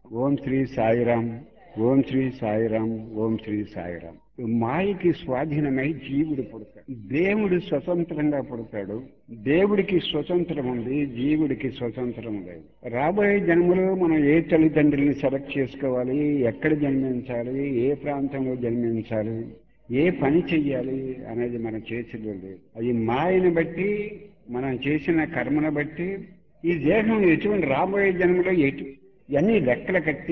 ఓం శ్రీ సాయిరామ్ ఓం శ్రీ సాయిరామ్ ఓం శ్రీ సాయిరామ్ మాయకి స్వాధీనమై జీవుడు పుడతాడు దేవుడు స్వతంత్రంగా పుడతాడు దేవుడికి స్వతంత్రం ఉంది జీవుడికి స్వతంత్రం లేదు రాబోయే జన్మలో మనం ఏ తల్లిదండ్రుల్ని సెలెక్ట్ చేసుకోవాలి ఎక్కడ జన్మించాలి ఏ ప్రాంతంలో జన్మించాలి ఏ పని చెయ్యాలి అనేది మన చేతిలో లేదు అది మాయను బట్టి మనం చేసిన కర్మను బట్టి ఈ దేహం ఎటువంటి రాబోయే జన్మలో ఎటు ఇవన్నీ లెక్కలు కట్టి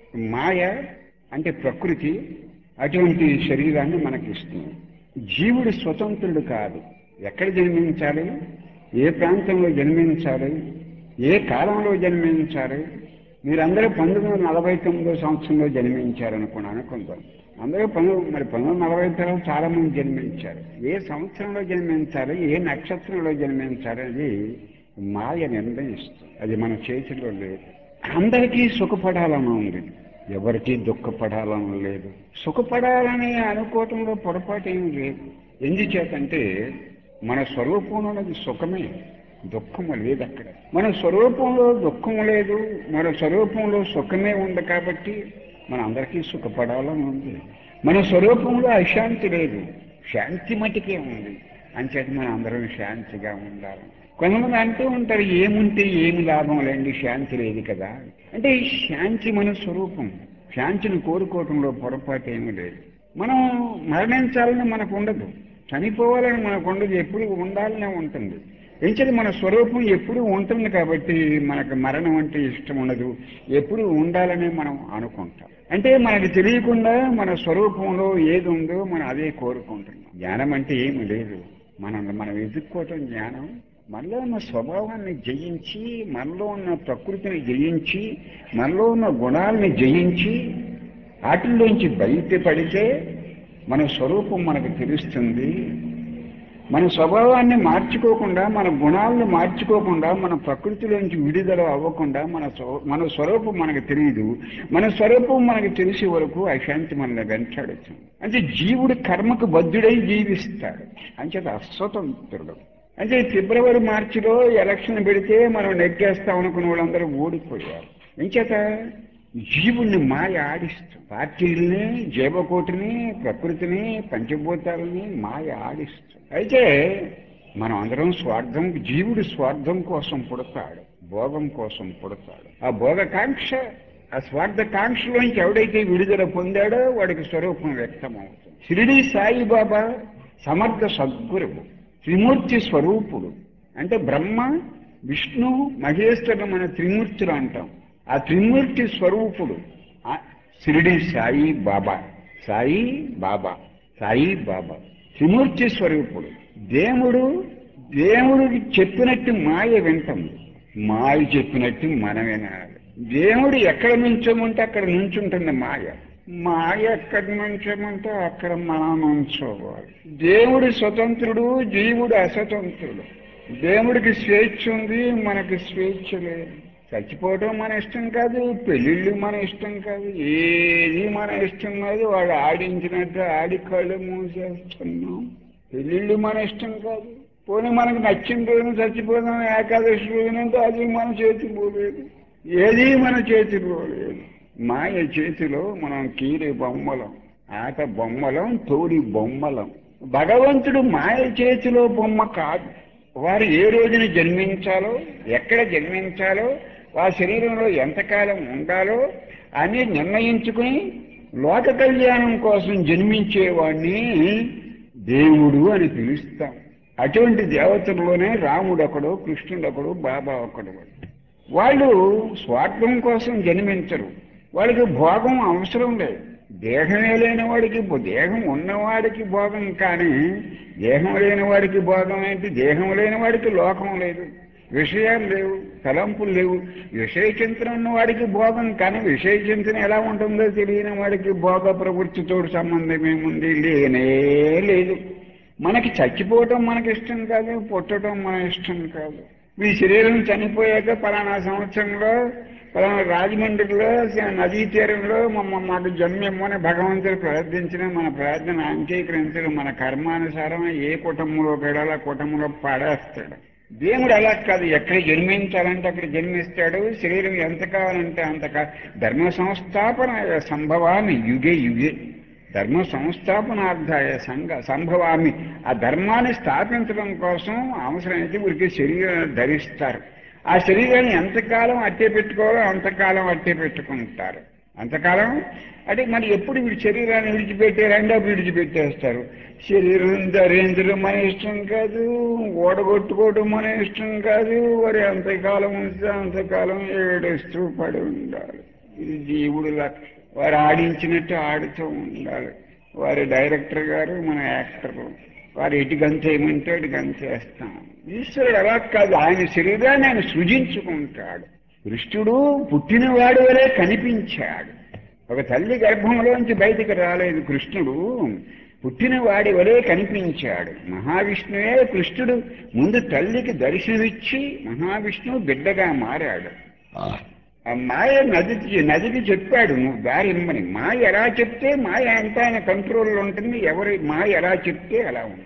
మాయ అంటే ప్రకృతి అటువంటి శరీరాన్ని మనకి ఇస్తుంది జీవుడు స్వతంత్రుడు కాదు ఎక్కడ జన్మించాలి ఏ ప్రాంతంలో జన్మించాలి ఏ కాలంలో జన్మించాలి మీరందరూ పంతొమ్మిది వందల నలభై తొమ్మిదో సంవత్సరంలో జన్మించారనుకుని అనుకుందాం అందరూ పంతొమ్మిది మరి పంతొమ్మిది వందల నలభై తర్వాత చాలా మంది జన్మించారు ఏ సంవత్సరంలో జన్మించాలి ఏ నక్షత్రంలో జన్మించాలి అనేది మాయ నిర్ణయిస్తుంది అది మన చేతిలో లేదు అందరికీ సుఖపడాలని ఉంది ఎవరికి దుఃఖపడాలని లేదు సుఖపడాలని అనుకోవటంలో పొరపాటు ఏమి లేదు ఎందుచేతంటే మన స్వరూపంలో ఉన్నది సుఖమే దుఃఖము లేదు అక్కడ మన స్వరూపంలో దుఃఖము లేదు మన స్వరూపంలో సుఖమే ఉంది కాబట్టి మన అందరికీ సుఖపడాలని ఉంది మన స్వరూపంలో అశాంతి లేదు శాంతి మటుకే ఉంది అంచేత మన అందరం శాంతిగా ఉండాలి కొంతమంది అంటూ ఉంటారు ఏముంటే ఏమి లాభం లేండి శాంతి లేదు కదా అంటే ఈ శాంతి మన స్వరూపం శాంతిని కోరుకోవటంలో పొరపాటు ఏమీ లేదు మనం మరణించాలని మనకు ఉండదు చనిపోవాలని మనకు ఉండదు ఎప్పుడు ఉండాలనే ఉంటుంది ఎంచేది మన స్వరూపం ఎప్పుడు ఉంటుంది కాబట్టి మనకు మరణం అంటే ఇష్టం ఉండదు ఎప్పుడు ఉండాలని మనం అనుకుంటాం అంటే మనకు తెలియకుండా మన స్వరూపంలో ఏది ఉందో మనం అదే కోరుకుంటున్నాం జ్ఞానం అంటే ఏమి లేదు మనం మనం ఎదుర్కోవటం జ్ఞానం మనలో ఉన్న స్వభావాన్ని జయించి మనలో ఉన్న ప్రకృతిని జయించి మనలో ఉన్న గుణాలని జయించి వాటిల్లోంచి బయటపడితే మన స్వరూపం మనకు తెలుస్తుంది మన స్వభావాన్ని మార్చుకోకుండా మన గుణాలను మార్చుకోకుండా మన ప్రకృతిలోంచి విడుదల అవ్వకుండా మన మన స్వరూపం మనకు తెలియదు మన స్వరూపం మనకు తెలిసే వరకు అశాంతి మనల్ని వెంటాడుతుంది అంటే జీవుడు కర్మకు బద్ధుడై జీవిస్తాడు అంచేత అస్వతంత్రుడు అంటే ఫిబ్రవరి మార్చిలో ఎలక్షన్ పెడితే మనం నెగ్గేస్తాం అనుకున్న వాళ్ళందరూ ఓడిపోయారు ఎంచేత జీవుణ్ణి మాయ ఆడిస్తుంది పార్టీల్ని జైవకోటిని ప్రకృతిని పంచభూతాలని మాయ ఆడిస్తుంది అయితే మనం అందరం స్వార్థం జీవుడు స్వార్థం కోసం పుడతాడు భోగం కోసం పుడతాడు ఆ భోగకాంక్ష ఆ స్వార్థకాంక్షలోంచి ఎవడైతే విడుదల పొందాడో వాడికి స్వరూపం వ్యక్తం అవుతుంది షిరిడి సాయిబాబా సమర్థ సద్గురువు త్రిమూర్తి స్వరూపుడు అంటే బ్రహ్మ విష్ణు మహేశ్వరుడు మన త్రిమూర్తులు అంటాం ఆ త్రిమూర్తి స్వరూపుడు షిరిడి సాయి బాబా సాయి బాబా సాయి బాబా త్రిమూర్తి స్వరూపుడు దేవుడు దేవుడికి చెప్పినట్టు మాయ వింటాం మాయ చెప్పినట్టు మనం వినాలి దేవుడు ఎక్కడ నుంచోమంటే అక్కడ నుంచుంటుంది మాయ మాయ ఎక్కడి నుంచోమంటే అక్కడ మనం నుంచోవాలి దేవుడు స్వతంత్రుడు జీవుడు అస్వతంత్రుడు దేవుడికి స్వేచ్ఛ ఉంది మనకి స్వేచ్ఛ లేదు చచ్చిపోవటం మన ఇష్టం కాదు పెళ్ళిళ్ళు మన ఇష్టం కాదు ఏది మన ఇష్టం కాదు వాడు ఆడించినట్టు ఆడి కళ్ళు మూసేస్తున్నాం పెళ్ళిళ్ళు మన ఇష్టం కాదు పోనీ మనకు నచ్చిన రోజున చచ్చిపోదాం ఏకాదశి రోజునంటే అది మన చేతిలో లేదు ఏది మన చేతిలో లేదు మాయ చేతిలో మనం కీరి బొమ్మలం ఆట బొమ్మలం తోడి బొమ్మలం భగవంతుడు మాయ చేతిలో బొమ్మ కాదు వారు ఏ రోజున జన్మించాలో ఎక్కడ జన్మించాలో ఆ శరీరంలో ఎంతకాలం ఉండాలో అని నిర్ణయించుకుని లోక కళ్యాణం కోసం జన్మించేవాడిని దేవుడు అని పిలుస్తాం అటువంటి దేవతల్లోనే రాముడు ఒకడు కృష్ణుడు ఒకడు బాబా ఒకడు వాళ్ళు స్వార్థం కోసం జన్మించరు వాళ్ళకి భోగం అవసరం లేదు దేహమే లేని వాడికి దేహం ఉన్నవాడికి భోగం కానీ దేహం లేని వాడికి భోగం ఏంటి దేహం లేని వాడికి లోకం లేదు విషయాలు లేవు తలంపులు లేవు విషయ చింతన ఉన్న వాడికి భోగం కానీ విషయ చింతన ఎలా ఉంటుందో తెలియని వాడికి భోగ ప్రవృత్తితో సంబంధం ఏముంది లేనే లేదు మనకి చచ్చిపోవటం మనకి ఇష్టం కాదు పుట్టడం మన ఇష్టం కాదు మీ శరీరం చనిపోయాక పలానా సంవత్సరంలో పలానా రాజమండ్రిలో నదీ తీరంలో మమ్మ మాకు జన్మని భగవంతుడు ప్రార్థించిన మన ప్రార్థన అంగీకరించడం మన కర్మానుసారం ఏ కుటుంబంలో పెడాలో కుటుంబంలో పడేస్తాడు దేవుడు అలా కాదు ఎక్కడ జన్మించాలంటే అక్కడ జన్మిస్తాడు శరీరం ఎంత కావాలంటే అంత కా ధర్మ సంస్థాపన సంభవామి యుగే యుగే ధర్మ సంస్థాపనార్థాయ సంఘ సంభవామి ఆ ధర్మాన్ని స్థాపించడం కోసం అవసరమైతే ఊరికి శరీరాన్ని ధరిస్తారు ఆ శరీరాన్ని ఎంతకాలం అట్టే పెట్టుకోవాలో అంతకాలం అట్టే పెట్టుకుంటారు అంతకాలం అంటే మరి ఎప్పుడు వీడి శరీరాన్ని విడిచిపెట్టారంటే అప్పుడు విడిచిపెట్టేస్తారు శరీరం ధరించడం మన ఇష్టం కాదు ఓడగొట్టుకోవడం మన ఇష్టం కాదు వారి ఎంతకాలం ఉంటే అంతకాలం ఏడుస్తూ పడి ఉండాలి ఇది జీవుడు లక్ష వారు ఆడించినట్టు ఆడుతూ ఉండాలి వారి డైరెక్టర్ గారు మన యాక్టర్ వారు ఎటు గంతేయమంటే అటు గంతేస్తాం ఈశ్వరుడు అలా కాదు ఆయన శరీరాన్ని ఆయన సృజించుకుంటాడు కృష్ణుడు పుట్టినవాడు వలె కనిపించాడు ఒక తల్లి గర్భంలోంచి బయటికి రాలేదు కృష్ణుడు పుట్టిన వాడి వలె కనిపించాడు మహావిష్ణువే కృష్ణుడు ముందు తల్లికి దర్శనమిచ్చి మహావిష్ణువు బిడ్డగా మారాడు ఆ మాయ నదికి నదికి చెప్పాడు నువ్వు దారి ఇమ్మని మాయ ఎలా చెప్తే మాయ అంతా ఆయన కంట్రోల్లో ఉంటుంది ఎవరి మాయ ఎలా చెప్తే అలా ఉంటుంది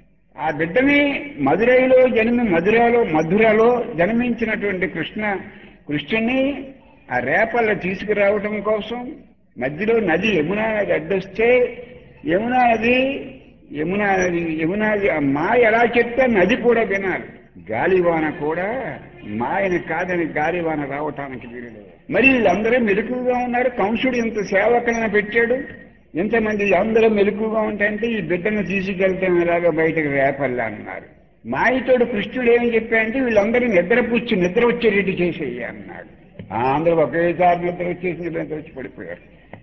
ఆ బిడ్డని మధురైలో జన్మి మధురలో మధురలో జన్మించినటువంటి కృష్ణ కృష్ణుని ఆ రేపల్లో తీసుకురావడం కోసం మధ్యలో నది యమునా నది అడ్డొస్తే యమునా నది యమునా నది యమునా నది ఆ మాయ ఎలా చెప్తే నది కూడా వినాలి గాలివాన కూడా మాయని కాదని గాలివాన రావటానికి వీలులేదు మరి వీళ్ళందరూ మెలకుగా ఉన్నారు కంసుడు ఇంత సేవకులను పెట్టాడు ఎంతమంది అందరూ మెలకుగా ఉంటాయంటే ఈ బిడ్డను తీసుకెళ్తే ఎలాగో బయటకు రేపల్లా అన్నారు మాయతోడు కృష్ణుడు ఏం చెప్పాడంటే వీళ్ళందరూ నిద్రపుచ్చి నిద్ర వచ్చేటట్టు చేసేయి అన్నాడు ఆ అందరూ ఒకేసారి నిద్ర వచ్చేసి నిద్ర వచ్చి పడిపోయారు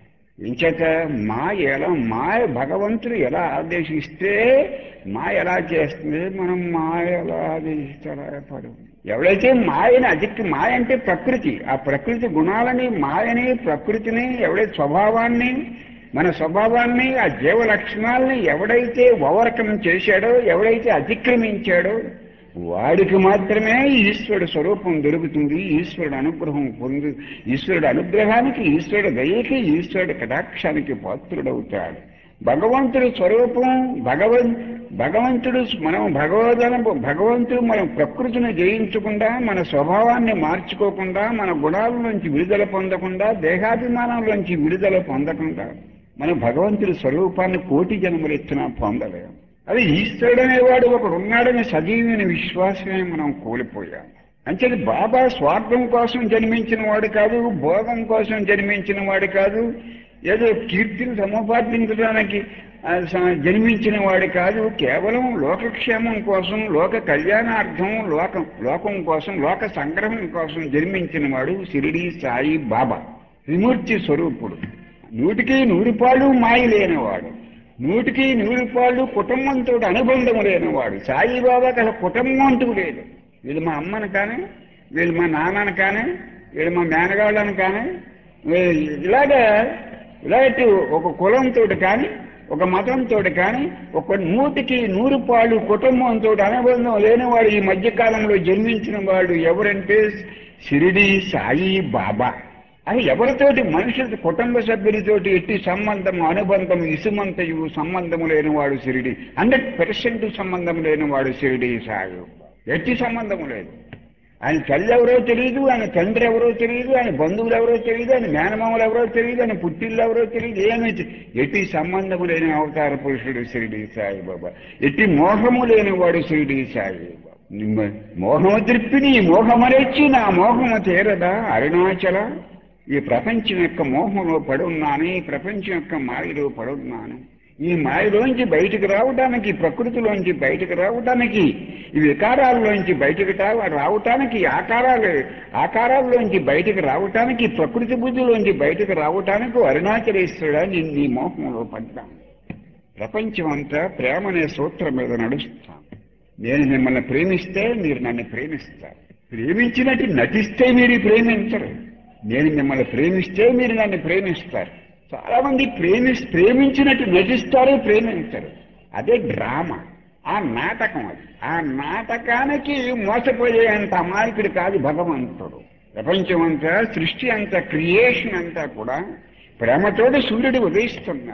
ఇంచేత మాయ ఎలా మాయ భగవంతుడు ఎలా ఆదేశిస్తే మాయ ఎలా చేస్తుంది మనం మాయ ఎలా ఆదేశిస్తారా పడు ఎవడైతే మాయని అధిక మాయ అంటే ప్రకృతి ఆ ప్రకృతి గుణాలని మాయని ప్రకృతిని ఎవడైతే స్వభావాన్ని మన స్వభావాన్ని ఆ జీవ లక్షణాలని ఎవడైతే ఓవర్కమ్ చేశాడో ఎవడైతే అతిక్రమించాడో వాడికి మాత్రమే ఈశ్వరుడు స్వరూపం దొరుకుతుంది ఈశ్వరుడు అనుగ్రహం పొంది ఈశ్వరుడు అనుగ్రహానికి ఈశ్వరుడు దయకి ఈశ్వరుడు కటాక్షానికి పాత్రుడవుతాడు భగవంతుడి స్వరూపం భగవన్ భగవంతుడు మనం భగవదన భగవంతుడు మనం ప్రకృతిని జయించకుండా మన స్వభావాన్ని మార్చుకోకుండా మన గుణాల నుంచి విడుదల పొందకుండా దేహాభిమానంలోంచి విడుదల పొందకుండా మనం భగవంతుడి స్వరూపాన్ని కోటి జన్మలు ఇచ్చినా పొందలేము అది ఈశ్వరుడు అనేవాడు ఒకడు ఉన్నాడనే సజీవమైన విశ్వాసమే మనం కోల్పోయాం అంచేది బాబా స్వార్థం కోసం జన్మించిన వాడు కాదు భోగం కోసం జన్మించిన వాడు కాదు ఏదో కీర్తిని సముపార్జించడానికి ఆ, స- జన్మించిన వాడు కాదు కేవలం లోకక్షేమం కోసం లోక కళ్యాణార్థం లోకం లోకం కోసం లోక సంగ్రహం కోసం జన్మించిన వాడు షిరిడి సాయి బాబా త్రిమూర్తి స్వరూపుడు నూటికి నూరు పాళ్ళు మాయ లేనివాడు నూటికి నూరు పాళ్ళు కుటుంబంతో అనుబంధం లేనివాడు సాయిబాబాకి అసలు కుటుంబం అంటూ లేదు వీళ్ళు మా అమ్మని కానీ వీళ్ళు మా నాన్నని కానీ వీళ్ళు మా మేనగాళ్ళని కానీ వీ- ఇలాగా ఇలాంటి ఒక కులంతో కానీ ఒక మతంతో కానీ ఒక నూటికి నూరు పాళ్ళు కుటుంబంతో అనుబంధం లేనివాడు ఈ మధ్యకాలంలో జన్మించిన వాడు ఎవరంటే షిరిడి సాయి బాబా అది ఎవరితోటి మనుషులతో కుటుంబ సభ్యులతోటి ఎట్టి సంబంధం అనుబంధం ఇసుమంతయు సంబంధం లేనివాడు షిరిడి హండ్రెడ్ పర్సెంట్ సంబంధం లేనివాడు షిరిడి సాగు ఎట్టి సంబంధం లేదు ఆయన తల్లి ఎవరో తెలియదు ఆయన తండ్రి ఎవరో తెలియదు ఆయన బంధువులు ఎవరో తెలియదు ఆయన మేనమామలు ఎవరో తెలియదు ఆయన పుట్టిల్లు ఎవరో తెలియదు ఏమీ తె- ఎట్టి సంబంధము లేని అవతార పురుషుడు షిరిడి సాయిబాబా ఎట్టి మోహము లేనివాడు షిరిడి సాయిబాబా నిమ్మ- మోహము త్రిప్పిని మోహమరెచ్చి నా మోహము తీరదా అరుణాచల ఈ ప్రపంచం యొక్క మోహంలో పడున్నాను ఈ ప్రపంచం యొక్క మాయలో పడున్నాను ఈ మాయలోంచి బయటికి రావడానికి ఈ ప్రకృతిలోంచి బయటికి రావడానికి ఈ వికారాల్లోంచి బయటికి రా- రావటానికి ఈ ఆకారాలు ఆకారాల్లోంచి బయటికి రావటానికి ఈ ప్రకృతి బుద్ధిలోంచి బయటికి రావటానికి అరుణాచలేశ్వరుడా నేను నీ మోహంలో పడ్డాను ప్రపంచం అంతా ప్రేమ అనే సూత్రం మీద నడుస్తాను నేను మిమ్మల్ని ప్రేమిస్తే మీరు నన్ను ప్రేమిస్తారు ప్రేమించినట్టు నటిస్తే మీరు ప్రేమించరు నేను మిమ్మల్ని ప్రేమిస్తే మీరు నన్ను ప్రేమిస్తారు చాలా మంది ప్రేమి ప్రేమించినట్టు నటిస్తారు ప్రేమించరు అదే డ్రామా ఆ నాటకం అది ఆ నాటకానికి మోసపోయేంత అమాయకుడు కాదు భగవంతుడు ప్రపంచం అంతా సృష్టి అంతా క్రియేషన్ అంతా కూడా ప్రేమతోటి సూర్యుడు ఉదయిస్తున్నాడు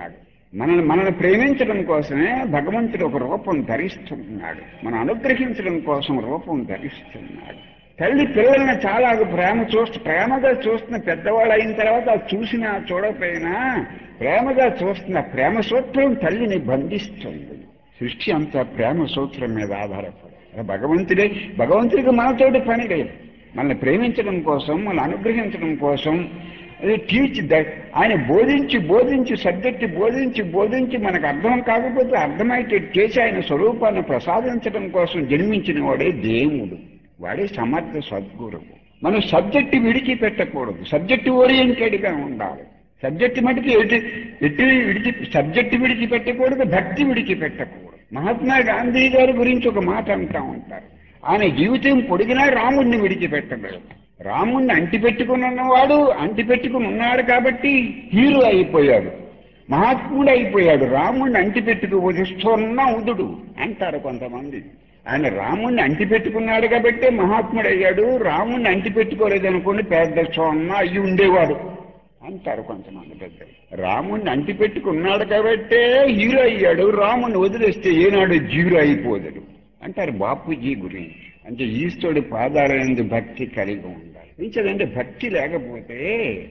మనల్ని మనల్ని ప్రేమించడం కోసమే భగవంతుడు ఒక రూపం ధరిస్తున్నాడు మనం అనుగ్రహించడం కోసం రూపం ధరిస్తున్నాడు తల్లి పిల్లల్ని చాలా ప్రేమ చూస్తూ ప్రేమగా చూస్తున్న పెద్దవాళ్ళు అయిన తర్వాత అది చూసినా చూడకపోయినా ప్రేమగా చూస్తున్న ప్రేమ సూత్రం తల్లిని బంధిస్తుంది సృష్టి అంతా ప్రేమ సూత్రం మీద ఆధారపడి అలా భగవంతుడే భగవంతుడికి మనతోటి పని లేదు మనల్ని ప్రేమించడం కోసం మనల్ని అనుగ్రహించడం కోసం టీచ్ ఆయన బోధించి బోధించి సబ్జెక్ట్ బోధించి బోధించి మనకు అర్థం కాకపోతే అర్థమయ్యేటట్టు చేసి ఆయన స్వరూపాన్ని ప్రసాదించడం కోసం జన్మించిన వాడే దేవుడు వాడే సమర్థ సద్గురువు మనం సబ్జెక్ట్ విడిచిపెట్టకూడదు సబ్జెక్ట్ ఓరియంటెడ్గా ఉండాలి సబ్జెక్ట్ మటుకు ఎటు ఎటు విడిచి సబ్జెక్ట్ విడిచిపెట్టకూడదు భక్తి విడిచిపెట్టకూడదు మహాత్మా గాంధీ గారి గురించి ఒక మాట అంటా ఉంటారు ఆయన జీవితం పొడిగినా రాముడిని విడిచిపెట్టలేదు రాముణ్ణి అంటిపెట్టుకుని ఉన్నవాడు అంటిపెట్టుకుని ఉన్నాడు కాబట్టి హీరో అయిపోయాడు మహాత్ముడు అయిపోయాడు రాముణ్ణి అంటిపెట్టుకుపోతే స్వర్ణ ఉదుడు అంటారు కొంతమంది ఆయన రాముణ్ణి అంటిపెట్టుకున్నాడు కాబట్టి మహాత్ముడు అయ్యాడు రాముణ్ణి అంటిపెట్టుకోలేదు అనుకోండి పెద్ద స్వర్ణ అయ్యి ఉండేవాడు అంటారు కొంతమంది పెద్దలు రాముణ్ణి అంటిపెట్టుకున్నాడు కాబట్టే హీరో అయ్యాడు రాముణ్ణి వదిలేస్తే ఏనాడు జీరో అయిపోదడు అంటారు బాపూజీ గురించి అంటే ఈశ్వరుడి పాదాలైన భక్తి కలిగి ఉండాలి ఇంచదంటే భక్తి లేకపోతే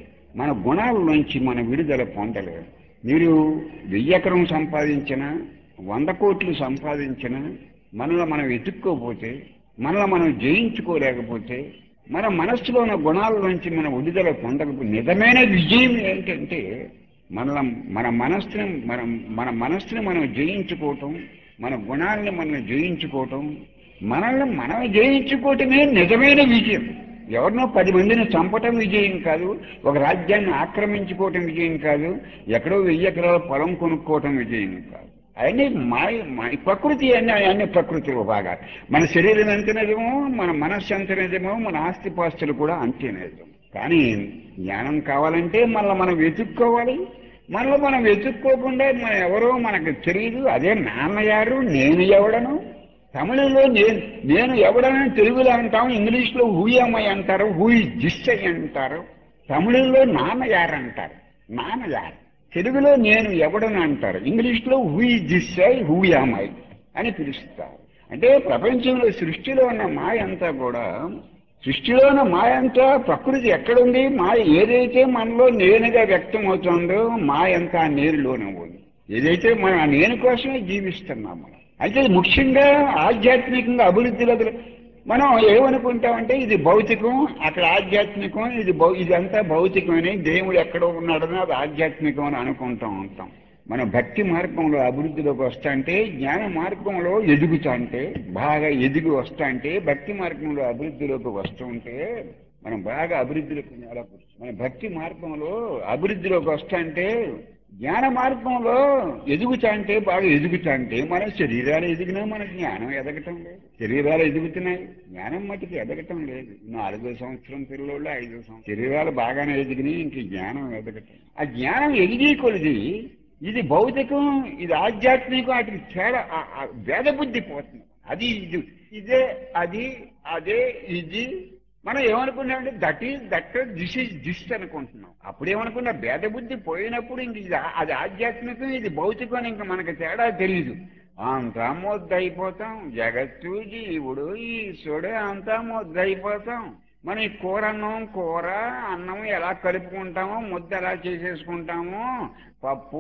మన గుణాల నుంచి మన విడుదల పొందలేము మీరు వెయ్యి ఎకరం సంపాదించిన వంద కోట్లు సంపాదించిన మనలో మనం వెతుక్కోపోతే మనలో మనం జయించుకోలేకపోతే మన మనస్సులో ఉన్న గుణాల నుంచి మన విడుదల పొందకపోతే నిజమైన విజయం ఏంటంటే మన మన మనస్సుని మనం మన మనస్సుని మనం జయించుకోవటం మన గుణాలను మనం జయించుకోవటం మనల్ని మనం జయించుకోవటమే నిజమైన విజయం ఎవరినో పది మందిని చంపటం విజయం కాదు ఒక రాజ్యాన్ని ఆక్రమించుకోవటం విజయం కాదు ఎక్కడో వెయ్యి ఎకరాల పొలం కొనుక్కోవటం విజయం కాదు అవన్నీ మాయ మాయ ప్రకృతి అన్ని అన్ని ప్రకృతిలో బాగా మన శరీరం ఎంత నిజమో మన మనస్సు ఎంత నిజమో మన ఆస్తిపాస్తులు కూడా అంతే నిజం కానీ జ్ఞానం కావాలంటే మళ్ళీ మనం వెతుక్కోవాలి మనలో మనం వెతుక్కోకుండా మన ఎవరో మనకు తెలియదు అదే నాన్నగారు నేను ఎవడను తమిళంలో నేను నేను ఎవడనని తెలుగులో అంటాం ఇంగ్లీష్లో హూయమై అంటారు హూయి జిస్సై అంటారు తమిళంలో నాన్నగారు అంటారు నాన్నగారు తెలుగులో నేను ఎవడని అంటారు ఇంగ్లీష్లో హూయి జిస్సై హూయామై అని పిలుస్తారు అంటే ప్రపంచంలో సృష్టిలో ఉన్న మాయ అంతా కూడా సృష్టిలో ఉన్న మాయ అంతా ప్రకృతి ఎక్కడుంది మాయ ఏదైతే మనలో నేనుగా వ్యక్తం అవుతుందో మాయ అంతా ఆ నేరులోనే ఉంది ఏదైతే మనం ఆ నేను కోసమే జీవిస్తున్నాం మనం అయితే ముఖ్యంగా ఆధ్యాత్మికంగా అభివృద్ధిలో మనం ఏమనుకుంటామంటే ఇది భౌతికం అక్కడ ఆధ్యాత్మికం ఇది భౌ ఇదంతా భౌతికమని దేవుడు ఎక్కడో ఉన్నాడని అది ఆధ్యాత్మికం అని అనుకుంటూ ఉంటాం మన భక్తి మార్గంలో అభివృద్ధిలోకి వస్తా అంటే జ్ఞాన మార్గంలో ఎదుగుతా అంటే బాగా ఎదిగి వస్తా అంటే భక్తి మార్గంలో అభివృద్ధిలోకి వస్తూ ఉంటే మనం బాగా అభివృద్ధిలోకి నెలకొచ్చు మన భక్తి మార్గంలో అభివృద్ధిలోకి వస్తా అంటే జ్ఞాన మార్గంలో ఎదుగుతా అంటే బాగా ఎదుగుతా అంటే మన శరీరాలు ఎదిగినా మన జ్ఞానం ఎదగటం లేదు శరీరాలు ఎదుగుతున్నాయి జ్ఞానం మటుకు ఎదగటం లేదు నాలుగో సంవత్సరం పిల్లలు ఐదో సంవత్సరం శరీరాలు బాగానే ఎదిగినాయి ఇంక జ్ఞానం ఎదగటం ఆ జ్ఞానం ఎదిగి కొలిది ఇది భౌతికం ఇది ఆధ్యాత్మికం వాటికి తేడా ఆ- ఆ భేద బుద్ధి పోతుంది అది ఇది ఇదే అది అదే ఇది మనం ఏమనుకున్నామంటే that is that this is this అనుకుంటున్నాం అప్పుడు ఏమనుకున్నా భేద బుద్ధి పోయినప్పుడు ఇంక ఇది ఆ- అది ఆధ్యాత్మికం ఇది భౌతికం అని ఇంకా మనకి తేడా తెలియదు అంతా మొద్దయిపోతాం జగత్తు జీవుడు ఈశ్వరుడు అంతా మొద్దయిపోతాం మన ఈ కూర అన్నం కూర అన్నం ఎలా కలుపుకుంటామో ముద్ద ఎలా చేసేసుకుంటామో పప్పు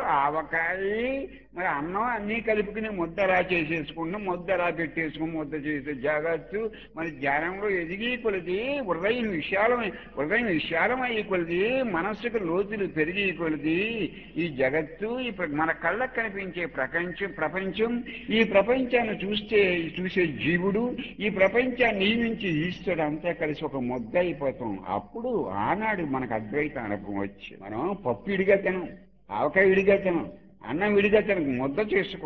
ఆవకాయ మరి అన్నం అన్నీ కలుపుకుని ముద్ద ఎలా చేసేసుకుంటాం ముద్ద ఎలా పెట్టేసుకుని ముద్ద చేసే జాగ్రత్త మరి జ్ఞానంలో ఎదిగి కొలిది హృదయం విశాలమై హృదయం విశాలమై కొలిది మనస్సుకు లోతులు పెరిగి కొలిది ఈ జగత్తు ఈ ప్ర- మన కళ్ళకు కనిపించే ప్రపంచం ప్రపంచం ఈ ప్రపంచాన్ని చూస్తే చూసే జీవుడు ఈ ప్రపంచాన్ని నియమించి ఈశ్వరుడు అంతా కలిసి ఒక ముద్ద అయిపోతాం అప్పుడు ఆనాడు మనకు అద్వైత అనుభవం వచ్చి మనం పప్పు ఇడిగా తినం ఆవకాయ విడిగా తినం అన్నం విడిగా తినక ముద్ద చేసుకుంటాం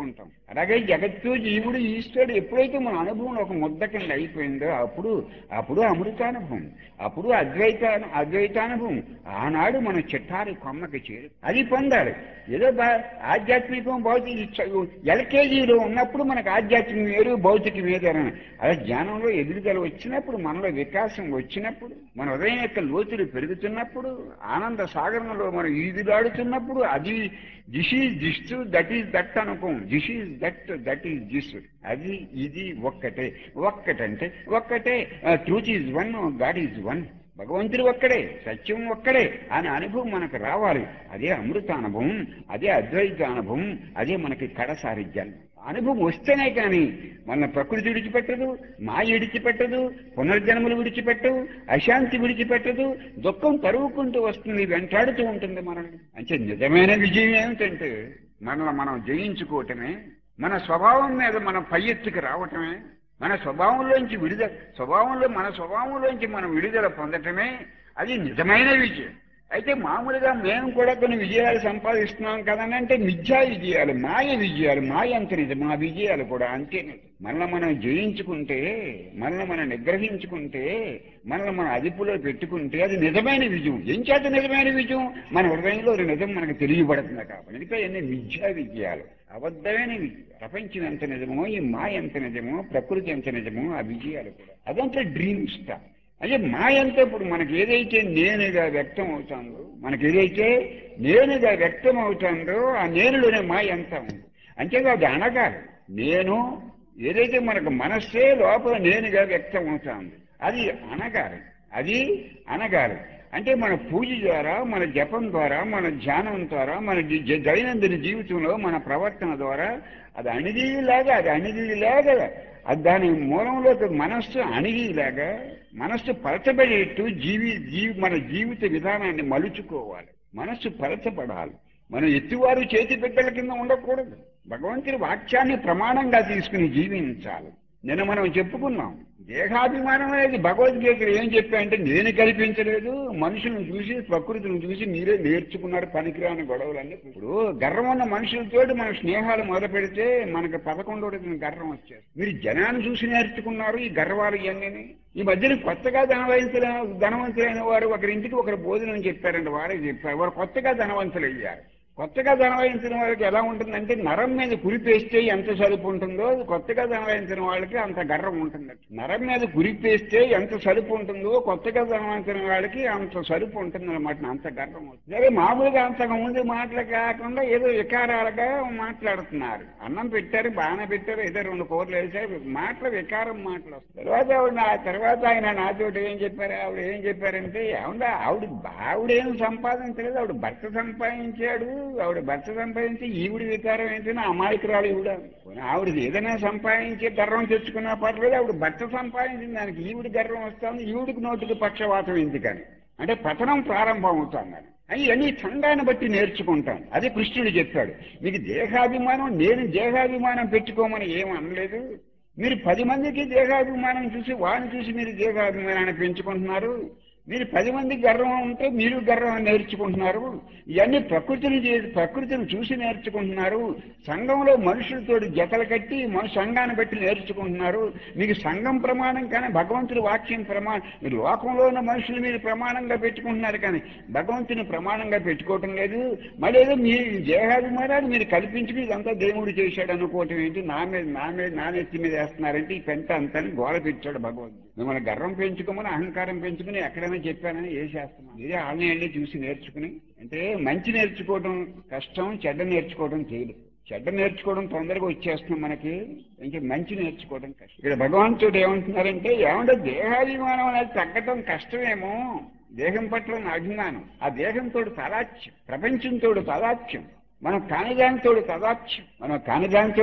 అలాగే జగత్తు జీవుడు ఈశ్వరుడు ఎప్పుడైతే మన అనుభవం ఒక ముద్ద కింద అయిపోయిందో అప్పుడు అప్పుడు అమృతానుభవం అప్పుడు అద్వైత అద్వైతానుభవం ఆనాడు మన చిట్టారి కొమ్మకి చేరు అది పొందాలి ఏదో బా ఆధ్యాత్మికం భౌతిక ఎల్కేజీలో ఉన్నప్పుడు మనకు ఆధ్యాత్మికం వేరు భౌతికం వేరు అని అలా జ్ఞానంలో ఎదుగుదల వచ్చినప్పుడు మనలో వికాసం వచ్చినప్పుడు మన హృదయం యొక్క లోతులు పెరుగుతున్నప్పుడు ఆనంద సాగరంలో మనం ఈదులాడుతున్నప్పుడు అది this is this that is that అనుకోం this is that that is this అది ఇది ఒక్కటే ఒక్కటంటే ఒక్కటే truth is one God is one భగవంతుడు ఒక్కడే సత్యం ఒక్కడే అనే అనుభవం మనకు రావాలి అదే అమృత అనుభవం అదే అద్వైత అనుభవం అదే మనకి కడసారి జన్మ అనుభవం వస్తేనే కానీ మన ప్రకృతి విడిచిపెట్టదు మాయ విడిచిపెట్టదు పునర్జన్మలు విడిచిపెట్టవు అశాంతి విడిచిపెట్టదు దుఃఖం తరుగుకుంటూ వస్తుంది వెంటాడుతూ ఉంటుంది మనల్ని అంటే నిజమైన విజయం ఏమిటంటే మనల్ని మనం జయించుకోవటమే మన స్వభావం మీద మనం పై ఎత్తుకు రావటమే మన స్వభావంలోంచి విడుదల స్వభావంలో మన స్వభావంలోంచి మనం విడుదల పొందటమే అది నిజమైన విజయం అయితే మామూలుగా మేము కూడా కొన్ని విజయాలు సంపాదిస్తున్నాం కదని అంటే మిథ్యా విజయాలు మాయ విజయాలు మాయ అంత నిజం మా విజయాలు కూడా అంతే మనల్ని మనం జయించుకుంటే మనల్ని మనం నిగ్రహించుకుంటే మనల్ని మనం అదుపులో పెట్టుకుంటే అది నిజమైన విజయం ఏం చేత నిజమైన విజయం మన హృదయంలో ఒక నిజం మనకు తెలియబడుతుంది కాబట్టి మిగతా అన్ని మిథ్యా విజయాలు అబద్ధమైన విజయం ప్రపంచం ఎంత నిజమో ఈ మాయ ఎంత నిజమో ప్రకృతి ఎంత నిజమో ఆ విజయాలు కూడా అదంతా డ్రీమ్ స్టార్ అదే మాయంతా ఇప్పుడు మనకి ఏదైతే నేనుగా వ్యక్తం అవుతుందో మనకి ఏదైతే నేనుగా వ్యక్తం అవుతుందో ఆ నేనులోనే మాయ అంతా ఉంది అంతేగా అది అనగాలి నేను ఏదైతే మనకు మనస్సే లోపల నేనుగా వ్యక్తం అవుతుంది అది అనగాలి అది అనగాలి అంటే మన పూజ ద్వారా మన జపం ద్వారా మన ధ్యానం ద్వారా మన జ- దైనందిన జీవితంలో మన ప్రవర్తన ద్వారా అది అణిగిలాగా అది అణిగిలాగా అది దాని మూలంలోకి మనస్సు అణిగిలాగా మనస్సు పరచబడేట్టు జీవి జీవి మన జీవిత విధానాన్ని మలుచుకోవాలి మనస్సు పరచబడాలి మనం ఎత్తివారు చేతి బిడ్డల కింద ఉండకూడదు భగవంతుని వాక్యాన్ని ప్రమాణంగా తీసుకుని జీవించాలి నిన్న మనం చెప్పుకున్నాం దేహాభిమానం అనేది భగవద్గీత ఏం చెప్పాయంటే నేను కల్పించలేదు మనుషులను చూసి ప్రకృతిని చూసి మీరే నేర్చుకున్నారు పనికిరాని గొడవలన్నీ ఇప్పుడు గర్వం ఉన్న మనుషులతోటి మన స్నేహాలు మొదలు పెడితే మనకు పదకొండో గర్వం వచ్చేది మీరు జనాన్ని చూసి నేర్చుకున్నారు ఈ గర్వాలు ఇవన్నీ ఈ మధ్యన కొత్తగా ధనవంతుల ధనవంతులైన వారు ఒకరింటికి ఒకరు భోజనం చెప్పారండి వారే చెప్పారు వారు కొత్తగా ధనవంతులు అయ్యారు కొత్తగా ధనవహించిన వాళ్ళకి ఎలా ఉంటుందంటే నరం మీద కురిపేస్తే ఎంత సలుపు ఉంటుందో కొత్తగా ధనవహించిన వాళ్ళకి అంత గర్వం ఉంటుంది నరం మీద కురిపేస్తే ఎంత సలుపు ఉంటుందో కొత్తగా ధనవంతున్న వాళ్ళకి అంత సలుపు ఉంటుంది అనమాట అంత గర్వం అవుతుంది సరే మామూలుగా అంతకు ముందు మాటలు కాకుండా ఏదో వికారాలుగా మాట్లాడుతున్నారు అన్నం పెట్టారు బాగానే పెట్టారు ఏదో రెండు కూరలు వేసారు మాటలు వికారం మాటలు వస్తాయి తర్వాత ఆవిడ నా తర్వాత ఆయన నాతోటి ఏం చెప్పారు ఆవిడ ఏం చెప్పారంటే ఏమన్నా ఆవిడ ఆవిడేం సంపాదించలేదు ఆవిడ భర్త సంపాదించాడు ఆవిడ భర్త సంపాదించి ఈవిడ వికారం ఏంటంటే అమాయకురాలు ఈవిడ ఆవిడ ఏదైనా సంపాదించి గర్వం తెచ్చుకున్నా పర్లేదు ఆవిడ భర్త సంపాదించిన దానికి ఈవిడ గర్వం వస్తుంది ఈవిడికి నోటికి పక్షవాతం ఎందుకని అంటే పతనం ప్రారంభం అవుతుంది అని ఇవన్నీ సంఘాన్ని బట్టి నేర్చుకుంటాం అది కృష్ణుడు చెప్పాడు మీకు దేహాభిమానం నేను దేహాభిమానం పెట్టుకోమని ఏం అనలేదు మీరు పది మందికి దేహాభిమానం చూసి వాడిని చూసి మీరు దేహాభిమానాన్ని పెంచుకుంటున్నారు మీరు పది మంది గర్వం ఉంటే మీరు గర్వం నేర్చుకుంటున్నారు ఇవన్నీ ప్రకృతిని చే- ప్రకృతిని చూసి నేర్చుకుంటున్నారు సంఘంలో మనుషులతో జతలు కట్టి మన సంఘాన్ని బట్టి నేర్చుకుంటున్నారు మీకు సంఘం ప్రమాణం కానీ భగవంతుడి వాక్యం ప్రమాణం మీరు లోకంలో ఉన్న మనుషులు మీరు ప్రమాణంగా పెట్టుకుంటున్నారు కానీ భగవంతుని ప్రమాణంగా పెట్టుకోవటం లేదు మళ్ళీ ఏదో మీ దేహాభిమానాన్ని మీరు కల్పించుకుని ఇదంతా దేవుడు చేశాడు అనుకోవటం ఏంటి నా మీద నా మీద నా నెత్తి మీద వేస్తున్నారంటే ఈ పెంట అంతని గోల పెట్టాడు భగవంతుడు మిమ్మల్ని గర్వం పెంచుకోమని అహంకారం పెంచుకుని ఎక్కడైనా చెప్పానని ఏ చేస్తున్నాం మీరే వాళ్ళని వెళ్ళి చూసి నేర్చుకుని అంటే మంచి నేర్చుకోవడం కష్టం చెడ్డ నేర్చుకోవడం చేయదు చెడ్డ నేర్చుకోవడం తొందరగా వచ్చేస్తున్నాం మనకి ఇంకా మంచి నేర్చుకోవడం కష్టం ఇక్కడ భగవంతుడు ఏమంటున్నారంటే ఏమంటే దేహాభిమానం అనేది తగ్గటం కష్టమేమో దేహం పట్ల ఉన్న అభిమానం ఆ దేహంతో తదాత్యం ప్రపంచంతో తదాత్యం మనం కానిదానితో తదాత్యం మనం కానిదానితో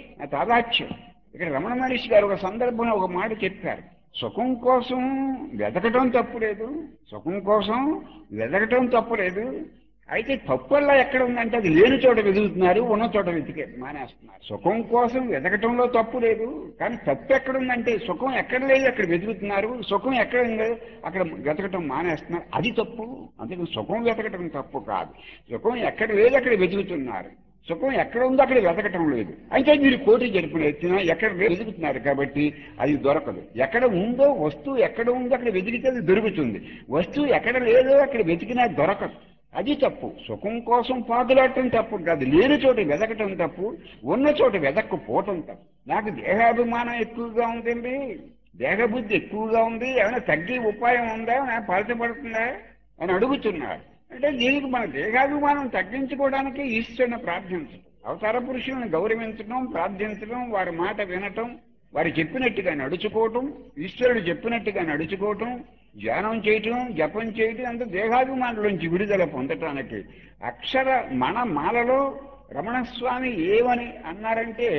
తదాత్యం ఇక్కడ రమణ మహర్షి గారు ఒక సందర్భంలో ఒక మాట చెప్పారు సుఖం కోసం వెతకటం తప్పులేదు సుఖం కోసం వెతకటం తప్పులేదు అయితే తప్పల్లా ఎక్కడ ఉందంటే అది లేని చోట వెతుకుతున్నారు ఉన్న చోట వెతికే మానేస్తున్నారు సుఖం కోసం వెతకటంలో తప్పు లేదు కానీ తప్పు ఎక్కడ ఉందంటే సుఖం ఎక్కడ లేదు అక్కడ వెతుకుతున్నారు సుఖం ఎక్కడ ఉందో అక్కడ వెతకటం మానేస్తున్నారు అది తప్పు అందుకని సుఖం వెతకటం తప్పు కాదు సుఖం ఎక్కడ లేదు అక్కడ వెతుకుతున్నారు సుఖం ఎక్కడ ఉందో అక్కడ వెతకటం లేదు అయితే మీరు కోటి జరుపుని ఎత్తినా ఎక్కడ వెతుకుతున్నారు కాబట్టి అది దొరకదు ఎక్కడ ఉందో వస్తువు ఎక్కడ ఉందో అక్కడ వెతికితే అది దొరుకుతుంది వస్తువు ఎక్కడ లేదో అక్కడ వెతికినా దొరకదు అది తప్పు సుఖం కోసం పాదులాడటం తప్పు కాదు లేని చోట వెతకటం తప్పు ఉన్న చోట వెతక్కపోవటం తప్పు నాకు దేహాభిమానం ఎక్కువగా ఉందండి దేహబుద్ధి ఎక్కువగా ఉంది ఏమైనా తగ్గే ఉపాయం ఉందా నాకు పలచబడుతుందా అని అడుగుతున్నారు అంటే దీనికి మన దేహాభిమానం తగ్గించుకోవడానికి ఈశ్వరుని ప్రార్థించడం అవతార పురుషులను గౌరవించడం ప్రార్థించడం వారి మాట వినటం వారు చెప్పినట్టుగా నడుచుకోవటం ఈశ్వరుడు చెప్పినట్టుగా నడుచుకోవటం ధ్యానం చేయటం జపం చేయటం అంత దేహాభిమానులోంచి విడుదల పొందటానికి అక్షర మన మాలలో రమణస్వామి ఏమని అన్నారంటే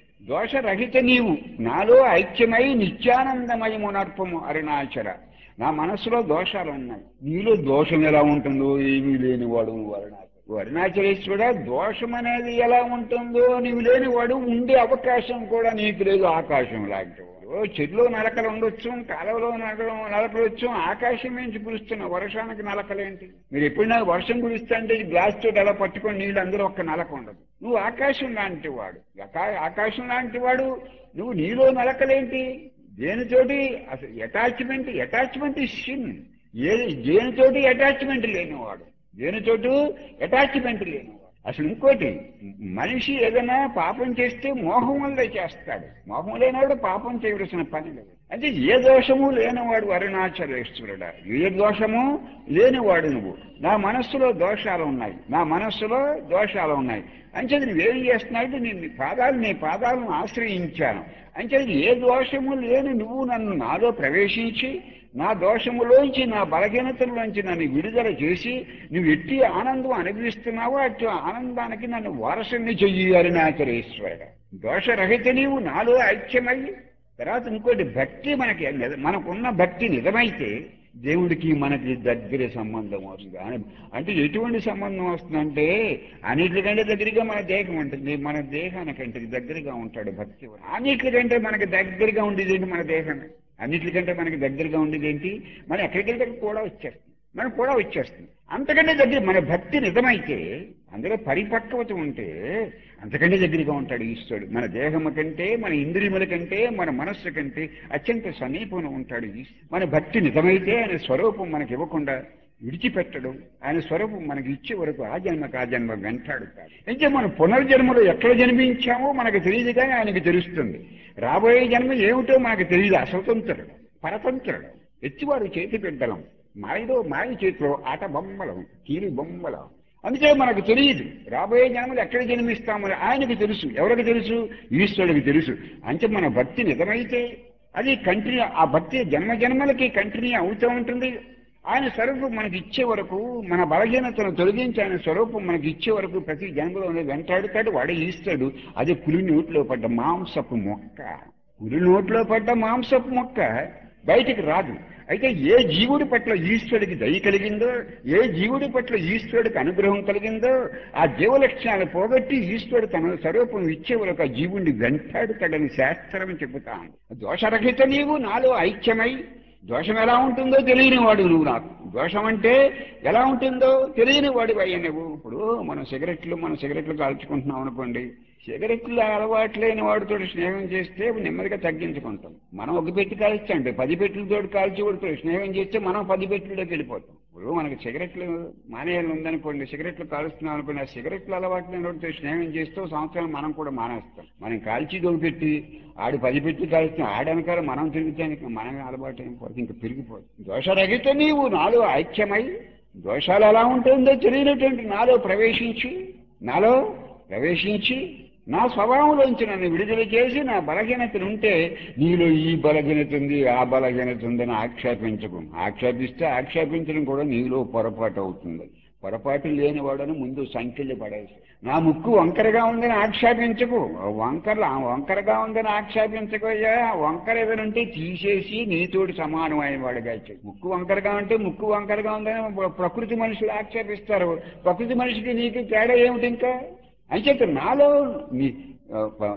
దోషరహిత నీవు నాలో ఐక్యమై నిత్యానందమయము నర్పము అరుణాచర నా మనసులో దోషాలు ఉన్నాయి నీలో దోషం ఎలా ఉంటుందో ఏమీ లేనివాడు నువ్వు అరుణాచల అరుణాచలేశ్వర దోషం అనేది ఎలా ఉంటుందో నీవు లేనివాడు ఉండే అవకాశం కూడా నీకు లేదు ఆకాశం లాంటి ఓ చెట్లో నలకలు ఉండొచ్చు కాలువలో నలకలు నలకలు వచ్చు ఆకాశం నుంచి కురుస్తున్న వర్షానికి నలకలేంటి మీరు ఎప్పుడైనా వర్షం కురిస్తే అంటే గ్లాస్ తోటి అలా పట్టుకొని నీళ్ళు అందరూ ఒక్క నలక ఉండదు నువ్వు ఆకాశం లాంటి వాడు ఆకా- ఆకాశం లాంటి వాడు నువ్వు నీలో నలకలేంటి దేనితోటి అసలు అటాచ్మెంట్ అటాచ్మెంట్ ఇస్ సిన్ ఏ దేనితోటి అటాచ్మెంట్ లేనివాడు దేనితోటి అటాచ్మెంట్ లేనివాడు అసలు ఇంకోటి మనిషి ఏదైనా పాపం చేస్తే మోహం వల్లే చేస్తాడు మోహం లేనివాడు పాపం చేయవలసిన పని లేదు అంటే ఏ దోషము లేనివాడు అరుణాచలేశ్వరుడా ఏ దోషము లేనివాడు నువ్వు నా మనస్సులో దోషాలు ఉన్నాయి నా మనస్సులో దోషాలు ఉన్నాయి అంచేది నువ్వేం చేస్తున్నావు నేను నీ పాదాలు నీ పాదాలను ఆశ్రయించాను అంచేది ఏ దోషము లేని నువ్వు నన్ను నాలో ప్రవేశించి నా దోషములోంచి నా బలహీనతలోంచి నన్ను విడుదల చేసి నువ్వు ఎట్టి ఆనందం అనుభవిస్తున్నావో అట్టి ఆనందానికి నన్ను వారసుని చెయ్యాలి నాచరేశ్వరుడు దోషరహిత నీవు నాలో ఐక్యమై తర్వాత ఇంకోటి భక్తి మనకి నిజ- మనకున్న భక్తి నిజమైతే దేవుడికి మనకి దగ్గర సంబంధం వస్తుంది అని- అంటే ఎటువంటి సంబంధం వస్తుందంటే అన్నిటికంటే దగ్గరగా మన దేహం ఉంటుంది మన దేహానికంటే దగ్గరగా ఉంటాడు భక్తి అన్నిటికంటే మనకి దగ్గరగా ఉండేది ఏంటి మన దేహమే అన్నిటికంటే మనకి దగ్గరగా ఉండేది ఏంటి మనం ఎక్కడికి వెళ్తే అక్కడికి కూడా వచ్చేస్తుంది మనం కూడా వచ్చేస్తుంది అంతకంటే దగ్గర మన భక్తి నిజమైతే అందులో పరిపక్వత ఉంటే అంతకంటే దగ్గరగా ఉంటాడు ఈశ్వరుడు మన దేహము కంటే మన ఇంద్రియముల కంటే మన మనస్సు కంటే అత్యంత సమీపంలో ఉంటాడు ఈశ్వరుడు మన భక్తి నిజమైతే ఆయన స్వరూపం మనకి ఇవ్వకుండా విడిచిపెట్టడం ఆయన స్వరూపం మనకి ఇచ్చే వరకు ఆ జన్మకు ఆ జన్మ వెంటాడుతాడు అయితే మనం పునర్జన్మలో ఎక్కడ జన్మించామో మనకు తెలియదు కానీ ఆయనకి తెలుస్తుంది రాబోయే జన్మ ఏమిటో మనకు తెలియదు అస్వతంత్రుడు పరతంత్రుడు ఎత్తివారు చేతి బిడ్డలం మాయలో మాయ చేతిలో ఆట బొమ్మలం కీలి బొమ్మలం అందుకే మనకు తెలియదు రాబోయే జన్మలు ఎక్కడ జన్మిస్తామని ఆయనకు తెలుసు ఎవరికి తెలుసు ఈశ్వరుడికి తెలుసు అంటే మన భక్తి నిజమైతే అది కంటిన్యూ ఆ భక్తి జన్మ జన్మలకి కంటిన్యూ అవుతూ ఉంటుంది ఆయన స్వరూపం మనకి ఇచ్చే వరకు మన బలహీనతను తొలగించి ఆయన స్వరూపం మనకి ఇచ్చే వరకు ప్రతి జన్మలో వెంటాడుతాడు వాడే ఈస్తాడు అది పులి నోట్లో పడ్డ మాంసపు మొక్క పులి నోట్లో పడ్డ మాంసపు మొక్క బయటికి రాదు అయితే ఏ జీవుడి పట్ల ఈశ్వరుడికి దయ కలిగిందో ఏ జీవుడి పట్ల ఈశ్వరుడికి అనుగ్రహం కలిగిందో ఆ జీవలక్ష్యాలు పోగొట్టి ఈశ్వరుడు తన స్వరూపం ఇచ్చే వరకు ఆ జీవుడిని వెంటాడుతాడని శాస్త్రం చెబుతాను దోషరహిత నీవు నాలో ఐక్యమై దోషం ఎలా ఉంటుందో తెలియని వాడు నువ్వు నాకు దోషం అంటే ఎలా ఉంటుందో తెలియని వాడు అయ్యా నువ్వు ఇప్పుడు మనం సిగరెట్లు మనం సిగరెట్లు కాల్చుకుంటున్నాం అనుకోండి సిగరెట్లు అలవాటు లేని వాడితో స్నేహం చేస్తే నెమ్మదిగా తగ్గించుకుంటాం మనం ఒక పెట్టి కాల్చండి పది పెట్టులతో కాల్చి వాడితో స్నేహం చేస్తే మనం పది పెట్టుల్లోకి వెళ్ళిపోతాం ఇప్పుడు మనకి సిగరెట్లు మానేయాలి ఉందనుకోండి సిగరెట్లు కాలుస్తున్నాం అనుకోండి ఆ సిగరెట్లు అలవాటు లేని వాడితో స్నేహం చేస్తూ సంవత్సరం మనం కూడా మానేస్తాం మనం కాల్చి పెట్టి ఆడు పది పెట్టి కాల్చిన ఆడనకాల మనం తిరుగుతానికి మనమే అలవాటు అయిపోతుంది ఇంకా పెరిగిపోతుంది దోషరహిత నీవు నాలో ఐక్యమై దోషాలు ఎలా ఉంటుందో తెలియనటువంటి నాలో ప్రవేశించి నాలో ప్రవేశించి నా స్వభావంలోంచి నన్ను విడుదల చేసి నా బలహీనతను ఉంటే నీలో ఈ బలహీనత ఉంది ఆ బలహీనత ఉందని ఆక్షేపించకు ఆక్షేపిస్తే ఆక్షేపించడం కూడా నీలో పొరపాటు అవుతుంది పొరపాటు లేనివాడని ముందు సంఖ్యలు పడేసి నా ముక్కు వంకరగా ఉందని ఆక్షేపించకు వంకర వంకరగా ఉందని ఆక్షేపించకయ్యా వంకర ఏదైనా ఉంటే తీసేసి నీతోటి సమానమైన వాడిగా ఇచ్చాడు ముక్కు వంకరగా ఉంటే ముక్కు వంకరగా ఉందని ప్రకృతి మనుషులు ఆక్షేపిస్తారు ప్రకృతి మనిషికి నీకు తేడా ఏమిటి ఇంకా అంచేత నాలో నీ ఆ,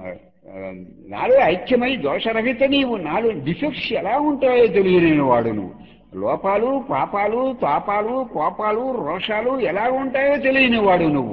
ఆ, నాలో ఐక్యమై దోషరహిత నీవు నాలో డిఫెక్ట్స్ ఎలా ఉంటాయో తెలియలేని వాడు నువ్వు లోపాలు పాపాలు తాపాలు కోపాలు రోషాలు ఎలా ఉంటాయో తెలియని వాడు నువ్వు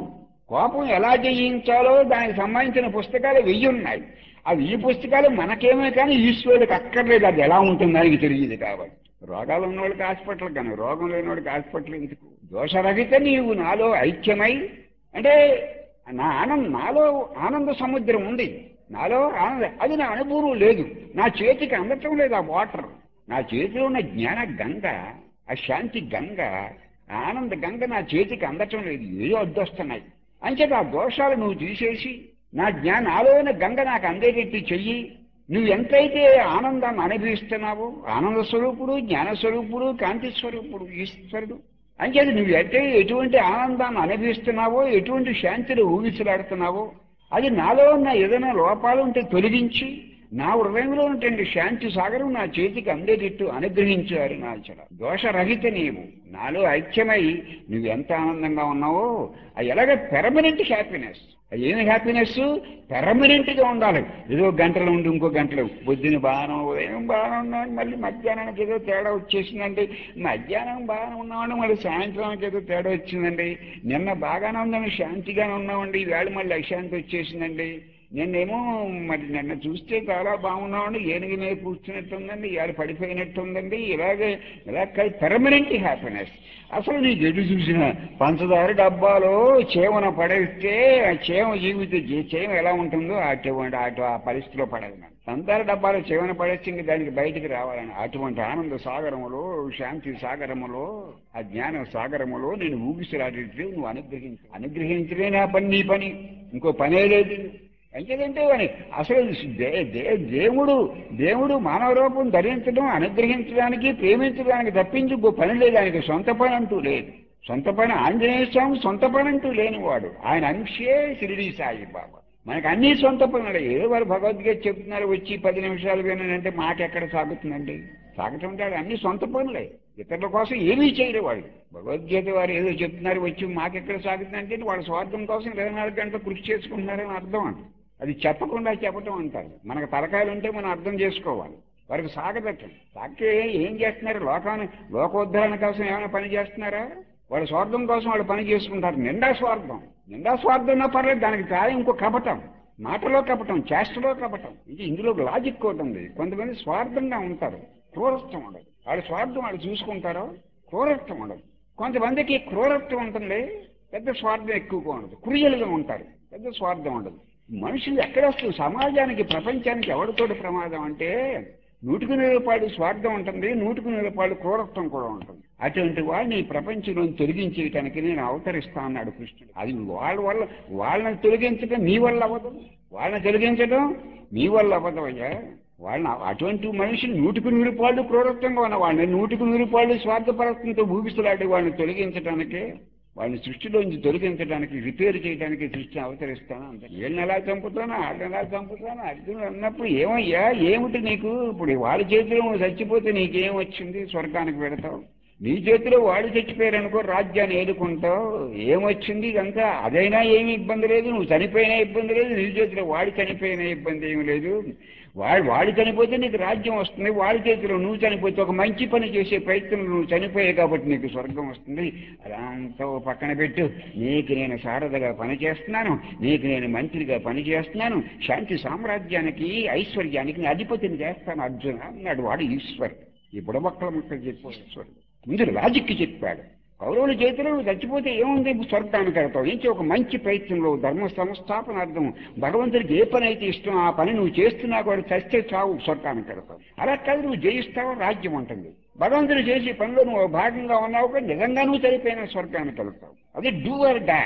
కోపం ఎలా జయించాలో దానికి సంబంధించిన పుస్తకాలు వెయ్యి ఉన్నాయి ఆ వెయ్యి పుస్తకాలు మనకేమే కానీ ఈశ్వరుడికి అక్కర్లేదు అది ఎలా ఉంటుందో దానికి తెలియదు కాబట్టి రోగాలు ఉన్నవాడికి హాస్పిటల్ కానీ రోగం లేనివాడికి హాస్పిటల్ ఎందుకు దోషరహిత నీవు నాలో ఐక్యమై అంటే నా ఆనంద నాలో ఆనంద సముద్రం ఉంది నాలో ఆనంద అది నా అనుభవం లేదు నా చేతికి అందటం లేదు ఆ వాటర్ నా చేతిలో ఉన్న జ్ఞాన గంగ ఆ శాంతి గంగ ఆ ఆనంద గంగ నా చేతికి అందటం లేదు ఏదో అడ్డొస్తున్నాయి అంచేత ఆ దోషాలు నువ్వు తీసేసి నా జ్ఞాన నాలోన గంగ నాకు అందేటట్టు చెయ్యి నువ్వు ఎంతైతే ఆనందాన్ని అనుభవిస్తున్నావో ఆనంద స్వరూపుడు జ్ఞాన స్వరూపుడు కాంతి స్వరూపుడు ఈశ్వరుడు అంచేత నువ్వు ఎట్టే ఎటువంటి ఆనందాన్ని అనుభవిస్తున్నావో ఎటువంటి శాంతిని ఊగిసలాడుతున్నావో అది నాలో ఉన్న ఏదైనా లోపాలు ఉంటే తొలగించి నా హృదయంలో ఉన్నటువంటి శాంతి సాగరం నా చేతికి అందేటట్టు అనుగ్రహించారు నాచర దోషరహిత నీవు నాలో ఐక్యమై నువ్వు ఎంత ఆనందంగా ఉన్నావో అది ఎలాగ పెర్మనెంట్ హ్యాపీనెస్ అది ఏమి హ్యాపీనెస్ పెర్మనెంట్ గా ఉండాలి ఏదో గంటలు ఉండి ఇంకో గంటలు పొద్దున బాగానే ఉదయం బాగానే ఉన్నాను మళ్ళీ మధ్యాహ్నానికి ఏదో తేడా వచ్చేసిందండి మధ్యాహ్నం బాగానే ఉన్నామండి మళ్ళీ సాయంత్రానికి ఏదో తేడా వచ్చిందండి నిన్న బాగానే ఉందని శాంతిగానే ఉన్నామండి ఈవేళ మళ్ళీ అశాంతి వచ్చేసిందండి నిన్నేమో మరి నిన్న చూస్తే చాలా బాగున్నామండి ఏనుగు మీద కూర్చున్నట్టుందండి ఇవాళ పడిపోయినట్టుందండి ఇలాగే ఇలా పెర్మనెంట్ హ్యాపీనెస్ అసలు నీకు ఎటు చూసిన పంచదార డబ్బాలో చేమన పడేస్తే ఆ చేమ జీవిత జీ- చేమ ఎలా ఉంటుందో అటువంటి అటు ఆ పరిస్థితిలో పడదు నాకు పంచదార డబ్బాలో చేమన పడేస్తే ఇంక దానికి బయటికి రావాలని అటువంటి ఆనంద సాగరములో శాంతి సాగరములో ఆ జ్ఞాన సాగరములో నేను ఊగిసలాడేట్టు నువ్వు అనుగ్రహించు అనుగ్రహించలే నా పని నీ పని ఇంకో పనే లేదు ఎంచేదంటే అని అసలు దే- దే- దేవుడు దేవుడు మానవ రూపం ధరించడం అనుగ్రహించడానికి ప్రేమించడానికి తప్పించి ఇంకో పని లేదు ఆయనకి సొంత పని అంటూ లేదు సొంత పని ఆంజనేయ స్వామి సొంత పని అంటూ లేనివాడు ఆయన అంశే షిరిడి సాయి బాబా మనకు అన్ని సొంత పనులు ఏదో వారు భగవద్గీత చెప్తున్నారు వచ్చి పది నిమిషాలు వినంటే మాకెక్కడ సాగుతుందండి సాగటం అంటే అది అన్ని సొంత పనులే ఇతరుల కోసం ఏమీ చేయరు వాళ్ళు భగవద్గీత వారు ఏదో చెప్తున్నారు వచ్చి మాకెక్కడ సాగుతుందంటే వాళ్ళ స్వార్థం కోసం ఇరవై నాలుగు గంటలు కృషి చేసుకుంటున్నారని అర్థం అంట అది చెప్పకుండా చెప్పటం అంటారు మనకు తలకాయలు ఉంటే మనం అర్థం చేసుకోవాలి వారికి సాగబెట్టండి సాగే ఏం చేస్తున్నారు లోకాన్ని లోకోద్ధరణ కోసం ఏమైనా పని చేస్తున్నారా వాళ్ళ స్వార్థం కోసం వాళ్ళు పని చేసుకుంటారు నిండా స్వార్థం నిండా స్వార్థం ఉన్నా పర్లేదు దానికి కాదు ఇంకో కపటం మాటలో కపటం చేష్టలో కపటం ఇది ఇందులో లాజిక్ ఒకటి ఉంది కొంతమంది స్వార్థంగా ఉంటారు క్రూరత్వం ఉండదు వాళ్ళ స్వార్థం వాళ్ళు చూసుకుంటారో క్రూరత్వం ఉండదు కొంతమందికి క్రూరత్వం ఉంటుంది పెద్ద స్వార్థం ఎక్కువగా ఉండదు క్రియలుగా ఉంటారు పెద్ద స్వార్థం ఉండదు మనుషులు ఎక్కడ వస్తుంది సమాజానికి ప్రపంచానికి ఎవరితోటి ప్రమాదం అంటే నూటికి రూపాయలు స్వార్థం ఉంటుంది నూటికి రూపాయలు క్రూరత్వం కూడా ఉంటుంది అటువంటి వాళ్ళని ఈ ప్రపంచంలో తొలగించేయటానికి నేను అవతరిస్తా అన్నాడు కృష్ణుడు అది వాళ్ళ వల్ల వాళ్ళని తొలగించడం మీ వల్ల అవ్వదు వాళ్ళని తొలగించడం మీ వల్ల అవ్వదు అయ్యా వాళ్ళని అటువంటి మనిషిని నూటికి నూరు పాళ్ళు క్రూరత్వంగా ఉన్న వాళ్ళని నూటికి నూరు పాళ్ళు స్వార్థపరత్వంతో ఊగిసలాడి వాళ్ళని తొలగించడానికే వాళ్ళని సృష్టిలోంచి తొలగించడానికి రిపేర్ చేయడానికి సృష్టిని అవతరిస్తాను అంతే వీళ్ళని ఎలా చంపుతాను వాళ్ళని ఎలా చంపుతాను అర్జునుడు అన్నప్పుడు ఏమయ్యా ఏమిటి నీకు ఇప్పుడు వాళ్ళ చేతిలో నువ్వు చచ్చిపోతే నీకేం వచ్చింది స్వర్గానికి పెడతావు నీ చేతిలో వాడు చచ్చిపోయారు అనుకో రాజ్యాన్ని ఏలుకుంటావు ఏమొచ్చింది ఇదంతా అదైనా ఏమీ ఇబ్బంది లేదు నువ్వు చనిపోయినా ఇబ్బంది లేదు నీ చేతిలో వాడు చనిపోయినా ఇబ్బంది ఏమీ లేదు వాడు వాడు చనిపోతే నీకు రాజ్యం వస్తుంది వాడి చేతిలో నువ్వు చనిపోతే ఒక మంచి పని చేసే ప్రయత్నం నువ్వు చనిపోయావు కాబట్టి నీకు స్వర్గం వస్తుంది అదంతా ఓ పక్కన పెట్టు నీకు నేను సారథగా పని చేస్తున్నాను నీకు నేను మంత్రిగా పని చేస్తున్నాను శాంతి సామ్రాజ్యానికి ఐశ్వర్యానికి నేను అధిపతిని చేస్తాను అర్జున అన్నాడు వాడు ఈశ్వర్ ఈ బుడబక్కల ముక్కలు చెప్పు ఈశ్వరుడు ముందు లాజిక్ చెప్పాడు కౌరవుల చేతిలో నువ్వు చచ్చిపోతే ఏముంది స్వర్గానికి వెళ్తావు ఏంటి ఒక మంచి ప్రయత్నంలో ధర్మ సంస్థాపనార్థం భగవంతుడికి ఏ పని అయితే ఇష్టం ఆ పని నువ్వు చేస్తున్నా కూడా చస్తే చావు స్వర్గానికి వెళ్తావు అలా కాదు నువ్వు జయిస్తావు రాజ్యం ఉంటుంది భగవంతుడు చేసే పనిలో నువ్వు భాగంగా ఉన్నావు కూడా నిజంగా నువ్వు చనిపోయిన స్వర్గానికి వెళ్తావు అది డూ ఆర్ డై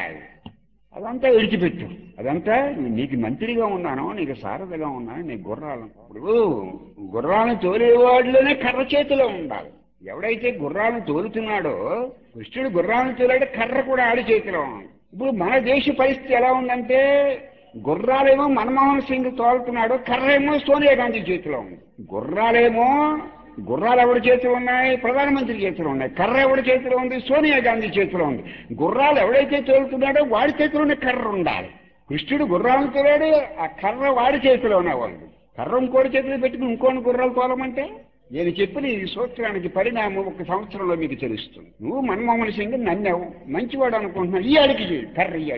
అదంతా విడిచిపెట్టు అదంతా నీకు మంత్రిగా ఉన్నాను నీకు సారథిగా ఉన్నాను నీకు గుర్రాలను ఇప్పుడు గుర్రాలను తోలేవాడిలోనే కర్ర చేతిలో ఉండాలి ఎవడైతే గుర్రాలను తోలుతున్నాడో కృష్ణుడు గుర్రాలను తోలాడు కర్ర కూడా ఆడి చేతిలో ఉంది ఇప్పుడు మన దేశ పరిస్థితి ఎలా ఉందంటే గుర్రాలేమో మన్మోహన్ సింగ్ తోలుతున్నాడు కర్ర ఏమో సోనియా గాంధీ చేతిలో ఉంది గుర్రాలేమో గుర్రాలు ఎవరి చేతిలో ఉన్నాయి ప్రధానమంత్రి చేతిలో ఉన్నాయి కర్ర ఎవరి చేతిలో ఉంది సోనియా గాంధీ చేతిలో ఉంది గుర్రాలు ఎవడైతే తోలుతున్నాడో వాడి చేతిలోనే కర్ర ఉండాలి కృష్ణుడు గుర్రాలను తోలాడు ఆ కర్ర వాడి చేతిలోనే ఉంది కర్ర ఇంకోటి చేతిలో పెట్టుకుని ఇంకోని గుర్రాలు తోలమంటే నేను చెప్పిన ఈ సూత్రానికి పరిణామం ఒక సంవత్సరంలో మీకు తెలుస్తుంది నువ్వు మన్మోహన్ సింగ్ నన్నావు మంచివాడు అనుకుంటున్నావు ఈ అడికి చేయి కర్ర ఈ అడికి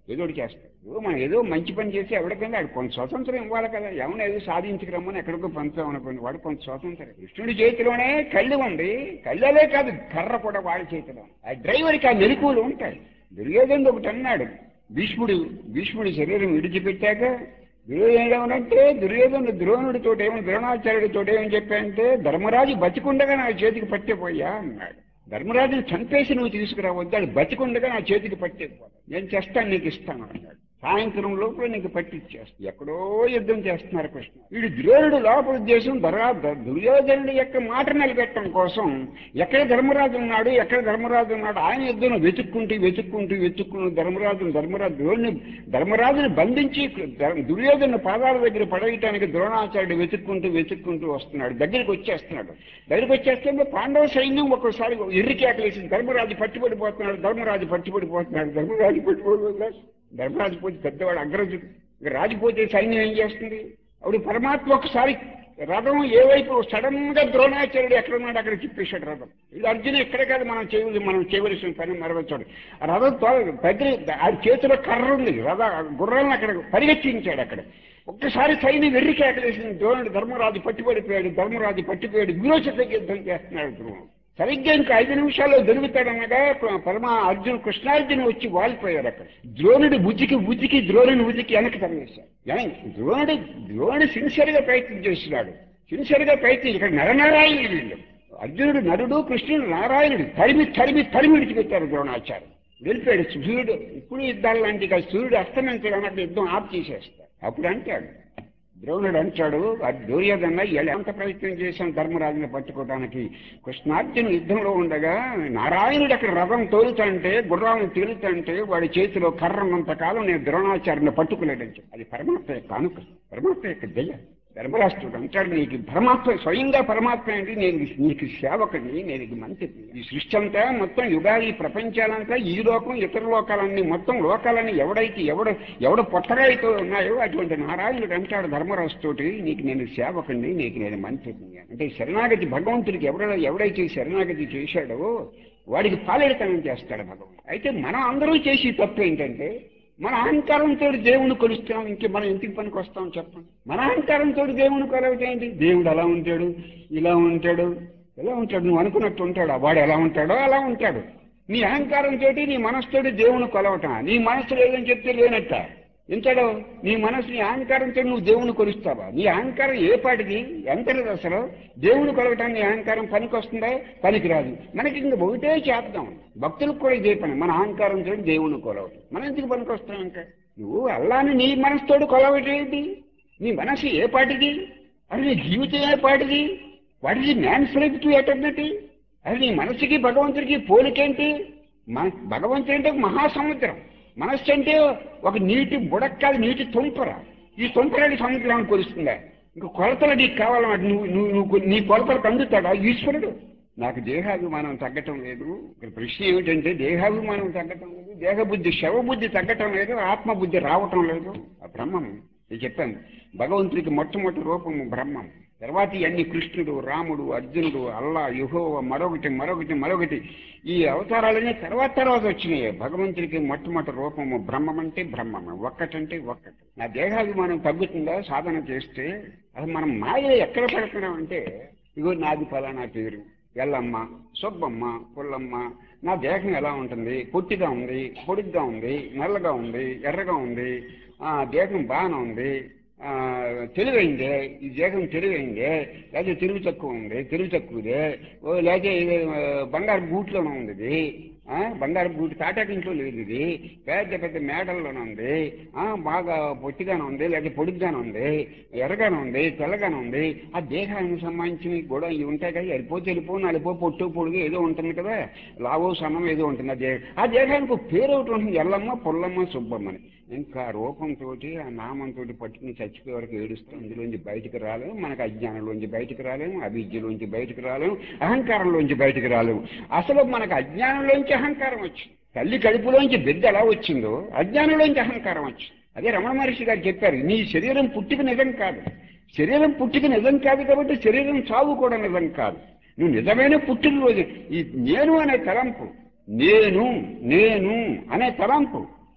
ఏదో ఒకటి చేస్తాడు ఏదో మనం ఏదో మంచి పని చేసి ఎవరికైనా వాడు కొంత స్వతంత్రం ఇవ్వాలి కదా ఎవరిని ఏదో సాధించుకురమ్మని ఎక్కడికో పంచాం అనుకోండి వాడు కొంత స్వతంత్రం కృష్ణుడి చేతిలోనే కళ్ళు ఉంది కళ్ళలే కాదు కర్ర కూడా వాడి చేతిలో ఆ డ్రైవర్కి ఆ మెలకువలు ఉంటాయి దుర్యోధనుడు ఒకటి అన్నాడు భీష్ముడు భీష్ముడి శరీరం విడిచిపెట్టాక దుర్యోధనుడు దుర్యోధనుడు ద్రోణుడితో ఏమో ద్రోణాచార్యుడితో ఏమని చెప్పాయంటే ధర్మరాజు బతికుండగా నా చేతికి పట్టిపోయా అన్నాడు ధర్మరాజుని చంపేసి నువ్వు తీసుకురావద్దు అది బతికుండగా నా చేతికి పట్టిపోతా నేను చేస్తాను నీకు ఇస్తాను అన్నాడు సాయంత్రం లోపల నీకు పట్టిచ్చేస్తాను ఎక్కడో యుద్ధం చేస్తున్నారు కృష్ణ వీడు ద్రోణుడు లోపల ఉద్దేశం ధరా దుర్యోధనుడి యొక్క మాట నిలబెట్టడం కోసం ఎక్కడ ధర్మరాజు ఉన్నాడు ఎక్కడ ధర్మరాజు ఉన్నాడు ఆయన యుద్ధం వెతుక్కుంటూ వెతుక్కుంటూ వెతుక్కుంటూ ధర్మరాజును ధర్మరాజు ద్రోణుని ధర్మరాజుని బంధించి దుర్యోధను పాదాల దగ్గర పడేయటానికి ద్రోణాచార్యుడు వెతుక్కుంటూ వెతుక్కుంటూ వస్తున్నాడు దగ్గరికి వచ్చేస్తున్నాడు దగ్గరికి వచ్చేస్తే పాండవ సైన్యం ఒక్కోసారి ఎర్రి కేకలేసి ధర్మరాజు పట్టుబడిపోతున్నాడు ధర్మరాజు పట్టుబడిపోతున్నాడు ధర్మరాజు పట్టుబడిపోతున్నాడు ధర్మరాజు పోతే పెద్దవాడు అగ్రజుడు ఇక రాజుపోతే సైన్యం ఏం చేస్తుంది అప్పుడు పరమాత్మ ఒకసారి రథం ఏ వైపు సడన్ గా ద్రోణాచార్యుడు ఎక్కడ ఉన్నాడు అక్కడ తిప్పేశాడు రథం ఇది అర్జున ఎక్కడ కాదు మనం చేయవలసి మనం చేయవలసిన పని మరవచ్చాడు ఆ రథం తో దగ్గర ఆ చేతిలో కర్ర ఉంది రథ గుర్రాలను అక్కడ పరిగెత్తించాడు అక్కడ ఒక్కసారి సైన్యం వెర్రి కేకలేసింది ద్రోణుడు ధర్మరాజు పట్టుబడిపోయాడు ధర్మరాజు పట్టిపోయాడు విరోచత యుద్ధం చేస్తున్నాడు ద్రోణుడు సరిగ్గా ఇంకా ఐదు నిమిషాల్లో దొరుకుతాడనగా పరమ అర్జున్ కృష్ణార్జున వచ్చి వాలిపోయారు అక్కడ ద్రోణుడు బుజ్జికి బుజ్జికి ద్రోణుని బుజ్జికి వెనక్కి తరివేశాడు వెనక్కి ద్రోణుడు ద్రోణుడు సిన్సియర్ గా ప్రయత్నం చేస్తున్నాడు సిన్సియర్ గా ప్రయత్నం ఇక్కడ నరనారాయణుడు వీళ్ళు అర్జునుడు నరుడు కృష్ణుడు నారాయణుడు తరిమి తరిమి తరిమి విడిచిపెట్టారు ద్రోణాచార్య వెళ్ళిపోయాడు సూర్యుడు ఇప్పుడు యుద్ధాలు లాంటి కాదు సూర్యుడు అస్తమించడానికి అక్కడ యుద్ధం ఆఫ్ చేసేస్తాడు అప్పుడు అంటాడు ద్రోణుడు అంటాడు అది దుర్యోధన ఎంత ప్రయత్నం చేశాం ధర్మరాజుని పట్టుకోవడానికి కృష్ణార్జున యుద్ధంలో ఉండగా నారాయణుడు అక్కడ రథం తోలుతంటే గుర్రాలను తేలుతంటే వాడి చేతిలో కర్రన్నంత కాలం నేను ద్రోణాచార్యుని పట్టుకోలేదని చెప్పి అది పరమాత్మ యొక్క కానుక పరమాత్మ యొక్క దయ ధర్మరాష్ట్రుడు అంటాడు నీకు పరమాత్మ స్వయంగా పరమాత్మ ఏంటి నేను నీకు సేవకుడిని నేను నీకు మంత్రిని ఈ సృష్టి అంతా మొత్తం యుగాది ఈ ప్రపంచాలంతా ఈ లోకం ఇతర లోకాలన్నీ మొత్తం లోకాలన్నీ ఎవడైతే ఎవడ ఎవడ పొట్టగా అయితే ఉన్నాయో అటువంటి నారాయణుడు అంటాడు ధర్మరాజుతోటి నీకు నేను సేవకుడిని నీకు నేను మంత్రిని అంటే శరణాగతి భగవంతుడికి ఎవడ ఎవడైతే శరణాగతి చేశాడో వాడికి పాలేడితనం చేస్తాడు భగవంతుడు అయితే మనం అందరూ చేసి తప్పు ఏంటంటే మన అహంకారంతో దేవుని కొలుస్తున్నాం ఇంక మనం ఎందుకు పనికి వస్తాం చెప్పండి మన అహంకారంతో దేవుని కొలవటం ఏంటి దేవుడు అలా ఉంటాడు ఇలా ఉంటాడు ఎలా ఉంటాడు నువ్వు అనుకున్నట్టు ఉంటాడు వాడు ఎలా ఉంటాడో అలా ఉంటాడు నీ అహంకారంతో నీ మనసుతోటి దేవుని కొలవటం నీ మనసు లేదని చెప్తే లేనట్ట ఎంతడో నీ మనసు నీ అహంకారంతో నువ్వు దేవుని కొలుస్తావా నీ అహంకారం ఏ పాటిది ఎంతలేదు అసలు దేవుని కొలవటానికి నీ అహంకారం పనికి వస్తుందా పనికిరాదు మనకి ఇంక ఒకటే చేద్దాం భక్తులకు కూడా ఇదే పని మన అహంకారంతో దేవుని కొలవటం మనం ఎందుకు పనికి వస్తాం ఇంకా నువ్వు అల్లాని నీ మనసుతోటి కొలవటేంటి నీ మనసు ఏ పాటిది అది నీ జీవితం ఏ పాటిది what is man fret to eternity అది నీ మనసుకి భగవంతుడికి పోలికేంటి మన భగవంతుడు అంటే ఒక మహాసముద్రం మనస్సు అంటే ఒక నీటి బుడక్ కాదు నీటి తుంపర ఈ తుంపరని సముద్రాన్ని కొలుస్తుందా ఇంకా కొలతలు నీకు కావాలన్నమాట నువ్వు నువ్వు నువ్వు నీ కొలతలకు అందుతాడా ఈశ్వరుడు నాకు దేహాభిమానం తగ్గటం లేదు ఇక్కడ ప్రశ్న ఏమిటంటే దేహాభిమానం తగ్గటం లేదు దేహబుద్ధి శవబుద్ధి తగ్గటం లేదు ఆత్మబుద్ధి రావటం లేదు ఆ బ్రహ్మం నేను చెప్పాను భగవంతుడికి మొట్టమొదటి రూపము బ్రహ్మం తర్వాత ఇవన్నీ కృష్ణుడు రాముడు అర్జునుడు అల్లా యుహో మరొకటి మరొకటి మరొకటి ఈ అవతారాలన్నీ తర్వాత తర్వాత వచ్చినాయి భగవంతుడికి మొట్టమొదటి రూపము బ్రహ్మం అంటే బ్రహ్మం ఒక్కటంటే ఒక్కటి నా దేహాభిమానం తగ్గుతుందా సాధన చేస్తే అది మనం మాయలో ఎక్కడ పడుతున్నాం అంటే ఇగో నాది ఫలానా పేరు ఎల్లమ్మ సుబ్బమ్మ పుల్లమ్మ నా దేహం ఎలా ఉంటుంది పొట్టిగా ఉంది పొడిగ్గా ఉంది నల్లగా ఉంది ఎర్రగా ఉంది ఆ దేహం బాగానే ఉంది ఆ, తెలివైందే ఈ దేహం తెలివైందే లేకపోతే తెలివి తక్కువ ఉంది తెలివి తక్కువదే ఓ లేకపోతే ఇది, ఆ, బంగారు బూట్లోనే ఉంది ఇది ఆ, బంగారు బూట్ తాటాకింట్లో లేదు ఇది పెద్ద పెద్ద మేడల్లోనే ఉంది ఆ, బాగా పొట్టిగానే ఉంది లేకపోతే పొడుగ్గానే ఉంది ఎర్రగానే ఉంది తెల్లగానే ఉంది ఆ దేహానికి సంబంధించిన కూడా ఇవి ఉంటాయి కదా వెళ్ళిపోతే వెళ్ళిపో నలిపో పొట్టు పొడుగు ఏదో ఉంటుంది కదా లావో సన్నం ఏదో ఉంటుంది ఆ దేహం ఆ దేహానికి ఒక పేరు ఒకటి ఉంటుంది ఎల్లమ్మ పుల్లమ్మ సుబ్బమ్మని ఇంకా రూపంతో ఆ నామంతో పట్టుకుని చచ్చిపోయే వరకు ఏడుస్తూ ఇందులోంచి బయటకు రాలేము మనకు అజ్ఞానంలోంచి బయటకు రాలేము అవిద్యలోంచి బయటకు రాలేము అహంకారంలోంచి బయటకు రాలేము అసలు మనకు అజ్ఞానంలోంచి అహంకారం వచ్చింది తల్లి కడుపులోంచి బిడ్డ ఎలా వచ్చిందో అజ్ఞానంలోంచి అహంకారం వచ్చింది అదే రమణ మహర్షి గారు చెప్పారు నీ శరీరం పుట్టిక నిజం కాదు శరీరం పుట్టిక నిజం కాదు కాబట్టి శరీరం చావు కూడా నిజం కాదు నువ్వు నిజమైన పుట్టినరోజు ఈ నేను అనే తలంపు నేను నేను అనే తలంపు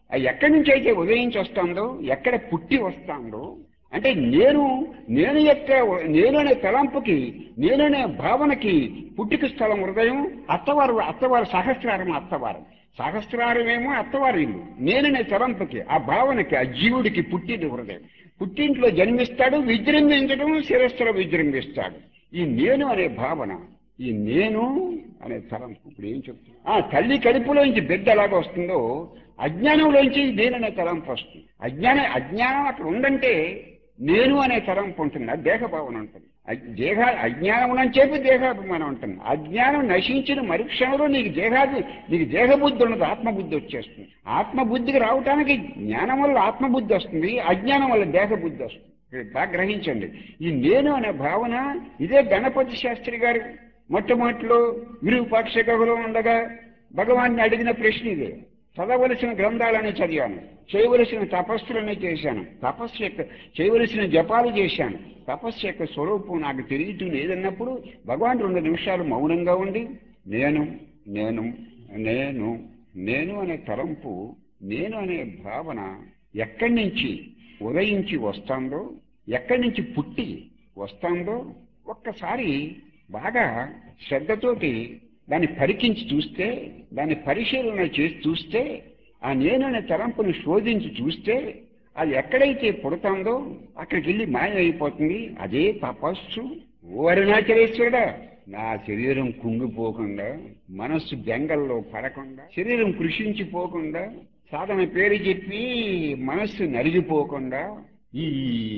అది ఎక్కడి నుంచి అయితే ఉదయించి వస్తుందో ఎక్కడ పుట్టి వస్తుందో అంటే నేను నేను యొక్క నేను అనే తలంపుకి నేను అనే భావనకి పుట్టిక స్థలం హృదయం అత్తవారు అత్తవారు సహస్రారం అత్తవారం సహస్రారమేమో అత్తవారి ఇల్లు నేననే తలంపుకి ఆ భావనకి ఆ జీవుడికి పుట్టింది హృదయం పుట్టింట్లో జన్మిస్తాడు విజృంభించడం శిరస్సులో విజృంభిస్తాడు ఈ నేను అనే భావన ఈ నేను అనే తలంపు ఇప్పుడు ఏం చెప్తున్నా ఆ తల్లి కడుపులోంచి బిడ్డ ఎలాగ వస్తుందో అజ్ఞానంలోంచి నేననే తలంపు వస్తుంది అజ్ఞానం అజ్ఞానం అక్కడ ఉందంటే నేను అనే తలంపు ఉంటుంది అది దేహభావన ఉంటుంది అజ్- దేహ అజ్ఞానం అని చెప్పి దేహాభిమానం ఉంటుంది అజ్ఞానం నశించిన మరుక్షణంలో నీకు దేహాది నీకు దేహబుద్ధి ఉండదు ఆత్మబుద్ధి వచ్చేస్తుంది ఆత్మబుద్ధికి రావటానికి జ్ఞానం వల్ల ఆత్మబుద్ధి వస్తుంది అజ్ఞానం వల్ల దేహబుద్ధి వస్తుంది ఇది బాగా గ్రహించండి ఈ నేను అనే భావన ఇదే గణపతి శాస్త్రి గారు మొట్టమొదటిలో విరూపాక్షకలో ఉండగా భగవాన్ని అడిగిన ప్రశ్న ఇదే చదవలసిన గ్రంథాలని చదివాను చేయవలసిన తపస్సులనే చేశాను తపస్సు యొక్క చేయవలసిన జపాలు చేశాను తపస్సు యొక్క స్వరూపం నాకు తెలియటం లేదన్నప్పుడు భగవాన్ రెండు నిమిషాలు మౌనంగా ఉండి నేను నేను నేను నేను అనే తలంపు నేను అనే భావన ఎక్కడి నుంచి ఉదయించి వస్తుందో ఎక్కడి నుంచి పుట్టి వస్తుందో ఒక్కసారి బాగా శ్రద్ధతోటి దాన్ని పరికించి చూస్తే దాన్ని పరిశీలన చేసి చూస్తే ఆ నేను అనే తలంపును శోధించి చూస్తే అది ఎక్కడైతే పుడతాందో అక్కడికి వెళ్ళి మాయమైపోతుంది అదే తపస్సు ఓ అరుణాచలేశ్వరుడా నా శరీరం కుంగిపోకుండా మనస్సు బెంగల్లో పడకుండా శరీరం కృషించిపోకుండా సాధన పేరు చెప్పి మనస్సు నలిగిపోకుండా ఈ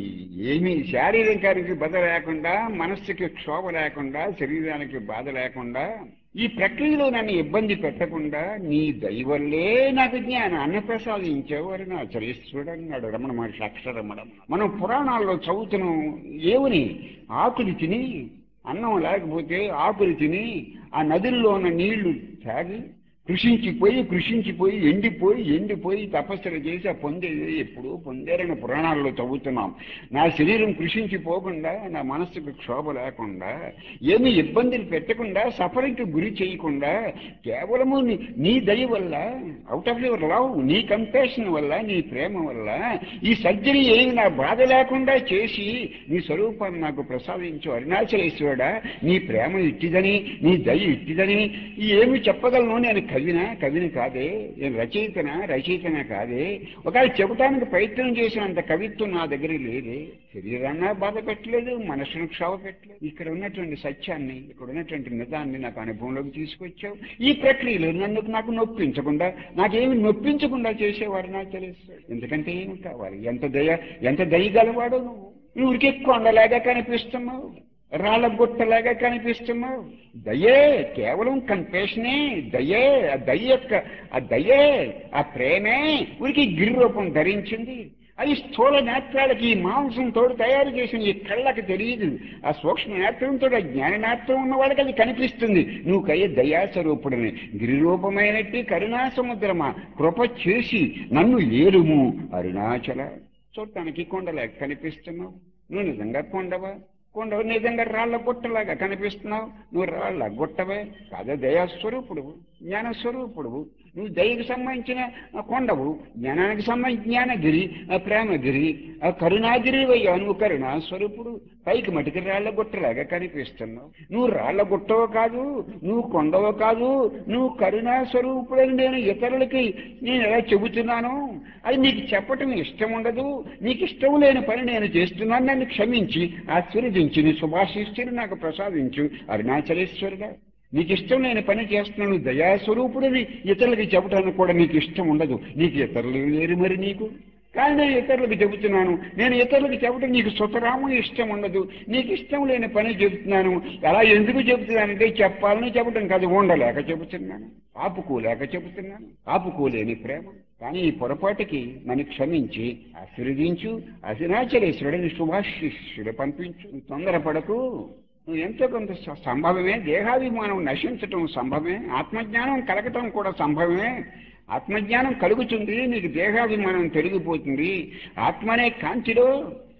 ఏమీ శారీరకానికి బాధ లేకుండా మనస్సుకి క్షోభ లేకుండా శరీరానికి బాధ లేకుండా ఈ ప్రక్రియలో నన్ను ఇబ్బంది పెట్టకుండా నీ దయవల్లే నాకు జ్ఞానాన్ని ప్రసాదించావు అని నా చరీశ్వరుడు అన్నాడు రమణ మహర్షి అక్షరమణం మనం పురాణాల్లో చదువుతున్నాం ఏమని ఆకులు తిని అన్నం లేకపోతే ఆకులు తిని ఆ నదుల్లో ఉన్న నీళ్లు తాగి కృషించిపోయి కృషించిపోయి ఎండిపోయి ఎండిపోయి తపస్సులు చేసి ఆ పొందేది ఎప్పుడు పొందారని పురాణాల్లో చదువుతున్నాం నా శరీరం కృషించిపోకుండా నా మనస్సుకు క్షోభ లేకుండా ఏమీ ఇబ్బందులు పెట్టకుండా సఫరింగ్కి గురి చేయకుండా కేవలము నీ నీ దయ వల్ల అవుట్ ఆఫ్ యువర్ లవ్ నీ కంపాషన్ వల్ల నీ ప్రేమ వల్ల ఈ సర్జరీ ఏమి నా బాధ లేకుండా చేసి నీ స్వరూపాన్ని నాకు ప్రసాదించు అరుణాచలేశ్వరుడా నీ ప్రేమ ఇట్టిదని నీ దయ ఇట్టిదని ఏమి చెప్పగలను నేను కవినా కవిని కాదే నేను రచయితనా రచయితనా కాదే ఒకవేళ చెప్పడానికి ప్రయత్నం చేసినంత కవిత్వం నా దగ్గర లేదే శరీరాన్ని బాధ పెట్టలేదు మనసును క్షోభ పెట్టలేదు ఇక్కడ ఉన్నటువంటి సత్యాన్ని ఇక్కడ ఉన్నటువంటి నిజాన్ని నాకు అనుభవంలోకి తీసుకొచ్చావు ఈ ప్రక్రియలో నన్ను నాకు నొప్పించకుండా నాకేమి నొప్పించకుండా చేసేవారు నాకు తెలుస్తాడు ఎందుకంటే ఏమి కావాలి ఎంత దయ ఎంత దయగలవాడో నువ్వు నువ్వు ఉరికి కొండలాగా కనిపిస్తున్నావు రాళ్ళ గుట్టలాగా కనిపిస్తున్నావు దయే కేవలం కన్ఫెషనే దయే ఆ దయ యొక్క ఆ దయే ఆ ప్రేమే ఉరికి గిరి రూపం ధరించింది అది స్థూల నేత్రాలకి ఈ మాంసంతో తయారు చేసిన ఈ కళ్ళకి తెలియదు ఆ సూక్ష్మ నేత్రంతో ఆ జ్ఞాన నేత్రం ఉన్న వాళ్ళకి అది కనిపిస్తుంది నువ్వు కయ్యే దయాస్వరూపుడని గిరిరూపమైనట్టి కరుణా సముద్రమా కృప చేసి నన్ను ఏలుము అరుణాచల చూడటానికి కొండలాగా కనిపిస్తున్నావు నువ్వు నిజంగా కొండవా కొండవు నిజంగా రాళ్ల గుట్టలాగా కనిపిస్తున్నావు నువ్వు రాళ్ల గుట్టవే కాదే దయాస్వరూపుడు జ్ఞానస్వరూపుడు నువ్వు దయకు సంబంధించిన ఆ కొండవు జ్ఞానానికి సంబంధించిన జ్ఞానగిరి ఆ ప్రేమగిరి ఆ కరుణాగిరి అయ్యా నువ్వు కరుణా స్వరూపుడు పైకి మటికి రాళ్ల గుట్టలాగా కనిపిస్తున్నావు నువ్వు రాళ్ల గుట్టవో కాదు నువ్వు కొండవో కాదు నువ్వు కరుణా స్వరూపుడని నేను ఇతరులకి నేను ఎలా చెబుతున్నాను అది నీకు చెప్పటం ఇష్టం ఉండదు నీకు ఇష్టం లేని పని నేను చేస్తున్నాను నన్ను క్షమించి ఆశీర్వదించి నీ శుభాశిస్తులు నాకు ప్రసాదించు అరుణాచలేశ్వరుడా నీకు ఇష్టం లేని పని చేస్తున్నాను దయాస్వరూపుడిని ఇతరులకి చెప్పడానికి కూడా నీకు ఇష్టం ఉండదు నీకు ఇతరులు లేరు మరి నీకు కానీ నేను ఇతరులకు చెబుతున్నాను నేను ఇతరులకు చెప్పడం నీకు సుతరాము ఇష్టం ఉండదు నీకు ఇష్టం లేని పని చెబుతున్నాను అలా ఎందుకు చెబుతున్నానంటే చెప్పాలని చెప్పడం కాదు ఉండలేక చెబుతున్నాను ఆపుకోలేక చెబుతున్నాను ఆపుకోలేని ప్రేమ కానీ ఈ పొరపాటుకి నన్ను క్షమించి ఆశీర్వదించు అసినాచలేశ్వరుడిని శుభాశిష్యుడు పంపించు నువ్వు తొందరపడకు నువ్వు ఎంతో కొంత స- సంభవమే దేహాభిమానం నశించటం సంభవమే ఆత్మజ్ఞానం కలగటం కూడా సంభవమే ఆత్మజ్ఞానం కలుగుతుంది నీకు దేహాభిమానం తొలగిపోతుంది ఆత్మ అనే కాంతిలో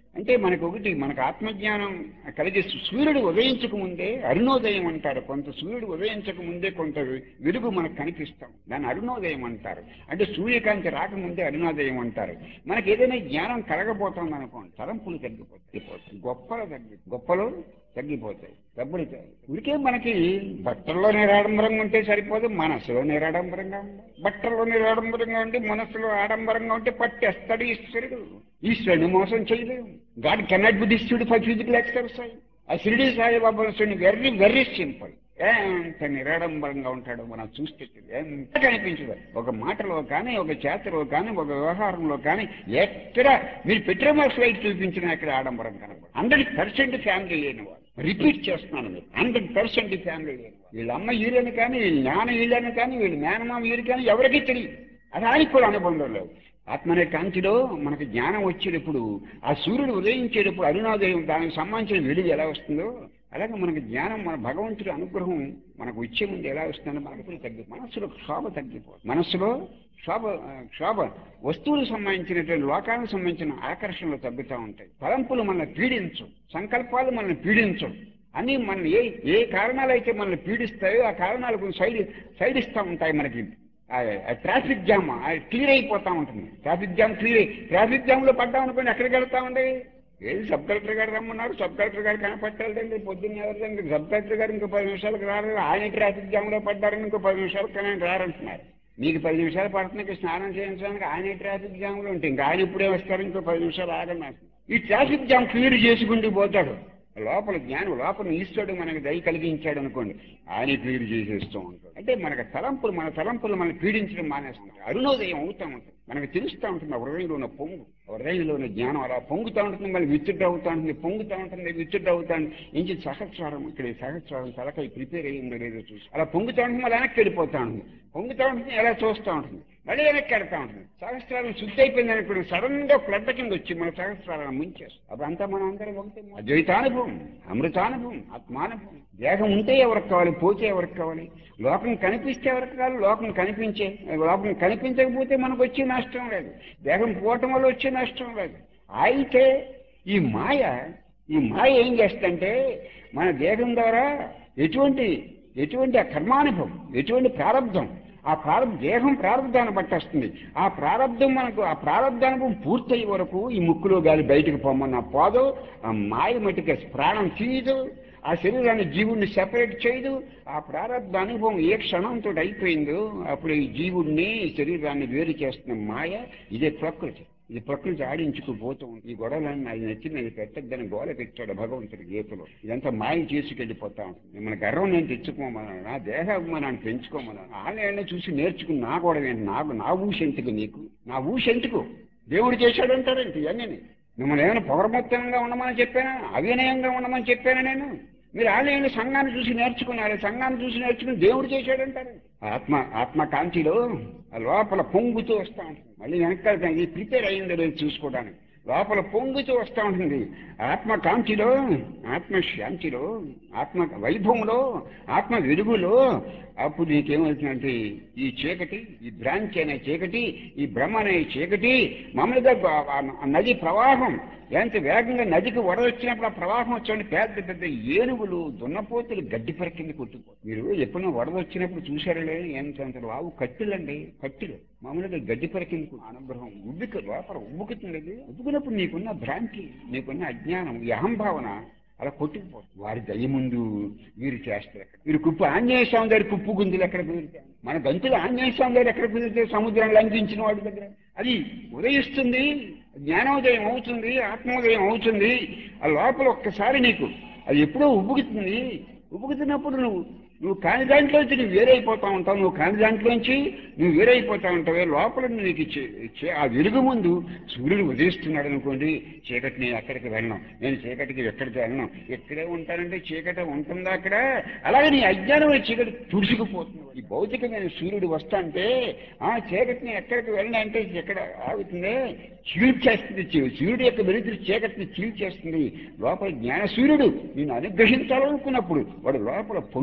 అంటే మనకు ఒకటి మనకు ఆత్మజ్ఞానం కలిగి సూర్యుడు ఉదయించక ముందే అరుణోదయం అంటారు కొంత సూర్యుడు ఉదయించక ముందే కొంత వెలుగు మనకు కనిపిస్తాం దాన్ని అరుణోదయం అంటారు అంటే సూర్యకాంతి రాకముందే అరుణోదయం అంటారు మనకి ఏదైనా జ్ఞానం కలగబోతుంది అనుకోండి తలంపులు తగ్గిపోతాయి గొప్పలు తగ్గి గొప్పలు తగ్గిపోతాయి డబ్బులు ఉరికే మనకి బట్టల్లో నిరాడంబరంగా ఉంటే సరిపోదు మనసులో నిరాడంబరంగా ఉండాలి బట్టల్లో నిరాడంబరంగా ఉంటే మనసులో ఆడంబరంగా ఉంటే పట్టేస్తాడు ఈశ్వరుడు ఈశ్వరుని మోసం చేయలేము God cannot be deceived for physical exercise ఆ Shirdi Sai Baba very very simple ఎంత నిరాడంబరంగా ఉంటాడో మనం చూస్తే ఎంత కనిపించదు ఒక మాటలో కానీ ఒక చేతలో కానీ ఒక వ్యవహారంలో కానీ ఎక్కడ మీరు పెట్రోమాల్ ఫ్లైట్ చూపించినా ఎక్కడ ఆడంబరం కనబడదు హండ్రెడ్ పర్సెంట్ ఫ్యామిలీ లేని వాడు రిపీట్ చేస్తున్నాను మీరు హండ్రెడ్ పర్సెంట్ ఫ్యామిలీ లేని వాడు వీళ్ళ అమ్మ ఈరని కానీ వీళ్ళ నాన్న ఈళ్ళని కానీ వీళ్ళ మేనమామ ఈరు కానీ ఎవరికి తెలియదు అది ఆయనకు కూడా అనుబంధం లేదు ఆత్మనే కాంతిలో మనకి జ్ఞానం వచ్చేటప్పుడు ఆ సూర్యుడు ఉదయించేటప్పుడు అరుణోదయం దానికి సంబంధించిన వెలుగు ఎలా వస్తుందో అలాగే మనకి జ్ఞానం మన భగవంతుడి అనుగ్రహం మనకు వచ్చే ముందు ఎలా వస్తుందో మనకు తగ్గి మనస్సులో క్షోభ తగ్గిపోతుంది మనస్సులో క్షోభ క్షోభ వస్తువులకు సంబంధించినటువంటి లోకానికి సంబంధించిన ఆకర్షణలు తగ్గుతూ ఉంటాయి తలంపులు మనల్ని పీడించు సంకల్పాలు మనల్ని పీడించవు అన్ని మన ఏ ఏ కారణాలు అయితే మనల్ని పీడిస్తాయో ఆ కారణాలకు సైడ్ సైడ్ ఇస్తూ ఉంటాయి మనకి ట్రాఫిక్ జామ్ క్లియర్ అయిపోతా ఉంటుంది traffic jam clear traffic jam లో పడ్డాం అనుకోండి ఎక్కడికి వెళ్తామండి ఏది సబ్ కలెక్టర్ గారు రమ్మన్నారు సబ్ కలెక్టర్ గారు కనపట్టాలండి పొద్దున్న ఎవరిదండి సబ్ కలెక్టర్ గారు ఇంకో పది నిమిషాలకు రాలేదు ఆయన ట్రాఫిక్ జామ్ లో పడ్డారని ఇంకో పది నిమిషాలకు కానీ రారంటున్నారు మీకు పది నిమిషాలు పడుతుంది స్నానం చేయించడానికి ఆయన ట్రాఫిక్ జామ్ లో ఉంటే ఇంకా ఆయన ఇప్పుడే వస్తారు ఇంకో పది నిమిషాలు ఆగండి ఈ ట్రాఫిక్ జామ్ క్లియర్ చేసుకుంటూ పోతాడు లోపల జ్ఞానం లోపల ఈశ్వరుడు మనకు దయ కలిగించాడు అనుకోండి ఆయన క్లియర్ చేసేస్తూ ఉంటాడు అంటే మనకు తలంపులు మన తలంపులు మనం పీడించడం మానేస్తుంటాయి అరుణోదయం అవుతా ఉంటుంది మనకు తెలుస్తూ ఉంటుంది ఆ హృదయంలో ఉన్న పొంగు ఆ హృదయంలో ఉన్న జ్ఞానం అలా పొంగుతూ ఉంటుంది మళ్ళీ విచ్చుడ్డ అవుతా ఉంటుంది పొంగుతూ ఉంటుంది విచ్చుడ్డ అవుతా ఇంచి సహస్రారం ఇక్కడ ఈ సహస్రారం తలకై ప్రిపేర్ అయ్యిందో లేదో చూసి అలా పొంగుతూ ఉంటుంది మళ్ళీ వెనక్కి వెళ్ళిపోతా ఉంటుంది పొంగుతూ ఉంటుంది ఎలా చూస్తూ ఉంటుంది మళ్ళీ వెనక్కి వెళ్తా ఉంటుంది సహస్రారం శుద్ధి అయిపోయింది అనుకోండి సడన్ గా ఫ్లడ్ కింద వచ్చి మన సహస్రాలను ముంచేస్తాం అప్పుడు అంతా మనం అందరం ఒకటి అద్వైతానుభవం అమృతానుభవం ఆత్మానుభవం దేహం ఉంటే ఎవరికి కావాలి పోతే ఎవరికి కావాలి లోకం కనిపిస్తే ఎవరికి కావాలి లోకం కనిపించే లోకం కనిపించకపోతే మనకు వచ్చే నష్టం లేదు దేహం పోవటం వల్ల వచ్చే నష్టం లేదు అయితే ఈ మాయ ఈ మాయ ఏం చేస్తుందంటే మన దేహం ద్వారా ఎటువంటి ఎటువంటి ఆ కర్మానుభవం ఎటువంటి ప్రారంధం ఆ ప్రారంభ దేహం ప్రారంధాన్ని బట్టి వస్తుంది ఆ ప్రారంధం మనకు ఆ ప్రారంధానుభవం పూర్తయ్యే వరకు ఈ ముక్కులో గాలి బయటకు పొమ్మన్న పోదు ఆ మాయ మటుకు ప్రాణం తీయదు ఆ శరీరాన్ని జీవుడిని సెపరేట్ చేయదు ఆ ప్రారంభ అనుభవం ఏ క్షణంతో అయిపోయిందో అప్పుడు ఈ జీవుడిని శరీరాన్ని వేరు చేస్తున్న మాయ ఇదే ప్రకృతి ఇది ప్రకృతి ఆడించుకుపోతూ ఉంది ఈ గొడవలన్నీ అది నచ్చి నేను పెట్టద్దని గోడ పెట్టాడు భగవంతుడి గీతలో ఇదంతా మాయ చేసుకెళ్ళిపోతా ఉంటుంది మన గర్వం నేను తెచ్చుకోమన్నాను నా దేహాభిమానాన్ని పెంచుకోమన్నాను ఆలయాన్ని చూసి నేర్చుకుని నా గొడవ ఏంటి నాకు నా ఊసెంటుకు నీకు నా ఊసెంటుకు దేవుడు చేశాడంటారేంటి ఇవన్నీ మిమ్మల్ని ఏమైనా పొగరమొత్తంగా ఉండమని చెప్పానా అవినయంగా ఉండమని చెప్పానా నేను మీరు ఆలయంలో సంఘాన్ని చూసి నేర్చుకున్నారు సంఘాన్ని చూసి నేర్చుకుని దేవుడు చేశాడంటారు ఆత్మ ఆత్మకాంతిలో ఆ లోపల పొంగుతూ వస్తూ ఉంటుంది మళ్ళీ వెనకాల ఇది ప్రిపేర్ అయిందో లేదు చూసుకోవడానికి లోపల పొంగుతూ వస్తూ ఉంటుంది ఆత్మకాంతిలో ఆత్మశాంతిలో ఆత్మ వైభవంలో ఆత్మ వెలుగులో అప్పుడు నీకేమవుతుందంటే ఈ చీకటి ఈ భ్రాంతి అనే చీకటి ఈ బ్రహ్మ అనే చీకటి మామూలుగా గ- ఆ నది ప్రవాహం ఎంత వేగంగా నదికి వరద వచ్చినప్పుడు ఆ ప్రవాహం వచ్చి పెద్ద పెద్ద ఏనుగులు దున్నపోతులు గడ్డి పరకింది కొట్టుకో మీరు ఎప్పుడైనా వరద వచ్చినప్పుడు చూసారా లేదు ఎంత అంత లావు కట్టెలండి కట్టెలు మామూలుగా గడ్డి పరకింది అనుగ్రహం ఉబ్బిక లోపల ఉబ్బుకుతుంది అది. ఉబ్బుకున్నప్పుడు నీకున్న భ్రాంతి నీకున్న అజ్ఞానం ఈ అహంభావన అలా కొట్టుకుపోతుంది వారి దయ ముందు వీరు చేస్తారు ఎక్కడ వీరు కుప్పు ఆంజనేయ స్వామి దగ్గర కుప్పు గుంజులు ఎక్కడ కుదురుతాయి మన గంతులు ఆంజనేయ స్వామి దగ్గర ఎక్కడ కుదిరితే సముద్రం లంఘించిన వాడి దగ్గర అది ఉదయిస్తుంది జ్ఞానోదయం అవుతుంది ఆత్మోదయం అవుతుంది ఆ లోపల ఒక్కసారి నీకు అది ఎప్పుడో ఉబ్బుకుతుంది ఉబ్బుకుతున్నప్పుడు నువ్వు నువ్వు కాని దాంట్లోంచి నువ్వు వేరైపోతా ఉంటావు నువ్వు కాని దాంట్లోంచి నువ్వు వేరైపోతా ఉంటావే లోపల నీకు చే- చే- ఆ వెలుగు ముందు సూర్యుడు ఉదయిస్తున్నాడు అనుకోండి చీకటి నేను ఎక్కడికి వెళ్ళను నేను చీకటికి ఎక్కడికి వెళ్ళను ఎక్కడే ఉంటానంటే చీకటి ఉంటుందా అక్కడ అలాగే నీ అజ్ఞానం చీకటి తుడుచుకుపోతుంది ఈ భౌతికమైన సూర్యుడు వస్తా అంటే ఆ చీకటిని ఎక్కడికి వెళ్ళను అంటే ఎక్కడ ఆగుతుంది చీల్చేస్తుంది చీ- సూర్యుడు యొక్క వెలుతురు చీకటిని చీల్చేస్తుంది లోపల జ్ఞాన సూర్యుడు నేను అనుగ్రహించాలనుకున్నప్పుడు వాడు లోపల పొంగినప్పుడు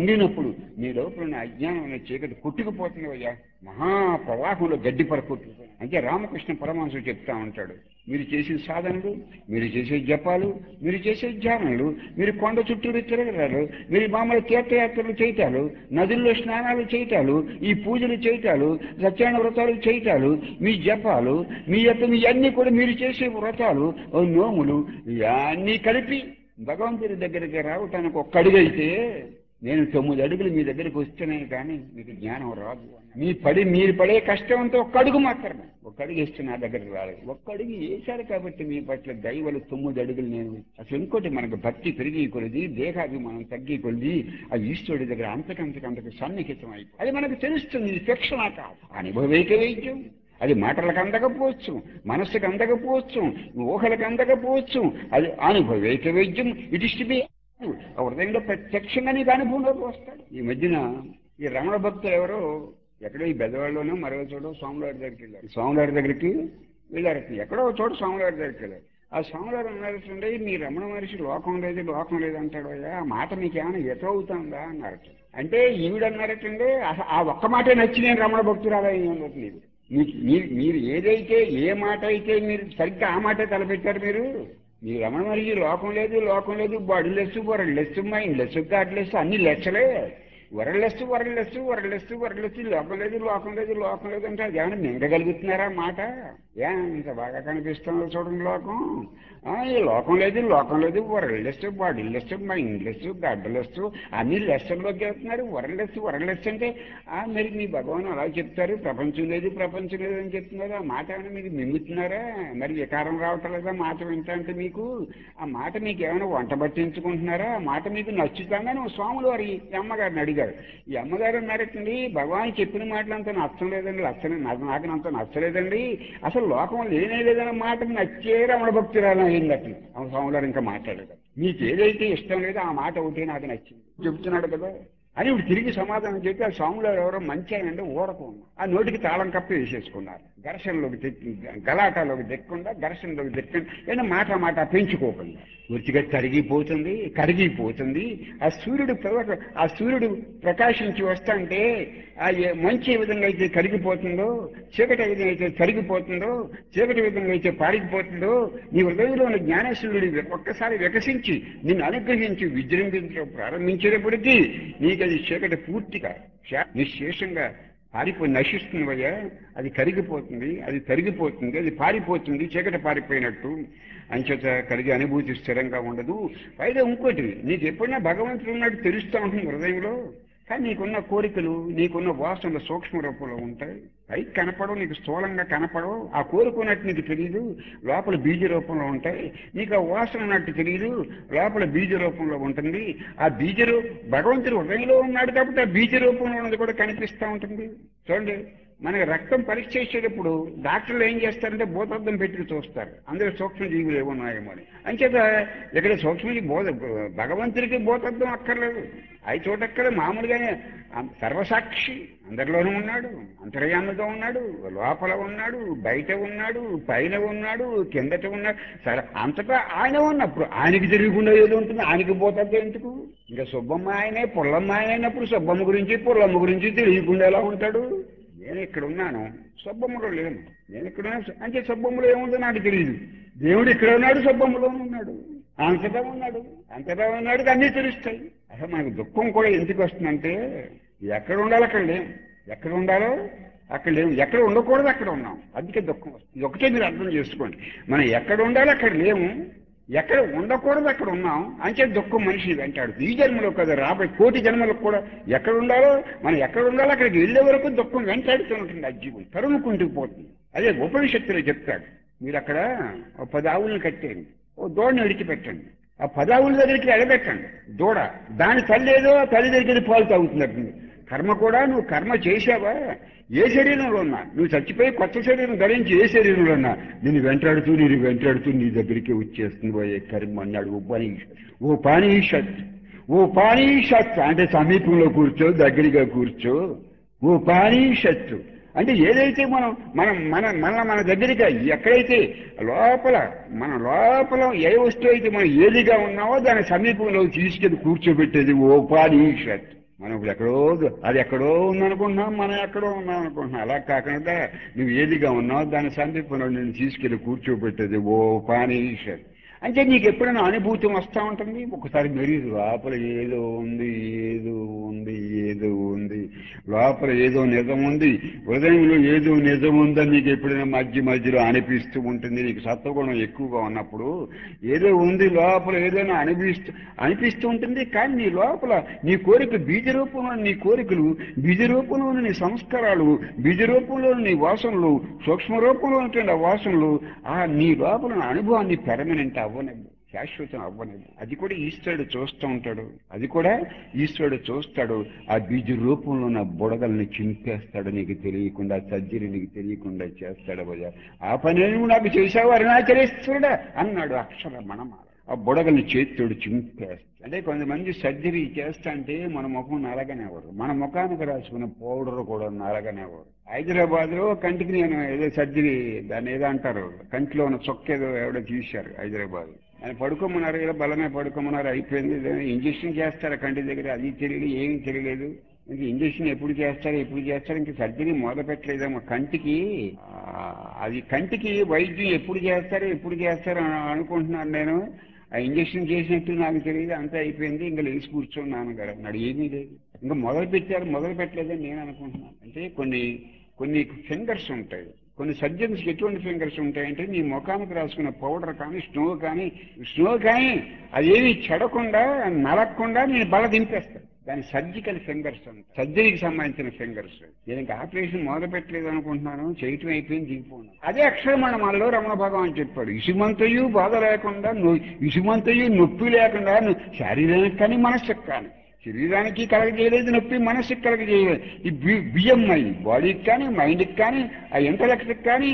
దేవుడు నీ లోపల ఉన్న అజ్ఞానం అనే చీకటి కొట్టుకుపోతున్నావయ్యా మహా ప్రవాహంలో గడ్డి పరకొట్టుకుపోయి అంటే రామకృష్ణ పరమహంసుడు చెప్తా ఉంటాడు మీరు చేసే సాధనలు మీరు చేసే జపాలు మీరు చేసే ధ్యానాలు మీరు కొండ చుట్టూరు తిరగడాలు మీరు మామూలు తీర్థయాత్రలు చేయటాలు నదుల్లో స్నానాలు చేయటాలు ఈ పూజలు చేయటాలు సత్యాన వ్రతాలు చేయటాలు మీ జపాలు మీ యొక్క మీ అన్ని కూడా మీరు చేసే వ్రతాలు ఓ నోములు ఇవన్నీ కలిపి భగవంతుడి దగ్గరికి రావటానికి ఒక్క అడుగైతే నేను తొమ్మిది అడుగులు మీ దగ్గరికి వస్తేనే కానీ మీకు జ్ఞానం రాదు మీ పడి మీరు పడే కష్టంతో ఒక్క అడుగు మాత్రమే ఒక్క అడుగు ఇస్తే నా దగ్గరికి రాలేదు ఒక్క అడుగు వేశారు కాబట్టి మీ పట్ల దైవలు తొమ్మిది అడుగులు నేను అసలు ఇంకోటి మనకు భక్తి పెరిగి కొలిది దేహాభిమానం తగ్గి కొలిది ఆ ఈశ్వరుడి దగ్గర అంతకంతకంతకు సన్నిహితం అయిపోయి అది మనకు తెలుస్తుంది ఇది శిక్షణ కాదు అనుభవైక వైద్యం అది మాటలకు అందకపోవచ్చు మనస్సుకు అందకపోవచ్చు ఊహలకు అందకపోవచ్చు అది అనుభవైక వైద్యం ఇట్ ఇస్ టు బి ఆ హృదయంలో ప్రత్యక్షంగా నీకు అనుభవంలోకి వస్తాడు ఈ మధ్యన ఈ రమణ భక్తులు ఎవరో ఎక్కడో ఈ బెదవాళ్ళలోనో మరో చోట స్వామివారి దగ్గరికి వెళ్ళారు స్వామివారి దగ్గరికి వెళ్ళారు ఎక్కడో ఒక చోట స్వామివారి దగ్గరికి వెళ్ళారు ఆ స్వామివారు అన్నారంటే మీ రమణ మనిషి లోకం లేదు లోకం లేదు అంటాడు అయ్యా ఆ మాట మీకు ఏమైనా ఎతవుతుందా అన్నారట అంటే ఈవిడన్నారటండి అస- ఆ ఒక్క మాటే నచ్చి నేను రమణ భక్తురాలు అయ్యిందట నీకు మీకు మీరు మీరు ఏదైతే ఏ మాట అయితే మీరు సరిగ్గా ఆ మాటే తలపెట్టారు మీరు మీ రమణ మహర్షి లోకం లేదు లోకం లేదు bodiless borderless mindless godless అన్ని లెచ్చలే వరలెస్సు వరలెస్సు వరలెస్సు వరలెస్సు లోకం లేదు లోకం లేదు లోకం లేదు అంటే అది ఏమైనా మింగగలుగుతున్నారా మాట ఏ ఇంత బాగా కనిపిస్తుందో చూడండి లోకం ఆ, ఈ లోకం లేదు లోకం లేదు worldless bodiless mindless godless అన్ని లెస్సల్లోకి వెళ్తున్నారు వరలెస్ వరలెస్ అంటే ఆ మరి మీ భగవాన్ అలా చెప్తారు ప్రపంచం లేదు ప్రపంచం లేదు అని చెప్తున్నారు ఆ మాట ఏమైనా మీకు మింగుతున్నారా మరి వికారం రావటం లేదా మాట వింటా అంటే మీకు ఆ మాట మీకు ఏమైనా వంట పట్టించుకుంటున్నారా ఆ మాట మీకు నచ్చుతుందని ఓ స్వాములు వారి ఈ అమ్మగారిని అడిగారు ఈ అమ్మగారు అన్నారటండి భగవాన్ చెప్పిన మాటలు అంత నచ్చం లేదండి నచ్చని నాకు నాకు అంత నచ్చలేదండి అసలు లోకం లేనే లేదన్న మాట నచ్చే రమణ భక్తురాలు అయిందట ఆ స్వాములు గారు ఇంకా మాట్లాడలేదు మీకు ఏదైతే ఇష్టం లేదో ఆ మాట ఒకటి నాకు నచ్చింది చెప్తున్నాడు కదా అని ఇప్పుడు తిరిగి సమాధానం చెప్పి ఆ స్వాములు ఎవరో మంచి ఆయన అంటే ఊరకుండా ఆ నోటికి తాళం కప్పి వేసేసుకున్నారు ఘర్షణలోకి తెక్కి గలాటాలోకి దెక్కకుండా ఘర్షణలోకి దెక్కండి ఏదైనా మాట మాట పెంచుకోకుండా ఉచిగా కరిగిపోతుంది కరిగిపోతుంది ఆ సూర్యుడు ప్రవ- ఆ సూర్యుడు ప్రకాశించి వస్తుంటే ఆ ఏ- మంచి ఏ విధంగా అయితే కరిగిపోతుందో చీకటి ఏ విధంగా అయితే కరిగిపోతుందో చీకటి ఏ విధంగా అయితే పారిపోతుందో నీ హృదయంలో ఉన్న జ్ఞానేశ్వరుడు ఒక్కసారి వికసించి నిన్ను అనుగ్రహించి విజృంభించడం ప్రారంభించేటప్పటికీ నీకు అది చీకటి పూర్తిగా శా- నిశ్శేషంగా పారిపోయి నశిస్తుందయ్యా అది కరిగిపోతుంది అది తరిగిపోతుంది అది పారిపోతుంది చీకటి పారిపోయినట్టు అంచేత కలిగే అనుభూతి స్థిరంగా ఉండదు పైగా ఇంకోటి నీకు ఎప్పుడైనా భగవంతుడు ఉన్నట్టు తెలుస్తూ ఉంటుంది హృదయంలో కానీ నీకున్న కోరికలు నీకున్న వాసనలు సూక్ష్మ రూపంలో ఉంటాయి పైకి కనపడవు నీకు స్థూలంగా కనపడవు ఆ కోరుకున్నట్టు నీకు తెలియదు లోపల బీజ రూపంలో ఉంటాయి నీకు ఆ వాసన ఉన్నట్టు తెలియదు లోపల బీజ రూపంలో ఉంటుంది ఆ బీజ రూ భగవంతుడు హృదయంలో ఉన్నాడు కాబట్టి ఆ బీజ రూపంలో ఉన్నది కూడా కనిపిస్తూ ఉంటుంది చూడండి మనకి రక్తం పరీక్ష చేసేటప్పుడు డాక్టర్లు ఏం చేస్తారంటే భూతద్దం పెట్టి చూస్తారు అందులో సూక్ష్మజీవులు ఏమున్నాయేమో అని అంచేత ఇక్కడ సూక్ష్మజీవి బోధ భగవంతుడికి భూతద్దం అక్కర్లేదు అవి చూడక్కడ మామూలుగానే అం- సర్వసాక్షి అందరిలోనూ ఉన్నాడు అంతర్యామిగా ఉన్నాడు లోపల ఉన్నాడు బయట ఉన్నాడు పైన ఉన్నాడు కిందట ఉన్నాడు సరే అంతటా ఆయన ఉన్నప్పుడు ఆయనకి తిరగకుండా ఏదో ఉంటుంది ఆయనకి పోతుంది ఎందుకు ఇంకా సుబ్బమ్మ ఆయనే పుల్లమ్మ ఆయన అయినప్పుడు సుబ్బమ్మ గురించి పుల్లమ్మ గురించి తెలియకుండా ఎలా ఉంటాడు నేను ఇక్కడ ఉన్నాను సుబ్బమ్మలో లేను నేను ఇక్కడ ఉన్నాను అంటే సుబ్బమ్మలో ఏముందో నాకు తెలియదు దేవుడు ఇక్కడ ఉన్నాడు సుబ్బమ్మలోనూ ఉన్నాడు అంతటా ఉన్నాడు అంతటా ఉన్నాడు అన్నీ తెలుస్తాయి అసలు మనకు దుఃఖం కూడా ఎందుకు వస్తుందంటే ఎక్కడ ఉండాలో అక్కడ లేము ఎక్కడ ఉండాలో అక్కడ లేవు ఎక్కడ ఉండకూడదు అక్కడ ఉన్నాం అందుకే దుఃఖం వస్తుంది ఇది ఒకటే మీరు అర్థం చేసుకోండి మనం ఎక్కడ ఉండాలో అక్కడ లేము ఎక్కడ ఉండకూడదు అక్కడ ఉన్నాం అంచే దుఃఖం మనిషిని వెంటాడుతుంది ఈ జన్మలో కదా రాబోయే కోటి జన్మలకు కూడా ఎక్కడ ఉండాలో మనం ఎక్కడ ఉండాలో అక్కడికి వెళ్ళే వరకు దుఃఖం వెంటాడుతూ ఉంటుంది ఆ జీవం తరుముకుంటూ పోతుంది అదే ఉపనిషత్తులు చెప్తాడు మీరు అక్కడ ఓ పది ఆవులను కట్టేయండి ఓ దూడని విడిచిపెట్టండి ఆ పదావుల దగ్గరికి ఎడబెట్టండి దూడ దాని తల్లి ఏదో ఆ తల్లి దగ్గర పాలు తాగుతున్నట్టు కర్మ కూడా నువ్వు కర్మ చేశావా ఏ శరీరంలో ఉన్నా నువ్వు చచ్చిపోయి కొత్త శరీరం ధరించి ఏ శరీరంలో ఉన్నా నేను వెంటాడుతూ నేను వెంటాడుతూ నీ దగ్గరికి వచ్చేస్తుంది పోయే కర్మ అన్నాడు ఉపనిషత్ ఓ పానీషత్ ఓ పానీషత్ అంటే సమీపంలో కూర్చో దగ్గరగా కూర్చో ఓ పానీషత్తు అంటే ఏదైతే మనం మనం మన మన మన దగ్గరగా ఎక్కడైతే లోపల మన లోపల ఏ వస్తువు అయితే మనం ఏదిగా ఉన్నామో దాని సమీపంలో తీసుకెళ్లి కూర్చోబెట్టేది ఓ పానీషత్ మనం ఇప్పుడు ఎక్కడో అది ఎక్కడో ఉందనుకుంటున్నాం మనం ఎక్కడో ఉన్నాం అనుకుంటున్నాం అలా కాకుండా నువ్వు ఏదిగా ఉన్నావు దాని సమీపంలో నేను తీసుకెళ్ళి కూర్చోబెట్టేది ఓ పానీషర్ అంటే నీకు ఎప్పుడైనా అనుభూతి వస్తూ ఉంటుంది ఒకసారి మెరీదు లోపల ఏదో ఉంది ఏదో ఉంది ఏదో ఉంది లోపల ఏదో నిజం ఉంది హృదయంలో ఏదో నిజం ఉందని నీకు ఎప్పుడైనా మధ్య మధ్యలో అనిపిస్తూ ఉంటుంది నీకు సత్వగుణం ఎక్కువగా ఉన్నప్పుడు ఏదో ఉంది లోపల ఏదైనా అనిపిస్తూ అనిపిస్తూ ఉంటుంది కానీ నీ లోపల నీ కోరిక బీజ రూపంలో నీ కోరికలు బీజ రూపంలో నీ సంస్కారాలు బీజ రూపంలో నీ వాసనలు సూక్ష్మ రూపంలో ఉంటున్న ఆ వాసనలు ఆ నీ లోపల ఉన్న అనుభవాన్ని పెర్మనెంట్ అవ్వనివ్వు శాశ్వతం అవ్వనివ్వు అది కూడా ఈశ్వరుడు చూస్తూ ఉంటాడు అది కూడా ఈశ్వరుడు చూస్తాడు ఆ బీజ రూపంలో ఉన్న బుడగల్ని చింపేస్తాడు నీకు తెలియకుండా సర్జరీ నీకు తెలియకుండా చేస్తాడు భయ ఆ పని నువ్వు నాకు చేసావు అరుణాచలేశ్వరుడా అన్నాడు అక్షర మనమాల ఆ బుడగల్ని చేతితోడు చింపేస్తాడు అంటే కొంతమంది సర్జరీ చేస్తా అంటే మన ముఖం నలగనేవారు మన ముఖానికి రాసుకున్న పౌడర్ కూడా నలగనేవారు హైదరాబాద్ లో కంటికి నేను ఏదో సర్జరీ దాన్ని ఏదో అంటారు కంటిలో ఉన్న చొక్క ఏదో ఎవడో తీశారు హైదరాబాద్ ఆయన పడుకోమన్నారు ఏదో బలమే పడుకోమన్నారు అయిపోయింది ఏదో ఇంజక్షన్ చేస్తారు కంటి దగ్గర అది తెలియదు ఏమీ తెలియలేదు ఇంక ఇంజక్షన్ ఎప్పుడు చేస్తారు ఎప్పుడు చేస్తారు ఇంక సర్జరీ మొదలు పెట్టలేదేమో కంటికి ఆ, అది కంటికి వైద్యం ఎప్పుడు చేస్తారు ఎప్పుడు చేస్తారు అని అనుకుంటున్నాను నేను ఆ ఇంజక్షన్ చేసినట్టు నాకు తెలియదు అంతా అయిపోయింది ఇంకా లేచి కూర్చొని నాన్నగారు అన్నాడు ఏమీ లేదు ఇంకా మొదలు పెట్టారు మొదలు పెట్టలేదని నేను అనుకుంటున్నాను అంటే కొన్ని కొన్ని ఫింగర్స్ ఉంటాయి కొన్ని సర్జన్స్కి ఎటువంటి ఫింగర్స్ ఉంటాయంటే నీ ముఖానికి రాసుకున్న పౌడర్ కానీ స్నో కానీ స్నో కానీ అదేమి చెడకుండా నలగకుండా నేను బల దింపేస్తాను దాని సర్జికల్ ఫింగర్స్ ఉంటాయి సర్జరీకి సంబంధించిన ఫింగర్స్ దీనికి ఆపరేషన్ మొదలు పెట్టలేదు అనుకుంటున్నాను చేయటం అయిపోయింది దిగిపోయినాను అదే అక్షరమణమాలలో రమణ భగవాన్ చెప్పాడు ఇసుమంతయు బాధ లేకుండా నువ్వు ఇసుమంతయు నొప్పి లేకుండా నువ్వు శారీరానికి కానీ మనస్సుకు కానీ శరీరానికి కలగజేయలేదు నొప్పి మనసుకి కలగజేయలేదు ఈ బి బిఎంఐ బాడీకి కానీ మైండ్కి కానీ ఆ ఇంటలెక్ట్కి కానీ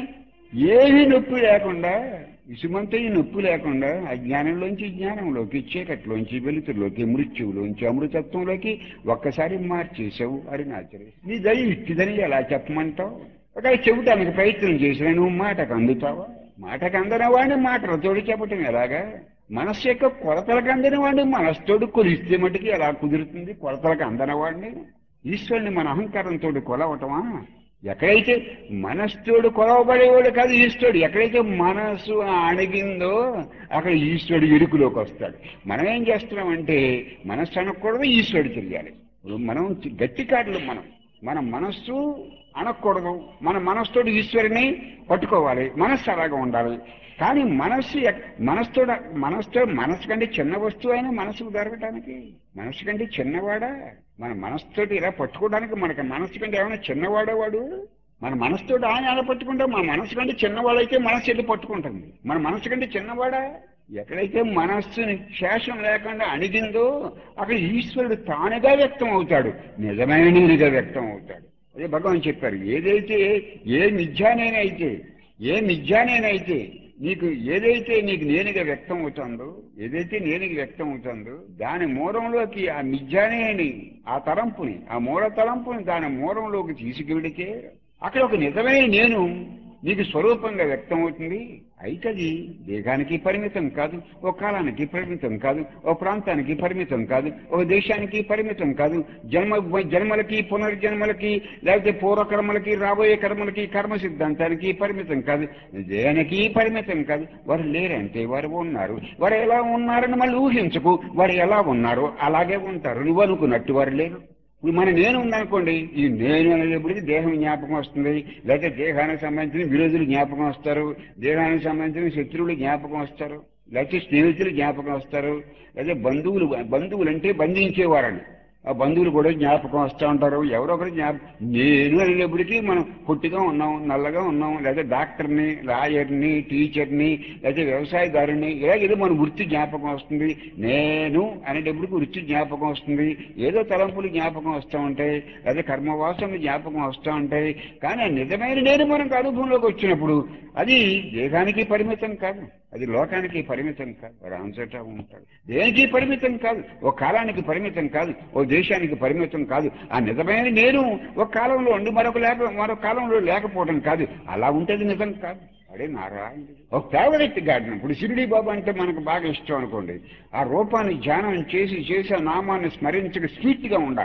ఏమీ నొప్పి లేకుండా ఇసుమంతయి నొప్పి లేకుండా అజ్ఞానంలోంచి జ్ఞానంలోకి చీకట్లోంచి వెలుతురులోకి మృత్యువులోంచి అమృతత్వంలోకి ఒక్కసారి మార్చేసావు అరుణాచలం నీ దయ ఇట్టిదని ఎలా చెప్పమంటావు ఒకవేళ చెబుతానికి ప్రయత్నం చేసినా నువ్వు మాటకు అందుతావా మాటకు అందని వాడిని మాటలతోడు చెప్పటం ఎలాగా మనస్సు యొక్క కొలతలకు అందని వాడిని మనస్సుతోడు కొలిస్తే మటుకు ఎలా కుదురుతుంది కొలతలకు అందని వాడిని ఈశ్వరుని మన అహంకారంతో కొలవటమా ఎక్కడైతే మనస్సుతోడు కొలవబడేవాడు కాదు ఈశ్వరుడు ఎక్కడైతే మనస్సు అణిగిందో అక్కడ ఈశ్వరుడు ఎరుకులోకి వస్తాడు మనం ఏం చేస్తున్నామంటే మనస్సు అనకూడదు ఈశ్వరుడు తెలియాలి ఇప్పుడు మనం గట్టి కాటలు మనం మన మనస్సు అనకూడదు మన మనస్సుతోటి ఈశ్వరుని పట్టుకోవాలి మనస్సు అలాగా ఉండాలి కానీ మనస్సు ఎక్- మనస్సుతో మనస్సుతో మనస్సు కంటే చిన్న వస్తువు అయినా మనసుకు దొరకటానికి మనస్సు కంటే చిన్నవాడా మన మనస్సుతోటి ఇలా పట్టుకోవడానికి మనకి మనస్సు కంటే ఏమైనా చిన్నవాడా వాడు మన మనసుతోటి ఆయన ఎలా పట్టుకుంటాం మన మనసు కంటే చిన్నవాడైతే మనస్సు వెళ్ళి పట్టుకుంటుంది మన మనసు కంటే చిన్నవాడా ఎక్కడైతే మనస్సుని శేషం లేకుండా అణిగిందో అక్కడ ఈశ్వరుడు తానుగా వ్యక్తం అవుతాడు నిజమైన నేనుగా వ్యక్తం అవుతాడు అదే భగవాన్ చెప్పారు ఏదైతే ఏ మిథ్యానేనైతే ఏ మిథ్యానేనైతే నీకు ఏదైతే నీకు నేనుగా వ్యక్తం అవుతుందో ఏదైతే నేనుగా వ్యక్తం అవుతుందో దాని మూలంలోకి ఆ మిథ్యానేని ఆ తలంపుని ఆ మూల తలంపుని దాని మూలంలోకి తీసుకెళితే అక్కడ ఒక నిజమైన నేను నీకు స్వరూపంగా వ్యక్తం అవుతుంది అయితే అది దేహానికి పరిమితం కాదు ఓ కాలానికి పరిమితం కాదు ఓ ప్రాంతానికి పరిమితం కాదు ఓ దేశానికి పరిమితం కాదు జన్మ జన్మలకి పునర్జన్మలకి లేకపోతే పూర్వకర్మలకి రాబోయే కర్మలకి కర్మ సిద్ధాంతానికి పరిమితం కాదు దేనికి పరిమితం కాదు వారు లేరంటే వారు ఉన్నారు వారు ఎలా ఉన్నారని మళ్ళీ ఊహించకు వారు ఎలా ఉన్నారో అలాగే ఉంటారు నువ్వు అనుకున్నట్టు వారు లేరు ఇప్పుడు మన నేను ఉందనుకోండి ఈ నేను అనేటప్పటికి దేహం జ్ఞాపకం వస్తుంది లేకపోతే దేహానికి సంబంధించిన విరోధులు జ్ఞాపకం వస్తారు దేహానికి సంబంధించిన శత్రువులు జ్ఞాపకం వస్తారు లేకపోతే స్నేహితులు జ్ఞాపకం వస్తారు లేకపోతే బంధువులు బంధువులు అంటే బంధించేవారని ఆ బంధువులు కూడా జ్ఞాపకం వస్తూ ఉంటారు ఎవరో ఒకరు జ్ఞాప నేను అనేటప్పటికీ మనం పొట్టిగా ఉన్నాం నల్లగా ఉన్నాం లేదా డాక్టర్ని లాయర్ని టీచర్ని లేదా వ్యవసాయదారుని ఇలా ఏదో మన వృత్తి జ్ఞాపకం వస్తుంది నేను అనేటప్పటికి వృత్తి జ్ఞాపకం వస్తుంది ఏదో తలంపులు జ్ఞాపకం వస్తూ ఉంటాయి లేదా కర్మవాసనలు జ్ఞాపకం వస్తూ ఉంటాయి కానీ ఆ నిజమైన నేను మనకు అనుభవంలోకి వచ్చినప్పుడు అది దేహానికి పరిమితం కాదు అది లోకానికి పరిమితం కాదు వాడు అంతటా ఉంటాడు దేనికి పరిమితం కాదు ఓ కాలానికి పరిమితం కాదు ఓ దేశానికి పరిమితం కాదు ఆ నిజమైన నేను ఒక కాలంలో ఉండి మరొక లేక మరొక కాలంలో లేకపోవడం కాదు అలా ఉంటేది నిజం కాదు అడే నారాయణుడు ఒక ఫేవరెట్ గార్డెన్ ఇప్పుడు షిరిడి బాబా అంటే మనకు బాగా ఇష్టం అనుకోండి ఆ రూపాన్ని ధ్యానం చేసి చేసి ఆ నామాన్ని స్మరించక స్వీట్గా ఉండాలి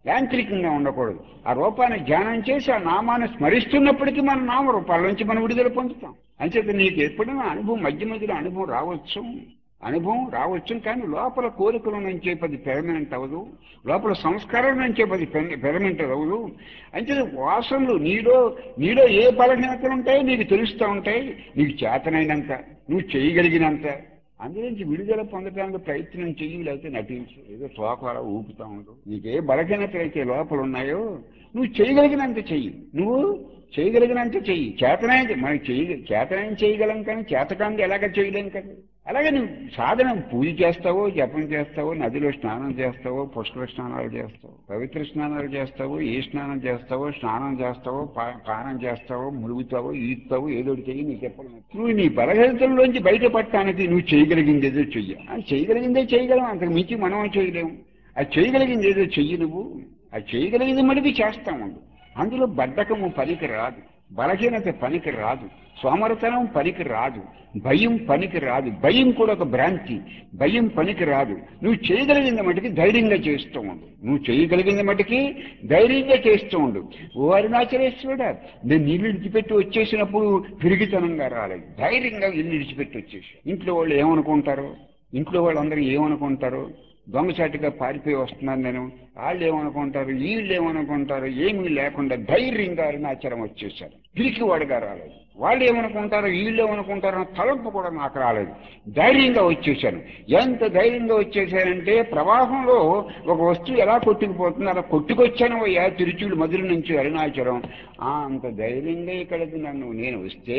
యాంత్రికంగా ఉండకూడదు ఆ రూపాన్ని ధ్యానం చేసి ఆ నామాన్ని స్మరిస్తున్నప్పటికీ మన నామరూపాల నుంచి మనం విడుదల పొందుతాం అంచేత నీకు ఎప్పుడైనా అనుభవం మధ్య మధ్యలో అనుభవం రావచ్చు అనుభవం రావచ్చు కానీ లోపల కోరికల నుంచే పది పెర్మనెంట్ అవ్వదు లోపల సంస్కారం నుంచే పది పెర్మనెంట్ అవ్వదు అంటే వాసనలు నీలో నీలో ఏ బలహీనతలు ఉంటాయో నీకు తెలుస్తూ ఉంటాయి నీకు చేతనైనంత నువ్వు చేయగలిగినంత అందులోంచి విడుదల పొందడానికి ప్రయత్నం చెయ్యి లేకపోతే నటించు ఏదో తోకాల ఊపుతా ఉండు నీకే బలహీనతలు అయితే లోపల ఉన్నాయో నువ్వు చేయగలిగినంత చెయ్యి నువ్వు చేయగలిగినంత చెయ్యి చేతనైంది మనకి చేయ చేతనైన చేయగలం కానీ చేతకాంతి ఎలాగ చేయలేం కదా అలాగే నువ్వు సాధన పూజ చేస్తావో జపం చేస్తావో నదిలో స్నానం చేస్తావో పుష్కర స్నానాలు చేస్తావు పవిత్ర స్నానాలు చేస్తావో ఏ స్నానం చేస్తావో స్నానం చేస్తావో పా- పానం చేస్తావో ములుగుతావో ఈస్తావో ఏదో ఒకటి చెయ్యి నీకు చెప్పడం నువ్వు నీ బలహీనతల్లోంచి బయటపడటానికి నువ్వు చేయగలిగింది ఏదో చెయ్యి ఆ చేయగలిగిందే చేయగలం అంతకు మించి మనం చేయలేము అది చేయగలిగింది ఏదో చెయ్యి నువ్వు అది చేయగలిగింది మటుకు చేస్తాము అందులో బద్ధకము పనికి రాదు బలహీనత పనికి రాదు సోమరతనం పనికి రాదు భయం పనికి రాదు భయం కూడా ఒక భ్రాంతి భయం పనికి రాదు నువ్వు చేయగలిగింది మటుకి ధైర్యంగా చేస్తూ ఉండు నువ్వు చేయగలిగింది మటుకి ధైర్యంగా చేస్తూ ఉండు ఓ అరుణాచలేశ్వరుడా నేను నీళ్ళు విడిచిపెట్టి వచ్చేసినప్పుడు పిరిగితనంగా రాలేదు ధైర్యంగా ఇల్లు విడిచిపెట్టి వచ్చేసి ఇంట్లో వాళ్ళు ఏమనుకుంటారు ఇంట్లో వాళ్ళందరూ ఏమనుకుంటారు దొంగచాటుగా పారిపోయి వస్తున్నాను నేను వాళ్ళు ఏమనుకుంటారు వీళ్ళు ఏమనుకుంటారు ఏమీ లేకుండా ధైర్యంగా అరుణాచలం వచ్చేసారు పిరికి వాడుగా రాలేదు వాళ్ళు ఏమనుకుంటారు వీళ్ళు ఏమనుకుంటారు అన్న తలంపు కూడా నాకు రాలేదు ధైర్యంగా వచ్చేసాను ఎంత ధైర్యంగా వచ్చేసానంటే ప్రవాహంలో ఒక వస్తువు ఎలా కొట్టుకుపోతుంది అలా కొట్టుకొచ్చాను అయ్యా తిరుచుడు మధుర నుంచి అరుణాచలం ఆ, అంత ధైర్యంగా ఇక్కడికి నన్ను నేను వస్తే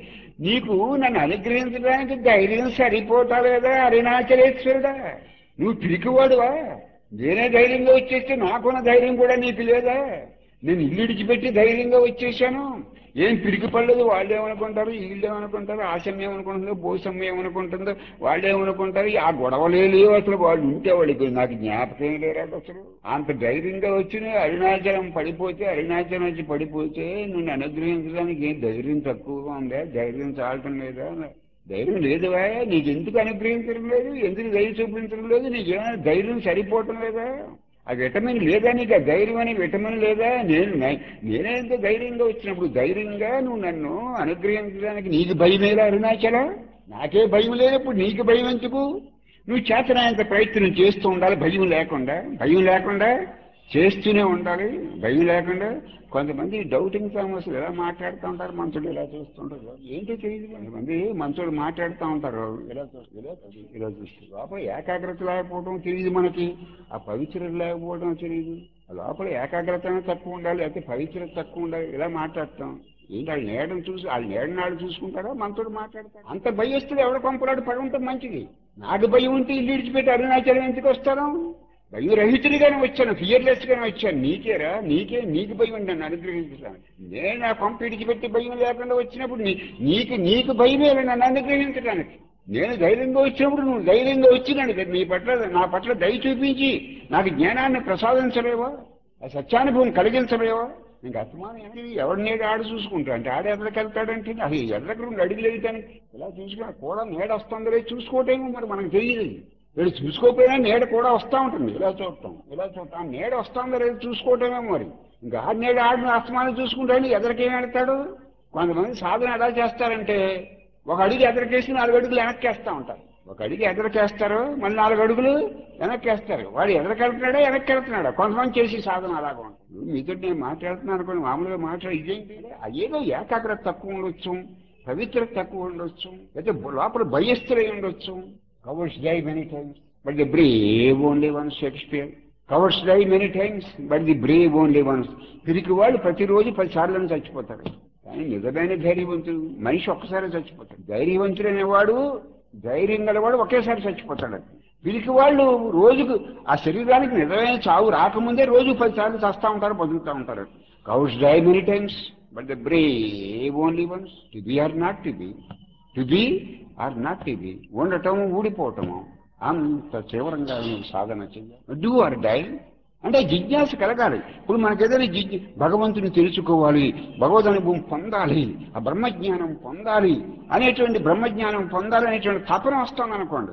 నీకు నన్ను అనుగ్రహించడానికి ధైర్యం సరిపోతా లేదా అరుణాచలేశ్వరుడా నువ్వు పిరికివాడువా నేనే ధైర్యంగా వచ్చేస్తే నాకున్న ధైర్యం కూడా నీకు లేదా నేను ఇల్లు విడిచిపెట్టి ధైర్యంగా వచ్చేసాను ఏం పిరికి పడలేదు వాళ్ళు ఏమనుకుంటారు వీళ్ళు ఏమనుకుంటారు ఆశం ఏమనుకుంటుందో భూసం ఏమనుకుంటుందో వాళ్ళు ఏమనుకుంటారు ఆ గొడవలే లేవు అసలు వాళ్ళు ఉంటే వాళ్ళకి నాకు జ్ఞాపకం లేరా అసలు అంత ధైర్యంగా వచ్చిన అరుణాచలం పడిపోతే అరుణాచలం వచ్చి పడిపోతే నువ్వు అనుగ్రహించడానికి ఏం ధైర్యం తక్కువగా ఉందా ధైర్యం చాలటం లేదా ధైర్యం లేదువా నీకు ఎందుకు అనుగ్రహించడం లేదు ఎందుకు ధైర్యం చూపించడం లేదు నీకేమైనా ధైర్యం సరిపోవటం లేదా ఆ విటమిన్ లేదా నీకు ఆ ధైర్యం అనే విటమిన్ లేదా నేను నై- నేనే ఎంత ధైర్యంగా వచ్చినప్పుడు ధైర్యంగా నువ్వు నన్ను అనుగ్రహించడానికి నీకు భయమేలా అరుణాచలం నాకే భయం లేనప్పుడు నీకు భయం ఎందుకు నువ్వు చేతనాయంత ప్రయత్నం చేస్తూ ఉండాలి భయం లేకుండా భయం లేకుండా చేస్తూనే ఉండాలి భయం లేకుండా కొంతమంది డౌటింగ్ సమస్యలు ఎలా మాట్లాడుతూ ఉంటారు మంచుడు ఇలా చూస్తుంటారు ఏంటో తెలియదు కొంతమంది మంచుడు మాట్లాడుతూ ఉంటారు ఇలా చూస్తూ ఇలా చూస్తూ, ఇలా చూస్తూ లోపల ఏకాగ్రత లేకపోవడం తెలియదు మనకి ఆ పవిత్రత లేకపోవడం తెలియదు ఆ లోపల ఏకాగ్రత తక్కువ ఉండాలి అయితే పవిత్రత తక్కువ ఉండాలి ఇలా మాట్లాడతాం ఏంటి వాళ్ళ నీడను చూసి వాళ్ళ నీడని వాళ్ళు చూసుకుంటారా మనతో మాట్లాడతారు అంత భయస్తులు ఎవడ పంపులాడు పడి ఉంటే మంచిది నాకు భయం ఉంటే ఇల్లు విడిచిపెట్టి అరుణాచలం ఎందుకు వస్తాను భయం రహితుడిగానే వచ్చాను ఫియర్లెస్ గానే వచ్చాను నీకేరా నీకే నీకు భయం ఉంది నన్ను అనుగ్రహించడానికి నేను ఆ పంపు విడిచిపెట్టి భయం లేకుండా వచ్చినప్పుడు నీ నీకు నీకు భయమే నన్ను అనుగ్రహించడానికి నేను ధైర్యంగా వచ్చినప్పుడు నువ్వు ధైర్యంగా వచ్చి నన్ను నీ పట్ల నా పట్ల దయ చూపించి నాకు జ్ఞానాన్ని ప్రసాదించలేవా ఆ సత్యానుభవం కలిగించలేవా నీకు అసమానం ఏంటి? ఎవరి నీడ ఆడు చూసుకుంటా అంటే ఆడ ఎక్కడికి వెళ్తాడంటే అది ఎల్లకి రెండు అడుగులు వేయటానికి ఇలా చూసుకున్నా కూడా నీడ వస్తుందో లేదో చూసుకోవటమేమో మరి మనకు తెలియదు వీడు చూసుకోకపోయినా నీడ కూడా వస్తూ ఉంటుంది ఇలా చూడటం ఇలా చూడటం ఆ నీడ వస్తుందో లేదో చూసుకోవటమే మరి ఇంకా ఆ నీడ ఆడిన అస్తమానం చూసుకుంటాడు ఎదరికేం వెళ్తాడు కొంతమంది సాధన ఎలా చేస్తారంటే ఒక అడుగు ఎదరికేసి నాలుగు అడుగులు వెనక్కేస్తూ ఉంటారు ఒక అడుగు ఎదరికేస్తారు మళ్ళీ నాలుగు అడుగులు వెనక్కేస్తారు వాడు ఎదరికెళ్తున్నాడా వెనక్కి వెళ్తున్నాడా కొంతమంది చేసి సాధన అలాగా ఉంటుంది మీతో నేను మాట్లాడుతున్నాను అనుకోండి మామూలుగా మాట్లాడి ఇదేంటి అయ్యేదో ఏకాగ్రత తక్కువ ఉండొచ్చు పవిత్రత తక్కువ ఉండొచ్చు అయితే లోపల భయస్థులై ఉండొచ్చు cowards die many times but the brave only one Shakespeare cowards die many times but the brave only once పిరికి వాళ్ళు ప్రతిరోజు పది సార్లు చచ్చిపోతారు కానీ నిజమైన ధైర్యవంతుడు మనిషి ఒక్కసారి చచ్చిపోతాడు ధైర్యవంతుడు అనేవాడు ధైర్యం గలవాడు ఒకేసారి చచ్చిపోతాడు పిరికి వాళ్ళు రోజుకు ఆ శరీరానికి నిజమైన చావు రాకముందే రోజు పది సార్లు చస్తా ఉంటారు బతుకుతూ ఉంటారు cowards die many times but the brave only once to be or not to be to be or not to be ఉండటము ఊడిపోవటము అంత తీవ్రంగా నువ్వు సాధన చెయ్యాలి డూ ఆర్ డై అంటే జిజ్ఞాస కలగాలి ఇప్పుడు మనకేదైనా జిజ్ఞ భగవంతుని తెలుసుకోవాలి భగవద్ అనుభవం పొందాలి ఆ బ్రహ్మజ్ఞానం పొందాలి అనేటువంటి బ్రహ్మజ్ఞానం పొందాలి అనేటువంటి తపన వస్తుంది అనుకోండి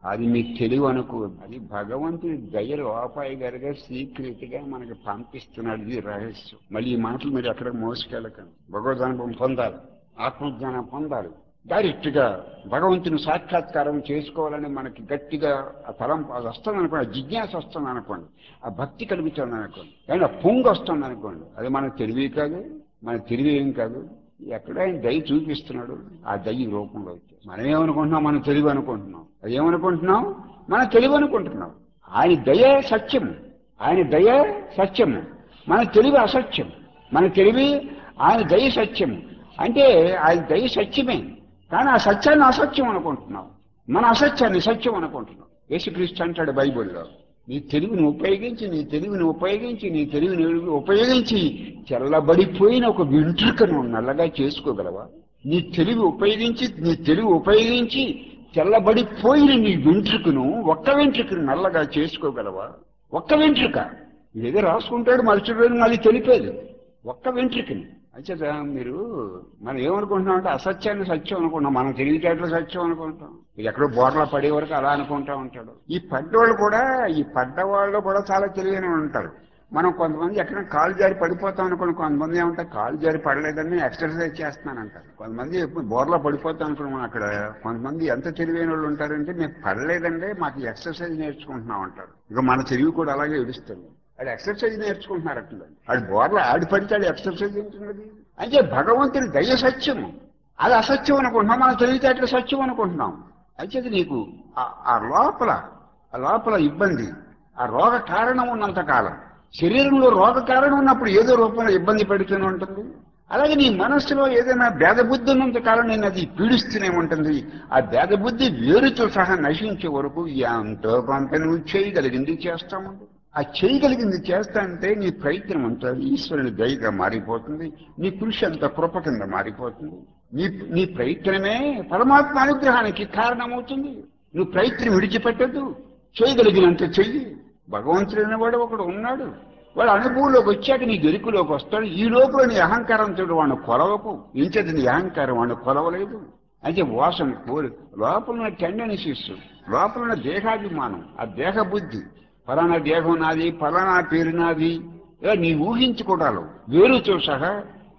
అది మీకు తెలివి అనుకో అది భగవంతుడి దయ లోపాయి గారిగా సీక్రెట్ గా మనకి పంపిస్తున్నాడు ఇది రహస్యం మళ్ళీ ఈ మాటలు మీరు ఎక్కడ మోసుకెళ్ళకండి భగవద్నుభవం పొందాలి ఆత్మజ్ఞానం పొందాలి డైరెక్ట్ గా భగవంతుని సాక్షాత్కారం చేసుకోవాలని మనకి గట్టిగా ఆ తలం అది వస్తుంది అనుకోండి జిజ్ఞాస వస్తుంది అనుకోండి ఆ భక్తి కలుగుతుంది అనుకోండి కానీ ఆ పొంగు వస్తుంది అనుకోండి అది మన తెలివి కాదు మన తెలివి ఏం కాదు ఎక్కడ ఆయన దయ చూపిస్తున్నాడు ఆ దయ ఈ రూపంలో వచ్చేది మనం ఏమనుకుంటున్నాం మనం తెలివి అనుకుంటున్నాం అది ఏమనుకుంటున్నాం మన తెలివి అనుకుంటున్నాం ఆయన దయ సత్యము ఆయన దయ సత్యము మన తెలివి అసత్యం మన తెలివి ఆయన దయ సత్యము అంటే ఆయన దయ సత్యమే కానీ ఆ సత్యాన్ని అసత్యం అనుకుంటున్నాం మన అసత్యాన్ని సత్యం అనుకుంటున్నాం యేసుక్రీస్తు అంటాడు బైబిల్లో నీ తెలివిని ఉపయోగించి నీ తెలివిని ఉపయోగించి నీ తెలివిని ఉపయోగించి చల్లబడిపోయిన ఒక వెంట్రుకను నల్లగా చేసుకోగలవా నీ తెలివి ఉపయోగించి నీ తెలివి ఉపయోగించి తెల్లబడిపోయిన నీ వెంట్రుకను ఒక్క వెంట్రుకను నల్లగా చేసుకోగలవా ఒక్క వెంట్రుక ఏదో రాసుకుంటాడు మరుసటి రోజు మళ్ళీ తెలిపేది ఒక్క వెంట్రుకని అంచేత మీరు మనం ఏమనుకుంటున్నాం అంటే అసత్యాన్ని సత్యం అనుకుంటున్నాం మనం తెలివితేటలు సత్యం అనుకుంటాం ఇది ఎక్కడో బోర్లా పడే వరకు అలా అనుకుంటా ఉంటాడు ఈ పడ్డవాళ్ళు కూడా ఈ పడ్డవాళ్ళు కూడా చాలా తెలివైన ఉంటారు మనం కొంతమంది ఎక్కడ కాలు జారి పడిపోతాం అనుకోండి కొంతమంది ఏమంటారు కాలు జారి పడలేదని ఎక్సర్సైజ్ చేస్తున్నాను అంటారు కొంతమంది బోర్లా పడిపోతాం అనుకున్నాం అక్కడ కొంతమంది ఎంత తెలివైన వాళ్ళు ఉంటారంటే మేము పడలేదంటే మాకు ఎక్సర్సైజ్ నేర్చుకుంటున్నాం అంటారు ఇక మన తెలివి కూడా అలాగే ఏడుస్తుంది అది ఎక్సర్సైజ్ నేర్చుకుంటున్నారు అట్లా అది బోర్ల ఆడి పడితే ఎక్సర్సైజ్ ఏంటున్నది అంటే భగవంతుని దయ సత్యము అది అసత్యం అనుకుంటున్నాం మన తెలివితేటలు సత్యం అనుకుంటున్నాం అయితే నీకు ఆ- ఆ లోపల ఆ లోపల ఇబ్బంది ఆ రోగ కారణం ఉన్నంత కాలం శరీరంలో రోగ కారణం ఉన్నప్పుడు ఏదో రూపంలో ఇబ్బంది పెడుతూనే ఉంటుంది అలాగే నీ మనస్సులో ఏదైనా భేద బుద్ధి ఉన్నంత కాలం నేను అది పీడిస్తూనే ఉంటుంది ఆ భేద బుద్ధి వేరుతో సహా నశించే వరకు ఎంతో కొంత నువ్వు చేయగలిగింది చేస్తాము ఆ చేయగలిగింది చేస్తా అంటే నీ ప్రయత్నం అంతా ఈశ్వరుని దయగా మారిపోతుంది నీ కృషి అంతా కృప కింద మారిపోతుంది నీ నీ ప్రయత్నమే పరమాత్మ అనుగ్రహానికి కారణమవుతుంది నువ్వు ప్రయత్నం విడిచిపెట్టద్దు చేయగలిగినంత చెయ్యి భగవంతుడైన వాడు ఒకడు ఉన్నాడు వాడు అనుభవంలోకి వచ్చాక నీ గెలుకులోకి వస్తాడు ఈ లోపల నీ అహంకారంతో వాడిని కొలవకు ఇంచది నీ అహంకారం వాడిని కొలవలేదు అంటే వాసన కోరి లోపల ఉన్న టెండెన్సీస్ లోపల ఉన్న దేహాభిమానం ఆ దేహ బుద్ధి ఫలానా దేహం నాది ఫలానా పేరు నాది ఇలా నీ ఊహించుకోవడాలు వేరుతో సహా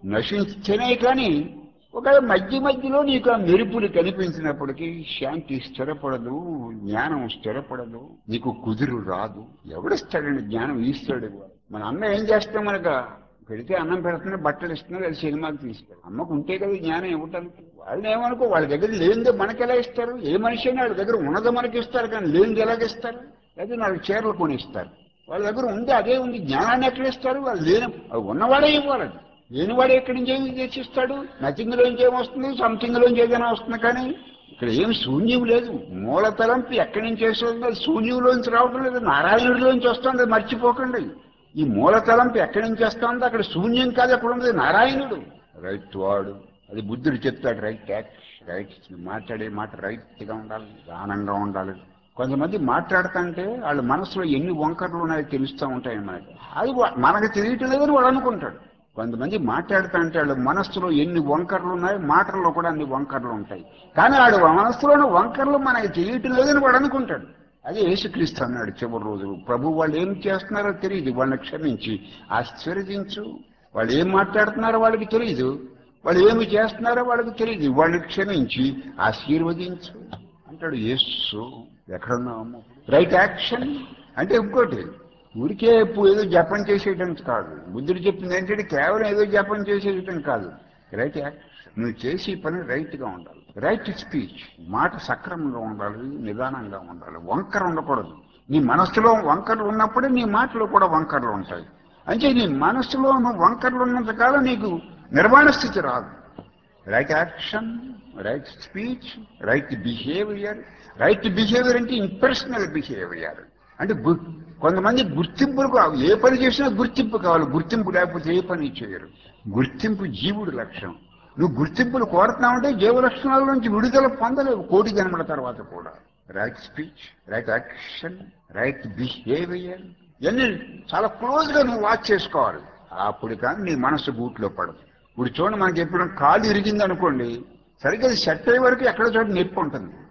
నశించనే కానీ ఒక మధ్య మధ్యలో నీకు ఆ మెరుపులు కనిపించినప్పటికీ శాంతి స్థిరపడదు జ్ఞానం స్థిరపడదు నీకు కుదురు రాదు ఎవడిస్తాడండి జ్ఞానం ఈశ్వరుడు మన అన్న ఏం చేస్తాం మనకు పెడితే అన్నం పెడుతున్నా బట్టలు ఇస్తున్నారు అది సినిమాకి తీసుకెళ్ళి అమ్మకు ఉంటే కదా జ్ఞానం ఇవ్వటానికి వాళ్ళని ఏమనుకో వాళ్ళ దగ్గర లేనిదే మనకి ఎలా ఇస్తారు ఏ మనిషి అయినా వాళ్ళ దగ్గర ఉన్నదో మనకి ఇస్తారు కానీ లేనిది ఎలాగిస్తారు లేదా నాలుగు చీరలు కొనిస్తారు వాళ్ళ దగ్గర ఉంది అదే ఉంది జ్ఞానాన్ని ఎక్కడ ఇస్తారు వాళ్ళు లేని అవి ఉన్నవాడే ఇవ్వాలి అది లేనివాడు ఎక్కడి నుంచి ఏమి తెచ్చిస్తాడు నథింగ్ లోంచి ఏమొస్తుంది సంథింగ్ లోంచి ఏదైనా వస్తుంది కానీ ఇక్కడ ఏం శూన్యం లేదు మూల తలంపు ఎక్కడి నుంచి వస్తుంది అది శూన్యంలోంచి రావడం లేదు నారాయణుడిలోంచి వస్తుంది అది మర్చిపోకండి ఈ మూల తలంపు ఎక్కడి నుంచి వస్తుంది అక్కడ శూన్యం కాదు అక్కడ ఉంది నారాయణుడు రైట్ వాడు అది బుద్ధుడు చెప్తాడు రైట్ యాక్ట్ రైట్ మాట్లాడే మాట రైట్ గా ఉండాలి దానంగా ఉండాలి కొంతమంది మాట్లాడుతుంటే వాళ్ళ మనసులో ఎన్ని వంకర్లు ఉన్నాయో తెలుస్తూ ఉంటాయి మనకి అది వా- మనకు తెలియటం లేదని వాడు అనుకుంటాడు కొంతమంది మాట్లాడుతా అంటే వాళ్ళ మనస్సులో ఎన్ని వంకర్లు ఉన్నాయో మాటల్లో కూడా అన్ని వంకర్లు ఉంటాయి కానీ వాడు మనస్సులోని వంకర్లు మనకి తెలియటం లేదని వాడు అనుకుంటాడు అదే యేసుక్రీస్తు అన్నాడు చివరి రోజు ప్రభు వాళ్ళు ఏం చేస్తున్నారో తెలియదు వాళ్ళని క్షమించి ఆశీర్వదించు వాళ్ళు ఏం మాట్లాడుతున్నారో వాళ్ళకి తెలియదు వాళ్ళు ఏమి చేస్తున్నారో వాళ్ళకి తెలియదు వాళ్ళని క్షమించి ఆశీర్వదించు అంటాడు యేసు ఎక్కడున్నాము రైట్ యాక్షన్ అంటే ఇంకోటి ఊరికే పు- ఏదో జపం చేసేయటం కాదు బుద్ధుడు చెప్పింది ఏంటంటే కేవలం ఏదో జపం చేసేయటం కాదు రైట్ యాక్షన్ నువ్వు చేసే పని రైట్ గా ఉండాలి రైట్ స్పీచ్ మాట సక్రమంగా ఉండాలి నిదానంగా ఉండాలి వంకర ఉండకూడదు నీ మనస్సులో వంకరలు ఉన్నప్పుడే నీ మాటలో కూడా వంకరలు ఉంటాయి అంటే నీ మనస్సులో నువ్వు వంకరలు ఉన్నంత కాలం నీకు నిర్మాణ స్థితి రాదు right action right speech right behaviour right behaviour అంటే ఇంపర్సనల్ బిహేవియర్ అంటే గు- కొంతమంది గుర్తింపులు కావాలి ఏ పని చేసినా గుర్తింపు కావాలి గుర్తింపు లేకపోతే ఏ పని చేయరు గుర్తింపు జీవుడి లక్షణం నువ్వు గుర్తింపులు కోరుతున్నావంటే జీవ లక్షణాల నుంచి విడుదల పొందలేవు కోటి జన్మల తర్వాత కూడా right speech right action right behaviour ఇవన్నీ చాలా క్లోజ్ గా నువ్వు వాచ్ చేసుకోవాలి అప్పుడు కానీ నీ మనసు గూట్లో పడదు ఇప్పుడు చూడండి మనకి ఎప్పుడు కాలు ఇరిగింది అనుకోండి సరిగ్గా అది సెట్ అయ్యే వరకు ఎక్కడ చోట నొప్పి ఉంటుంది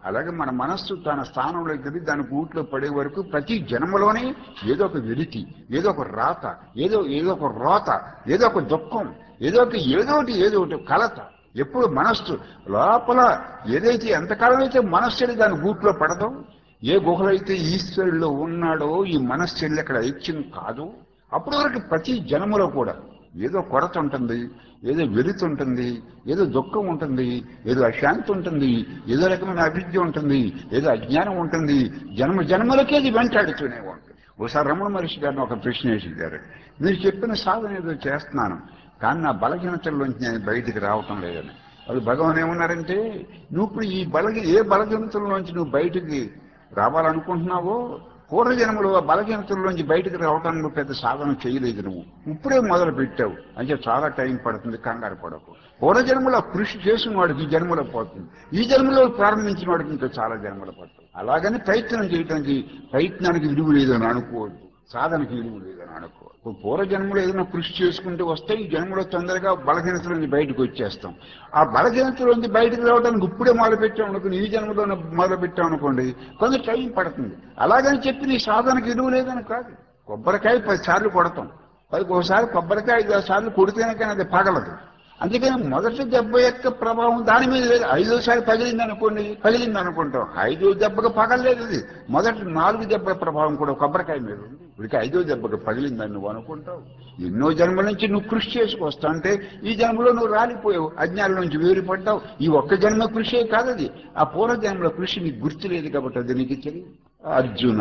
అలాగే మన మనస్సు తన స్థానంలోకి వెళ్ళి దాని గూట్లో పడే వరకు ప్రతి జన్మలోనే ఏదో ఒక వెలితి ఏదో ఒక రాత ఏదో ఏదో ఒక రోత ఏదో ఒక దుఃఖం ఏదో ఒక ఏదో ఒకటి ఏదో ఒకటి కలత ఎప్పుడు మనస్సు లోపల ఏదైతే ఎంతకాలం అయితే మనస్సుని దాని గూట్లో పడదో ఏ గుహలైతే ఈశ్వరుల్లో ఉన్నాడో ఈ మనస్సుని అక్కడ ఐక్యం కాదు అప్పటి వరకు ప్రతి జన్మలో కూడా ఏదో కొరత ఉంటుంది ఏదో వెలుతుంటుంది ఏదో దుఃఖం ఉంటుంది ఏదో అశాంతి ఉంటుంది ఏదో రకమైన అవిద్య ఉంటుంది ఏదో అజ్ఞానం ఉంటుంది జన్మ జన్మలకే అది వెంటాడుతూనే ఉంటుంది ఒకసారి రమణ మహర్షి గారిని ఒక ప్రశ్న వేసిందారు మీరు చెప్పిన సాధన ఏదో చేస్తున్నాను కానీ నా బలహీనతల్లోంచి నేను బయటికి రావటం లేదని అది భగవాన్ ఏమన్నారంటే నువ్వు ఇప్పుడు ఈ బలహీ ఏ బలహీనతల్లోంచి నువ్వు బయటికి రావాలనుకుంటున్నావో పూర్వజన్మలో ఆ బలహీనతల్లోంచి బయటకు రావడానికి నువ్వు పెద్ద సాధన చేయలేదు నువ్వు ఇప్పుడే మొదలు పెట్టావు అంటే చాలా టైం పడుతుంది కంగారు పడకు పూర్వజన్మలో కృషి చేసిన వాడికి ఈ జన్మలో పోతుంది ఈ జన్మలో ప్రారంభించిన వాడికి ఇంకా చాలా జన్మలు పడుతుంది అలాగని ప్రయత్నం చేయడానికి ప్రయత్నానికి విలువ లేదని అనుకోవద్దు సాధనకి విలువ లేదని అనుకో ఇప్పుడు పూర్వజన్మలో ఏదైనా కృషి చేసుకుంటూ వస్తే ఈ జన్మలో తొందరగా బలహీనతల నుంచి బయటకు వచ్చేస్తాం ఆ బలహీనతల నుంచి బయటకు రావడానికి ఇప్పుడే మొదలు పెట్టాం అనుకోండి ఈ జన్మలో మొదలు పెట్టాం అనుకోండి కొంచెం టైం పడుతుంది అలాగని చెప్పి నీ సాధనకి విలువ లేదని కాదు కొబ్బరికాయ పది సార్లు కొడతాం పది ఒకసారి కొబ్బరికాయ ఐదు ఆరు సార్లు కొడితేనే కానీ అది పగలదు అందుకని మొదటి దెబ్బ యొక్క ప్రభావం దాని మీద లేదు ఐదోసారి పగిలింది అనుకోండి పగిలింది అనుకుంటాం ఐదో దెబ్బకు పగలలేదు అది మొదటి నాలుగు దెబ్బల ప్రభావం కూడా కొబ్బరికాయ మీద ఉంది ఇప్పటికి ఐదో దెబ్బకు పగిలిందని నువ్వు అనుకుంటావు ఎన్నో జన్మల నుంచి నువ్వు కృషి చేసుకొస్తా అంటే ఈ జన్మలో నువ్వు రాలిపోయావు అజ్ఞానం నుంచి వేరుపడ్డావు ఈ ఒక్క జన్మ కృషే కాదు అది ఆ పూర్వ జన్మల కృషి నీకు గుర్తు లేదు కాబట్టి అది నీకు తెలియదు అర్జున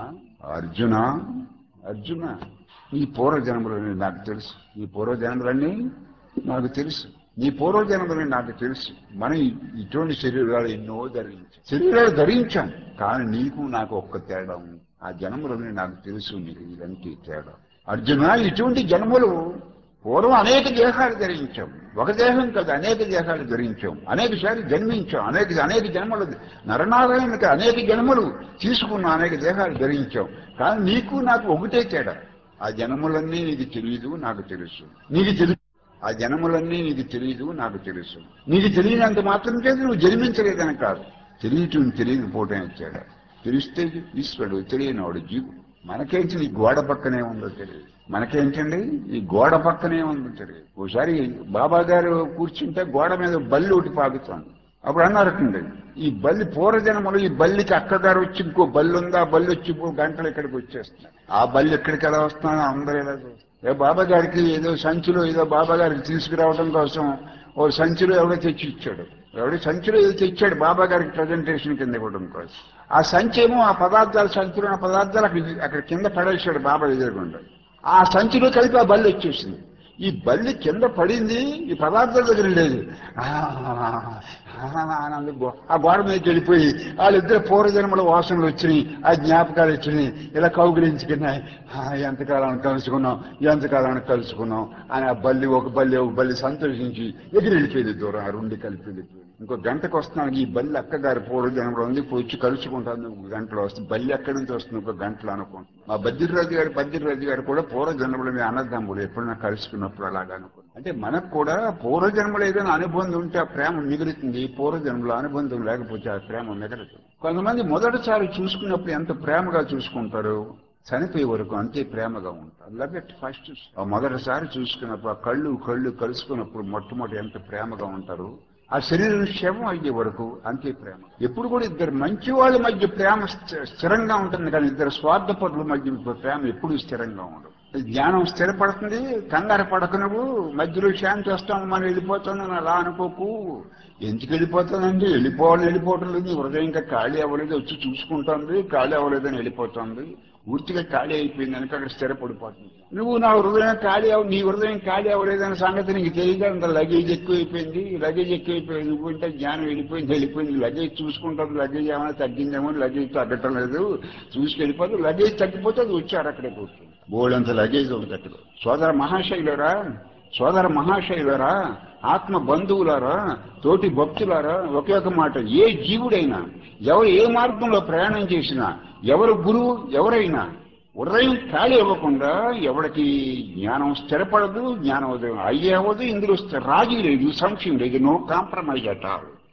అర్జున అర్జున ఈ పూర్వ జన్మలని నాకు తెలుసు ఈ పూర్వ జన్మలన్నీ నాకు తెలుసు నీ పూర్వజన్మని నాకు తెలుసు మనం ఇటువంటి శరీరాలు ఎన్నో ధరించాం శరీరాలు ధరించాం కానీ నీకు నాకు ఒక్క తేడా ఉంది ఆ జన్మలని నాకు తెలుసు నీకు ఇదంటే తేడా అర్జున ఇటువంటి జన్మలు పూర్వం అనేక దేహాలు ధరించాం ఒక దేహం కాదు అనేక దేహాలు ధరించాం అనేక సార్లు జన్మించాం అనేక అనేక జన్మలు నరనారాయణకి అనేక జన్మలు తీసుకున్న అనేక దేహాలు ధరించాం కానీ నీకు నాకు ఒకటే తేడా ఆ జన్మలన్నీ నీకు తెలియదు నాకు తెలుసు నీకు తెలుసు ఆ జన్మలన్నీ నీకు తెలియదు నాకు తెలుసు నీకు తెలియనంత మాత్రం చేత నువ్వు జన్మించలేదని కాదు తెలియటం తెలియకపోవటం ఇచ్చాడు తెలిస్తే ఈశ్వరుడు తెలియనివాడు జీవుడు మనకేంటి ఈ గోడ పక్కనే ఉందో తెలియదు మనకేంటండి ఈ గోడ పక్కనే ఉందో తెలియదు ఒకసారి బాబా గారు కూర్చుంటే గోడ మీద బల్లి ఒకటి పాగుతాను అప్పుడు అన్నారటండి ఈ బల్లి పూర్వజన్మలో ఈ బల్లికి అక్కగారు వచ్చి ఇంకో బల్లి ఉందా ఆ బల్లి వచ్చి ఇంకో గంటలు ఇక్కడికి వచ్చేస్తున్నాయి ఆ బల్లి ఎక్కడికి ఎలా వస్తున్నానో అందరూ ఎలా చూస్తారు ఏ బాబా గారికి ఏదో సంచిలో ఏదో బాబా గారికి తీసుకురావడం కోసం ఓ సంచిలో ఎవడో తెచ్చి ఇచ్చాడు ఎవడో సంచిలో ఏదో తెచ్చాడు బాబా గారికి ప్రజెంటేషన్ కింద ఇవ్వడం కోసం ఆ సంచి ఏమో ఆ పదార్థాలు సంచిలో ఉన్న పదార్థాలు అక్కడ అక్కడ కింద పడేసాడు బాబా ఎదురుగుండా ఆ సంచిలో కలిపి ఆ బల్లి వచ్చేసింది ఈ బల్లి కింద పడింది ఈ పదార్థాల దగ్గర లేదు ఆ, ఆనంద గో- ఆ గోడ మీదకి వెళ్ళిపోయి వాళ్ళిద్దరు పూర్వజన్మల వాసనలు వచ్చినాయి ఆ జ్ఞాపకాలు వచ్చినాయి ఇలా కౌగిలించుకున్నాయి ఆ, ఎంతకాలాన్ని కలుసుకున్నాం ఎంతకాలాన్ని కలుసుకున్నాం అని ఆ బల్లి ఒక బల్లి ఒక బల్లి సంతోషించి ఎగిరి వెళ్ళిపోయింది దూరం ఆ రెండు కలిపి వెళ్ళిపోయింది ఇంకో గంటకు వస్తున్నాను ఈ బల్లి అక్కగారి పూర్వజన్మలో ఉంది ఇప్పుడు వచ్చి కలుసుకుంటాను ఒక గంటలో వస్తుంది బల్లి ఎక్కడి నుంచి వస్తుంది ఒక గంటలో అనుకుంటున్నాను మా బద్రిరాజు గారు బద్రిరాజు గారు కూడా పూర్వజన్మలో మీ అన్నదమ్ముడు ఎప్పుడైనా కలుసుకున్నప్పుడు అలాగా అనుకున్నాను అంటే మనకు కూడా పూర్వజన్మలో ఏదైనా అనుబంధం ఉంటే ఆ ప్రేమ మిగులుతుంది పూర్వజన్మలో అనుబంధం లేకపోతే ఆ ప్రేమ మిగలదు కొంతమంది మొదటిసారి చూసుకున్నప్పుడు ఎంత ప్రేమగా చూసుకుంటారు చనిపోయే వరకు అంతే ప్రేమగా ఉంటారు లవ్ ఎట్ ఫస్ట్ ఆ మొదటిసారి చూసుకున్నప్పుడు ఆ కళ్ళు కళ్ళు కలుసుకున్నప్పుడు మొట్టమొదటి ఎంత ప్రేమగా ఉంటారు ఆ శరీరం శవం అయ్యే వరకు అంతే ప్రేమ ఎప్పుడు కూడా ఇద్దరు మంచి వాళ్ళ మధ్య ప్రేమ స్థి- స్థిరంగా ఉంటుంది కానీ ఇద్దరు స్వార్థపరుల మధ్య ప్రేమ ఎప్పుడు స్థిరంగా ఉండదు జ్ఞానం స్థిరపడుతుంది కంగారు పడక నువ్వు మధ్యలో శాంతి వస్తాము మనం వెళ్ళిపోతాను అలా అనుకోకు ఎందుకు వెళ్ళిపోతానండి వెళ్ళిపోవాలని వెళ్ళిపోవటం లేదు నీ హృదయం ఇంకా ఖాళీ అవ్వలేదు వచ్చి చూసుకుంటుంది ఖాళీ అవ్వలేదని వెళ్ళిపోతుంది పూర్తిగా ఖాళీ అయిపోయింది కనుక అక్కడ స్థిరపడిపోతుంది నువ్వు నా హృదయం ఖాళీ అవ్వ నీ హృదయం ఖాళీ అవ్వలేదనే సంగతి నీకు తెలియదు అంత లగేజ్ ఎక్కువైపోయింది లగేజ్ ఎక్కువైపోయింది నువ్వు అంటే జ్ఞానం వెళ్ళిపోయింది వెళ్ళిపోయింది లగేజ్ చూసుకుంటుంది లగేజ్ ఏమైనా తగ్గిందేమో లగేజ్ తగ్గటం లేదు చూసుకెళ్ళిపోదు లగేజ్ తగ్గిపోతే అది వచ్చారు అక్కడే కూర్చొని బోడంత లగేజ్ ఉంది అక్కడ సోదర మహాశైలరా సోదర మహాశైలరా ఆత్మ బంధువులారా తోటి భక్తులారా ఒకే ఒక మాట ఏ జీవుడైనా ఎవరు ఏ మార్గంలో ప్రయాణం చేసినా ఎవరు గురువు ఎవరైనా ఉదయం ఖాళీ ఇవ్వకుండా ఎవరికి జ్ఞానం స్థిరపడదు జ్ఞానోదయం అయ్యే అవ్వదు ఇందులో స్థి- రాజీ లేదు సంశయం లేదు నో కాంప్రమైజ్ అట్ ఆల్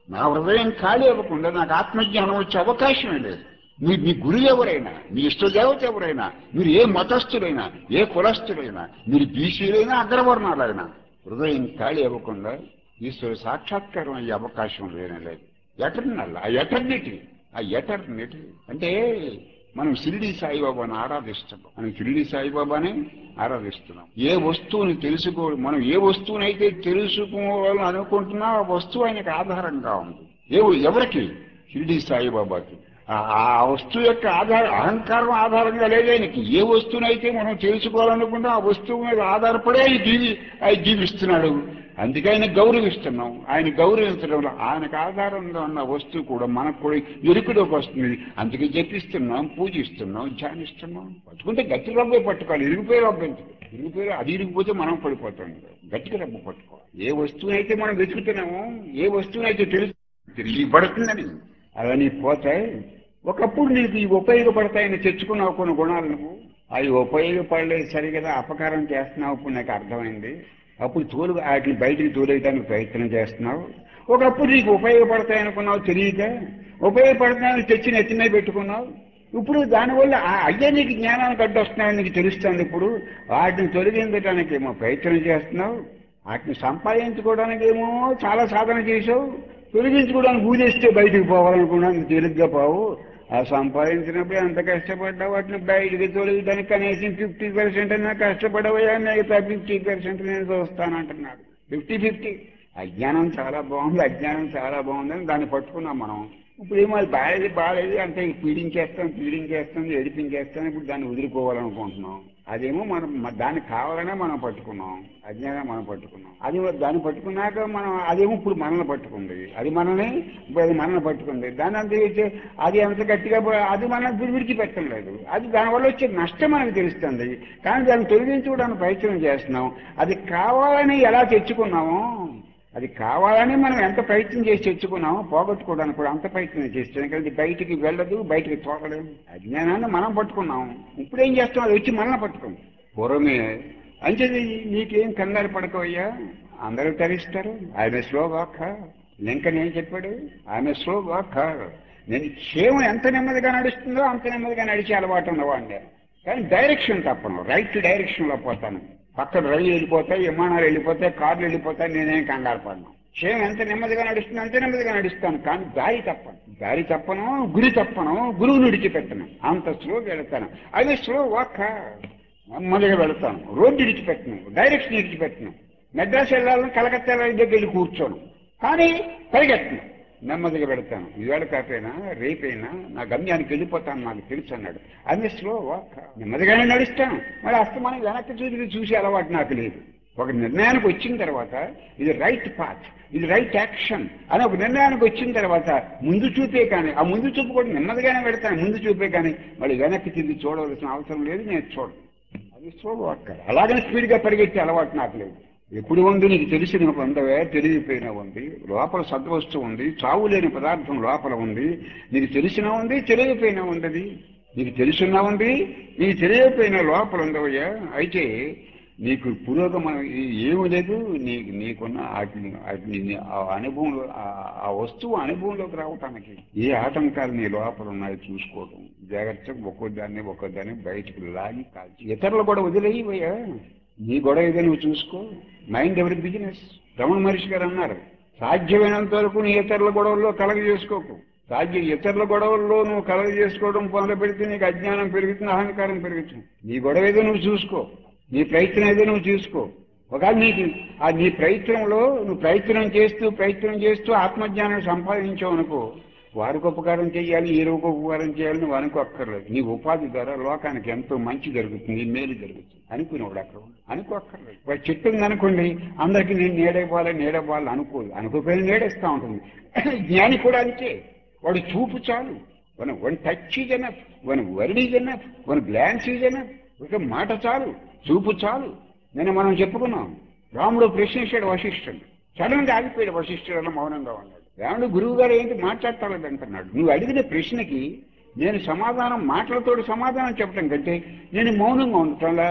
నా హృదయం ఖాళీ అవ్వకుండా నాకు ఆత్మజ్ఞానం వచ్చే అవకాశమే లేదు మీ మీ గురువు ఎవరైనా మీ ఇష్టదేవత ఎవరైనా మీరు ఏ మతస్థులైనా ఏ కులస్థులైనా మీరు బీసీలైనా అగ్రవర్ణాలైనా హృదయం ఖాళీ అవ్వకుండా ఈశ్వరు సాక్షాత్కారం అయ్యే అవకాశం లేనే లేదు ఎటర్నల్ ఆ ఎటర్నిటీ ఆ ఎటర్నిటీ అంటే మనం షిరిడి సాయిబాబాని ఆరాధిస్తున్నాం మనం షిరిడి సాయిబాబాని ఆరాధిస్తున్నాం ఏ వస్తువుని తెలుసుకో మనం ఏ వస్తువునైతే తెలుసుకోవాలని అనుకుంటున్నా ఆ వస్తువు ఆయనకు ఆధారంగా ఉంది ఏ ఎవరికి షిరిడి సాయిబాబాకి ఆ- ఆ వస్తువు యొక్క ఆధార అహంకారం ఆధారంగా లేదు ఆయనకి ఏ వస్తువునైతే మనం తెలుసుకోవాలనుకుంటాం ఆ వస్తువు మీద ఆధారపడి ఆయన జీవి ఆయన జీవిస్తున్నాడు అందుకే ఆయన గౌరవిస్తున్నాం ఆయన గౌరవించడంలో ఆయనకు ఆధారంగా ఉన్న వస్తువు కూడా మనకు కూడా ఎరుకులోకి వస్తుంది అందుకే జపిస్తున్నాం పూజిస్తున్నాం ధ్యానిస్తున్నాం పట్టుకుంటే గట్టి రబ్బే పట్టుకోవాలి ఇరిగిపోయి రబ్బు ఎందుకు ఇరిగిపోయి అది ఇరిగిపోతే మనం పడిపోతాం గట్టిగా రబ్బు పట్టుకోవాలి ఏ వస్తువునైతే మనం వెతుకుతున్నామో ఏ వస్తువునైతే తెలుసు తిరిగి పడుతుందని అవన్నీ పోతాయి ఒకప్పుడు నీకు ఈ ఉపయోగపడతాయని తెచ్చుకున్నావు కొన్ని గుణాలు నువ్వు అవి ఉపయోగపడలేదు సరిగా అపకారం చేస్తున్నావు ఇప్పుడు నాకు అర్థమైంది అప్పుడు తోలు వాటిని బయటికి తోలేయడానికి ప్రయత్నం చేస్తున్నావు ఒకప్పుడు నీకు ఉపయోగపడతాయి అనుకున్నావు తెలియక ఉపయోగపడతాయని తెచ్చి నెత్తి మీద పెట్టుకున్నావు ఇప్పుడు దానివల్ల ఆ అయ్యే నీకు జ్ఞానానికి అడ్డొస్తున్నాయని నీకు తెలుస్తుంది ఇప్పుడు వాటిని తొలగించడానికి ఏమో ప్రయత్నం చేస్తున్నావు వాటిని సంపాదించుకోవడానికి ఏమో చాలా సాధన చేసావు తొలగించుకోవడానికి ఊదేస్తే బయటికి పోవాలనుకున్నాను తేలిగ్గా పోవు ఆ సంపాదించినప్పుడు ఎంత కష్టపడ్డావు వాటిని బయటికి తొలగడానికి కనీసం ఫిఫ్టీ పర్సెంట్ అయినా కష్టపడవయా మిగతా ఫిఫ్టీ పర్సెంట్ నేను చూస్తానంటున్నాడు ఫిఫ్టీ ఫిఫ్టీ అజ్ఞానం చాలా బాగుంది అజ్ఞానం చాలా బాగుందని దాన్ని పట్టుకున్నాం మనం ఇప్పుడు ఏమో అది బాగాలేదు బాగాలేదు అంటే పీడించేస్తాం పీడించేస్తాం ఏడిపించేస్తాం ఇప్పుడు దాన్ని వదులుకోవాలనుకుంటున్నాం అదేమో మనం మ- దానికి కావాలనే మనం పట్టుకున్నాం అజ్ఞానం మనం పట్టుకున్నాం అది దాన్ని పట్టుకున్నాక మనం అదేమో ఇప్పుడు మనల్ని పట్టుకుంది అది మనల్ని ఇప్పుడు అది మనల్ని పట్టుకుంది దాని అంత చేస్తే అది ఎంత గట్టిగా పో- అది మనం ఇప్పుడు విడిచిపెట్టడం లేదు అది దానివల్ల వచ్చే నష్టం మనకు తెలుస్తుంది కానీ దాన్ని తొలగించుకోవడానికి ప్రయత్నం చేస్తున్నాం అది కావాలని ఎలా తెచ్చుకున్నామో అది కావాలని మనం ఎంత ప్రయత్నం చేసి తెచ్చుకున్నామో పోగొట్టుకోవడానికి కూడా అంత ప్రయత్నం చేస్తాం కానీ అది బయటికి వెళ్ళదు బయటికి తోకలేదు అజ్ఞానాన్ని మనం పట్టుకున్నాం ఇప్పుడు ఏం చేస్తాం అది వచ్చి మనల్ని పట్టుకుంది పూర్వమే అంచేది నీకేం కంగారు పడకవయ్యా అందరూ తరిస్తారు ఆయన స్లో వాక్ లింకన్ ఏం చెప్పాడు ఆమె స్లో వాక్ నేను క్షేమం ఎంత నెమ్మదిగా నడుస్తుందో అంత నెమ్మదిగా నడిచే అలవాటు ఉన్నవాడిని కానీ డైరెక్షన్ తప్పను రైట్ డైరెక్షన్లో పోతాను పక్కన రైలు వెళ్ళిపోతాయి విమానాలు వెళ్ళిపోతాయి కార్లు వెళ్ళిపోతాయి నేనేం కంగారు పడను క్షేమం ఎంత నెమ్మదిగా నడుస్తుంది అంతే నెమ్మదిగా నడుస్తాను కానీ దారి తప్పను దారి తప్పను గురి తప్పను గురువుని విడిచిపెట్టను అంత స్లోగా వెళ్తాను అదే స్లో వాక్ నెమ్మదిగా వెళ్తాను రోడ్డు విడిచిపెట్టను డైరెక్షన్ విడిచిపెట్టను మెడ్రాస్ వెళ్ళాలని కలకత్తా రైలు దగ్గర వెళ్ళి కూర్చోను కానీ పరిగెట్టను నెమ్మదిగా పెడతాను ఈవేళ కాకపోయినా రేపైనా నా గమ్యానికి వెళ్ళిపోతాను నాకు తెలుసు అన్నాడు అది స్లో వాక్ నెమ్మదిగానే నడుస్తాను మరి అస్తమానం వెనక్కి చూసి చూసి అలవాటు నాకు లేదు ఒక నిర్ణయానికి వచ్చిన తర్వాత ఇది రైట్ పాత్ ఇది రైట్ యాక్షన్ అని ఒక నిర్ణయానికి వచ్చిన తర్వాత ముందు చూపే కానీ ఆ ముందు చూపు కూడా నెమ్మదిగానే పెడతాను ముందు చూపే కానీ మళ్ళీ వెనక్కి తిరిగి చూడవలసిన అవసరం లేదు నేను చూడను అది స్లో వాక్ అలాగనే స్పీడ్గా పరిగెత్తే అలవాటు నాకు లేదు ఎప్పుడు ఉంది నీకు తెలిసిన పొందవే తెలియపోయిన ఉంది లోపల సద్వస్తువు ఉంది చావు లేని పదార్థం లోపల ఉంది నీకు తెలిసిన ఉంది తెలియపోయినా ఉంది నీకు తెలిసిన ఉంది నీకు తెలియకపోయిన లోపల ఉండవయ్యా అయితే నీకు పురోగమనం ఏ- ఏమీ లేదు నీకు నీకున్న వాటిని వాటిని నీ- ఆ అనుభవంలో ఆ- ఆ వస్తువు అనుభవంలోకి రావటానికి ఏ ఆటంకాలు నీ లోపల ఉన్నాయో చూసుకోవడం జాగ్రత్తగా ఒక్కొద్దాన్ని ఒక్కొద్దాన్ని బయటకు లాగి కాల్చి ఇతరులు కూడా వదిలేయవయ్యా నీ గొడవ ఏదో నువ్వు చూసుకో మైండ్ ఎవరి బిజినెస్ రమణ మహర్షి గారు అన్నారు సాధ్యమైనంత వరకు నీ ఇతరుల గొడవల్లో కలగ చేసుకోకు సాధ్యం ఇతరుల గొడవల్లో నువ్వు కలగ చేసుకోవడం మొదలు పెడితే నీకు అజ్ఞానం పెరుగుతుంది అహంకారం పెరుగుతుంది నీ గొడవ ఏదో నువ్వు చూసుకో నీ ప్రయత్నం ఏదో నువ్వు చూసుకో ఒకవేళ నీకు ఆ నీ ప్రయత్నంలో నువ్వు ప్రయత్నం చేస్తూ ప్రయత్నం చేస్తూ ఆత్మజ్ఞానం సంపాదించావు అనుకో వారికి ఉపకారం చేయాలి ఈ రోజు ఉపకారం చేయాలి నువ్వు అనుకోక్కర్లేదు నీ ఉపాధి ద్వారా లోకానికి ఎంతో మంచి జరుగుతుంది మేలు జరుగుతుంది అనుకునేవాడు అక్కడ ఉన్నాడు. అనుకోక్కర్లేదు వాడు చెట్టు ఉందనుకోండి అందరికీ నేను నీడైపోవాలి నీడైపోవాలి అనుకోదు అనుకోపోయిన నీడేస్తూ ఉంటుంది జ్ఞాని కూడా అంతే వాడు చూపు చాలు one one touch is enough one word is enough one glance is enough ఒక మాట చాలు చూపు చాలు నేను మనం చెప్పుకున్నాం రాముడు ప్రశ్నించాడు వశిష్ఠుడు సడన్ గా ఆగిపోయాడు వశిష్ఠుడు అన్న మౌనంగా ఉన్నాడు రాముడు గురువు గారు ఏంటి మాట్లాడతాడు అంటున్నాడు నువ్వు అడిగిన ప్రశ్నకి నేను సమాధానం మాటలతోటి సమాధానం చెప్పడం కంటే నేను మౌనంగా ఉండటంలా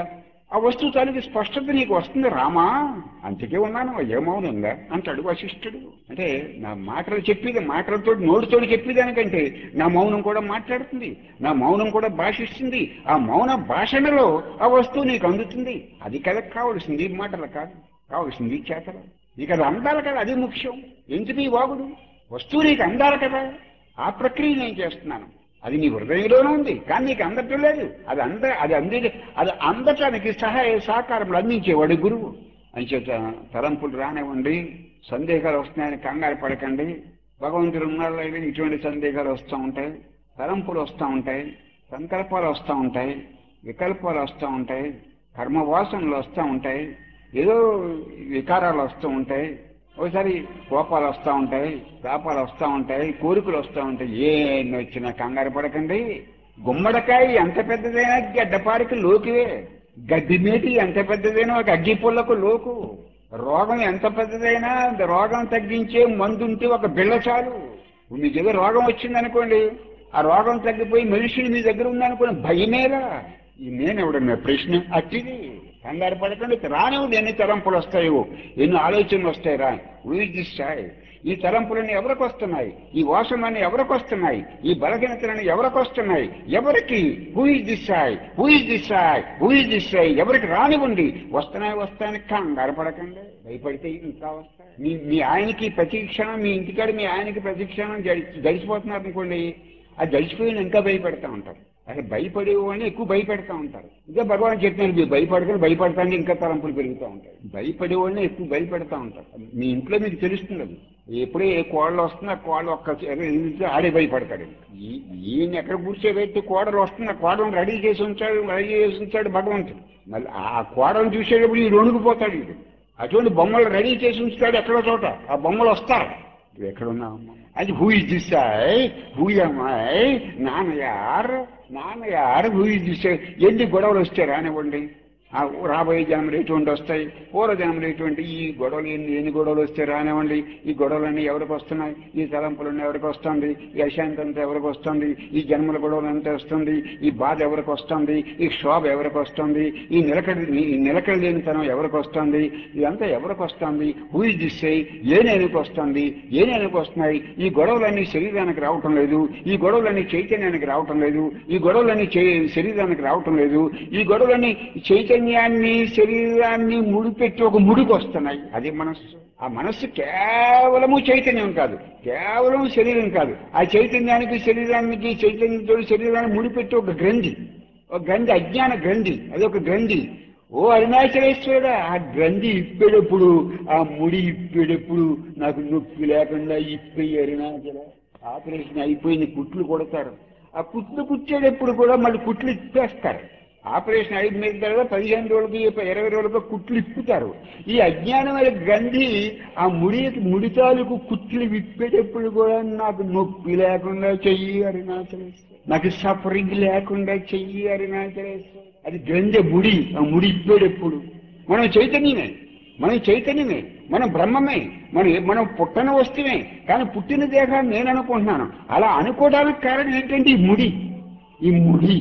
ఆ వస్తువు తాలూకు స్పష్టత నీకు వస్తుంది రామా అంతకే ఉన్నాను ఏమవునుందా అంటాడు వశిష్ఠుడు అంటే నా మాటలు చెప్పేది మాటలతో నోటితో చెప్పేదానికంటే నా మౌనం కూడా మాట్లాడుతుంది నా మౌనం కూడా భాషిస్తుంది ఆ మౌన భాషణలో ఆ వస్తువు నీకు అందుతుంది అది కదా కావలసింది మాటలు కాదు కావలసింది చేతలు నీకు అది అందాలి కదా అది ముఖ్యం ఎందుకు ఈ వాగుడు వస్తువు నీకు అందాలి కదా ఆ ప్రక్రియ నేను చేస్తున్నాను అది నీ హృదయంలోనే ఉంది కానీ నీకు అందటం లేదు అది అంద అది అంది అది అందటానికి సహాయ సహకారములు అందించేవాడు గురువు అంచేత తలంపులు రానివ్వండి సందేహాలు వస్తున్నాయని కంగారు పడకండి భగవంతుడు ఉన్నాడు లేదు ఇటువంటి సందేహాలు వస్తూ ఉంటాయి తలంపులు వస్తూ ఉంటాయి సంకల్పాలు వస్తూ ఉంటాయి వికల్పాలు వస్తూ ఉంటాయి కర్మవాసనలు వస్తూ ఉంటాయి ఏదో వికారాలు వస్తూ ఉంటాయి ఒకసారి కోపాలు వస్తూ ఉంటాయి తాపాలు వస్తూ ఉంటాయి కోరికలు వస్తూ ఉంటాయి ఏమి వచ్చినా కంగారు పడకండి గుమ్మడికాయ ఎంత పెద్దదైనా గడ్డపారికి లోకువే గడ్డి మేటి ఎంత పెద్దదైనా ఒక అగ్గి పుల్లకు లోకు రోగం ఎంత పెద్దదైనా రోగం తగ్గించే మందు ఉంటే ఒక బిళ్ళ చాలు ఇప్పుడు మీకు ఏదో రోగం వచ్చిందనుకోండి ఆ రోగం తగ్గిపోయి మెడిసిన్ మీ దగ్గర ఉందనుకోండి భయమేరా ఈ నేను ఎవడన్నా ప్రశ్న అట్టిది కంగారు పడకండి రానివ్వదు ఎన్ని తలంపులు వస్తాయో ఎన్ని ఆలోచనలు వస్తాయి రా ఊహిస్తాయి ఈ తలంపులన్నీ ఎవరికి వస్తున్నాయి ఈ వాసనలన్నీ ఎవరికి వస్తున్నాయి ఈ బలహీనతలన్నీ ఎవరికి వస్తున్నాయి ఎవరికి who is this I who is this I who is this I ఎవరికి రానివ్వండి వస్తున్నాయి వస్తాయని కంగారు పడకండి భయపడితే ఇంకా వస్తాయి మీ మీ ఆయనకి ప్రతి క్షణం మీ ఇంటికాడ మీ ఆయనకి ప్రతి క్షణం గడి- గడిచిపోతున్నారు అనుకోండి ఆ గడిచిపోయిన ఇంకా భయపెడతా ఉంటారు అసలు భయపడేవాడిని ఎక్కువ భయపెడతా ఉంటారు ఇదే భగవాన్ చెప్పినారు మీరు భయపడకని భయపడతాను ఇంకా తలంపులు పెరుగుతూ ఉంటాయి భయపడేవాడిని ఎక్కువ భయపెడతా ఉంటారు మీ ఇంట్లో మీకు తెలుస్తుంది అది ఎప్పుడే ఏ కోడలు వస్తుంది ఆ కోడలు ఒక్క ఎగిరితే ఆడే భయపడతాడు ఈ- ఈయన ఎక్కడ కూర్చోబెట్టి కోడలు వస్తుంది ఆ కోడలను రెడీ చేసి ఉంచాడు రెడీ చేసి ఉంచాడు భగవంతుడు మళ్ళీ ఆ కోడలను చూసేటప్పుడు ఈ రొణుకుపోతాడు వీడు అటువంటి బొమ్మలు రెడీ చేసి ఉంచుతాడు ఎక్కడో చోట ఆ బొమ్మలు వస్తారు నువ్వు ఎక్కడున్నావు అది హూ ఇస్ దిస్ హూ అమ్మాయి నాన్నయార్ నాన్నయార్ హూ ఇస్ దిస్ ఎన్ని గొడవలు వస్తాయి రానివ్వండి ఆ రాబోయే జన్మలు ఎటువంటి వస్తాయి పూర్వ జన్మలు ఎటువంటి ఈ గొడవలు ఎన్ని ఎన్ని గొడవలు వస్తాయి రానివ్వండి ఈ గొడవలన్నీ ఎవరికి వస్తున్నాయి ఈ తలంపులన్నీ ఎవరికి వస్తుంది ఈ అశాంతి అంతా ఎవరికి వస్తుంది ఈ జన్మల గొడవలు ఎంత వస్తుంది ఈ బాధ ఎవరికి వస్తుంది ఈ శోభ ఎవరికి వస్తుంది ఈ నిలకడ ఈ నిలకడ లేనితనం ఎవరికి వస్తుంది ఇదంతా ఎవరికి వస్తుంది హూ ఇస్ దిస్ ఏ నేనుకు వస్తుంది ఏ నేనుకు వస్తున్నాయి ఈ గొడవలన్నీ శరీరానికి రావటం లేదు ఈ గొడవలన్నీ చైతన్యానికి రావటం లేదు ఈ గొడవలన్నీ చే- శరీరానికి రావటం లేదు ఈ గొడవలన్నీ చైతన్యాన్ని శరీరాన్ని ముడిపెట్టి ఒక ముడికి వస్తున్నాయి అది మనస్సు ఆ మనస్సు కేవలము చైతన్యం కాదు కేవలం శరీరం కాదు ఆ చైతన్యానికి శరీరానికి చైతన్యంతో శరీరాన్ని ముడిపెట్టి ఒక గ్రంథి ఒక గ్రంథి అజ్ఞాన గ్రంథి అది ఒక గ్రంథి ఓ అరుణాచలేశ్వరుడా ఆ గ్రంథి ఇప్పేటప్పుడు ఆ ముడి ఇప్పేటప్పుడు నాకు నొప్పి లేకుండా ఇప్పి అరుణాచల ఆపరేషన్ అయిపోయింది కుట్లు కొడతారు ఆ కుట్లు కుచ్చేటప్పుడు కూడా మళ్ళీ కుట్లు ఇప్పేస్తారు ఆపరేషన్ అయిపోయిన తర్వాత పదిహేను రోజులకి ఇరవై రోజులకు కుట్లు ఇప్పుతారు ఈ అజ్ఞానమైన గ్రంథి ఆ ముడి ముడి తాలూకు కుట్లు విప్పేటప్పుడు కూడా నాకు నొప్పి లేకుండా చెయ్యి అరుణాచలేశ్వర నాకు సఫరింగ్ లేకుండా చెయ్యి అరుణాచలేశ్వర అది గ్రంథి ముడి ఆ ముడి ఇప్పేటప్పుడు మనం చైతన్యమే మనం చైతన్యమే మనం బ్రహ్మమే మనం మనం పుట్టని వస్తువే కానీ పుట్టిన దేహాన్ని నేను అనుకుంటున్నాను అలా అనుకోవడానికి కారణం ఏంటంటే ఈ ముడి ఈ ముడి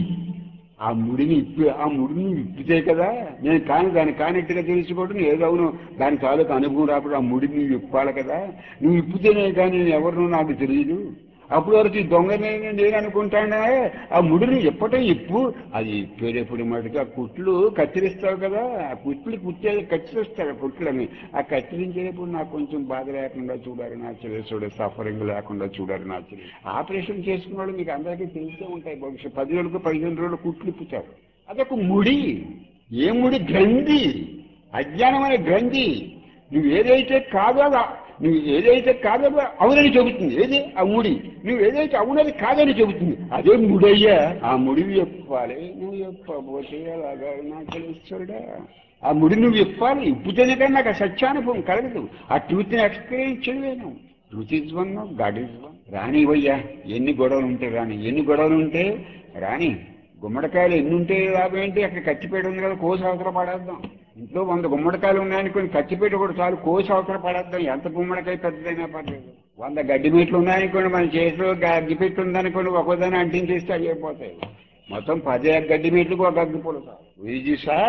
ఆ ముడిని ఇప్పి ఆ ముడిని ఇప్పితే కదా నేను కాని దాన్ని కానట్టుగా తెలుసుకోవడం ఏదవును దాని తాలూకు అనుభవం రాకుండా ఆ ముడిని నువ్వు ఇప్పాలి కదా నువ్వు ఇప్పితేనే కానీ నేను ఎవరినో నాకు తెలియదు అప్పుడు వరకు ఈ దొంగనే నేను అనుకుంటానే ఆ ముడిని ఎప్పటో ఇప్పు అది ఇప్పేటప్పుడు మటుకు ఆ కుట్లు కత్తిరిస్తావు కదా ఆ కుట్లు కుట్టే కత్తిరిస్తాడు ఆ కుట్లని ఆ కత్తిరించేటప్పుడు నాకు కొంచెం బాధ లేకుండా చూడాలి నా చెల్లెసుడు సఫరింగ్ లేకుండా చూడాలి నా చెల్లి ఆపరేషన్ చేసుకున్న వాళ్ళు మీకు అందరికీ తెలిసే ఉంటాయి బహుశా పది రోజులకు పదిహేను రోజులు కుట్లు ఇప్పుతారు అదొక ముడి ఏ ముడి గ్రంథి అజ్ఞానమైన గ్రంథి నువ్వు ఏదైతే కాదో అది- నువ్వు ఏదైతే కాదో అది అవునని చెబుతుంది ఏది ఆ ముడి నువ్వు ఏదైతే అవునది కాదని చెబుతుంది అదే ముడయ్యా ఆ ముడి చెప్పాలి నువ్వు చెప్పబోతే అలాగా నాకు తెలుస్తుడా ఆ ముడి నువ్వు చెప్పాలి ఇప్పుతేనే కానీ నాకు ఆ సత్యానుభవం కలగదు ఆ ట్రూత్ని ఎక్స్పీరియన్స్ చేయలేను truth is one God is one రానివయ్యా ఎన్ని గొడవలు ఉంటే రాని ఎన్ని గొడవలు ఉంటే రాని గుమ్మడికాయలు ఎన్ని ఉంటే లాభం ఏంటి అక్కడ కత్తిపేట ఉంది కదా కోసి అవసరం పడేద్దాం ఇంట్లో వంద గుమ్మడికాయలు ఉన్నాయనుకోని కత్తిపేట కూడా చాలు కోసి అవసరం పడేద్దాం ఎంత గుమ్మడికాయ పెద్దదైనా పర్లేదు వంద గడ్డి మీట్లు ఉన్నాయనుకోండి మన చేతిలో గడ్డి పెట్టి ఉందనుకోండి ఒక్కోదాన్ని అంటించేస్తే అవి అయిపోతాయి మొత్తం పది గడ్డి మీట్లకు ఒక అగ్గి పొలు సార్ సాయ్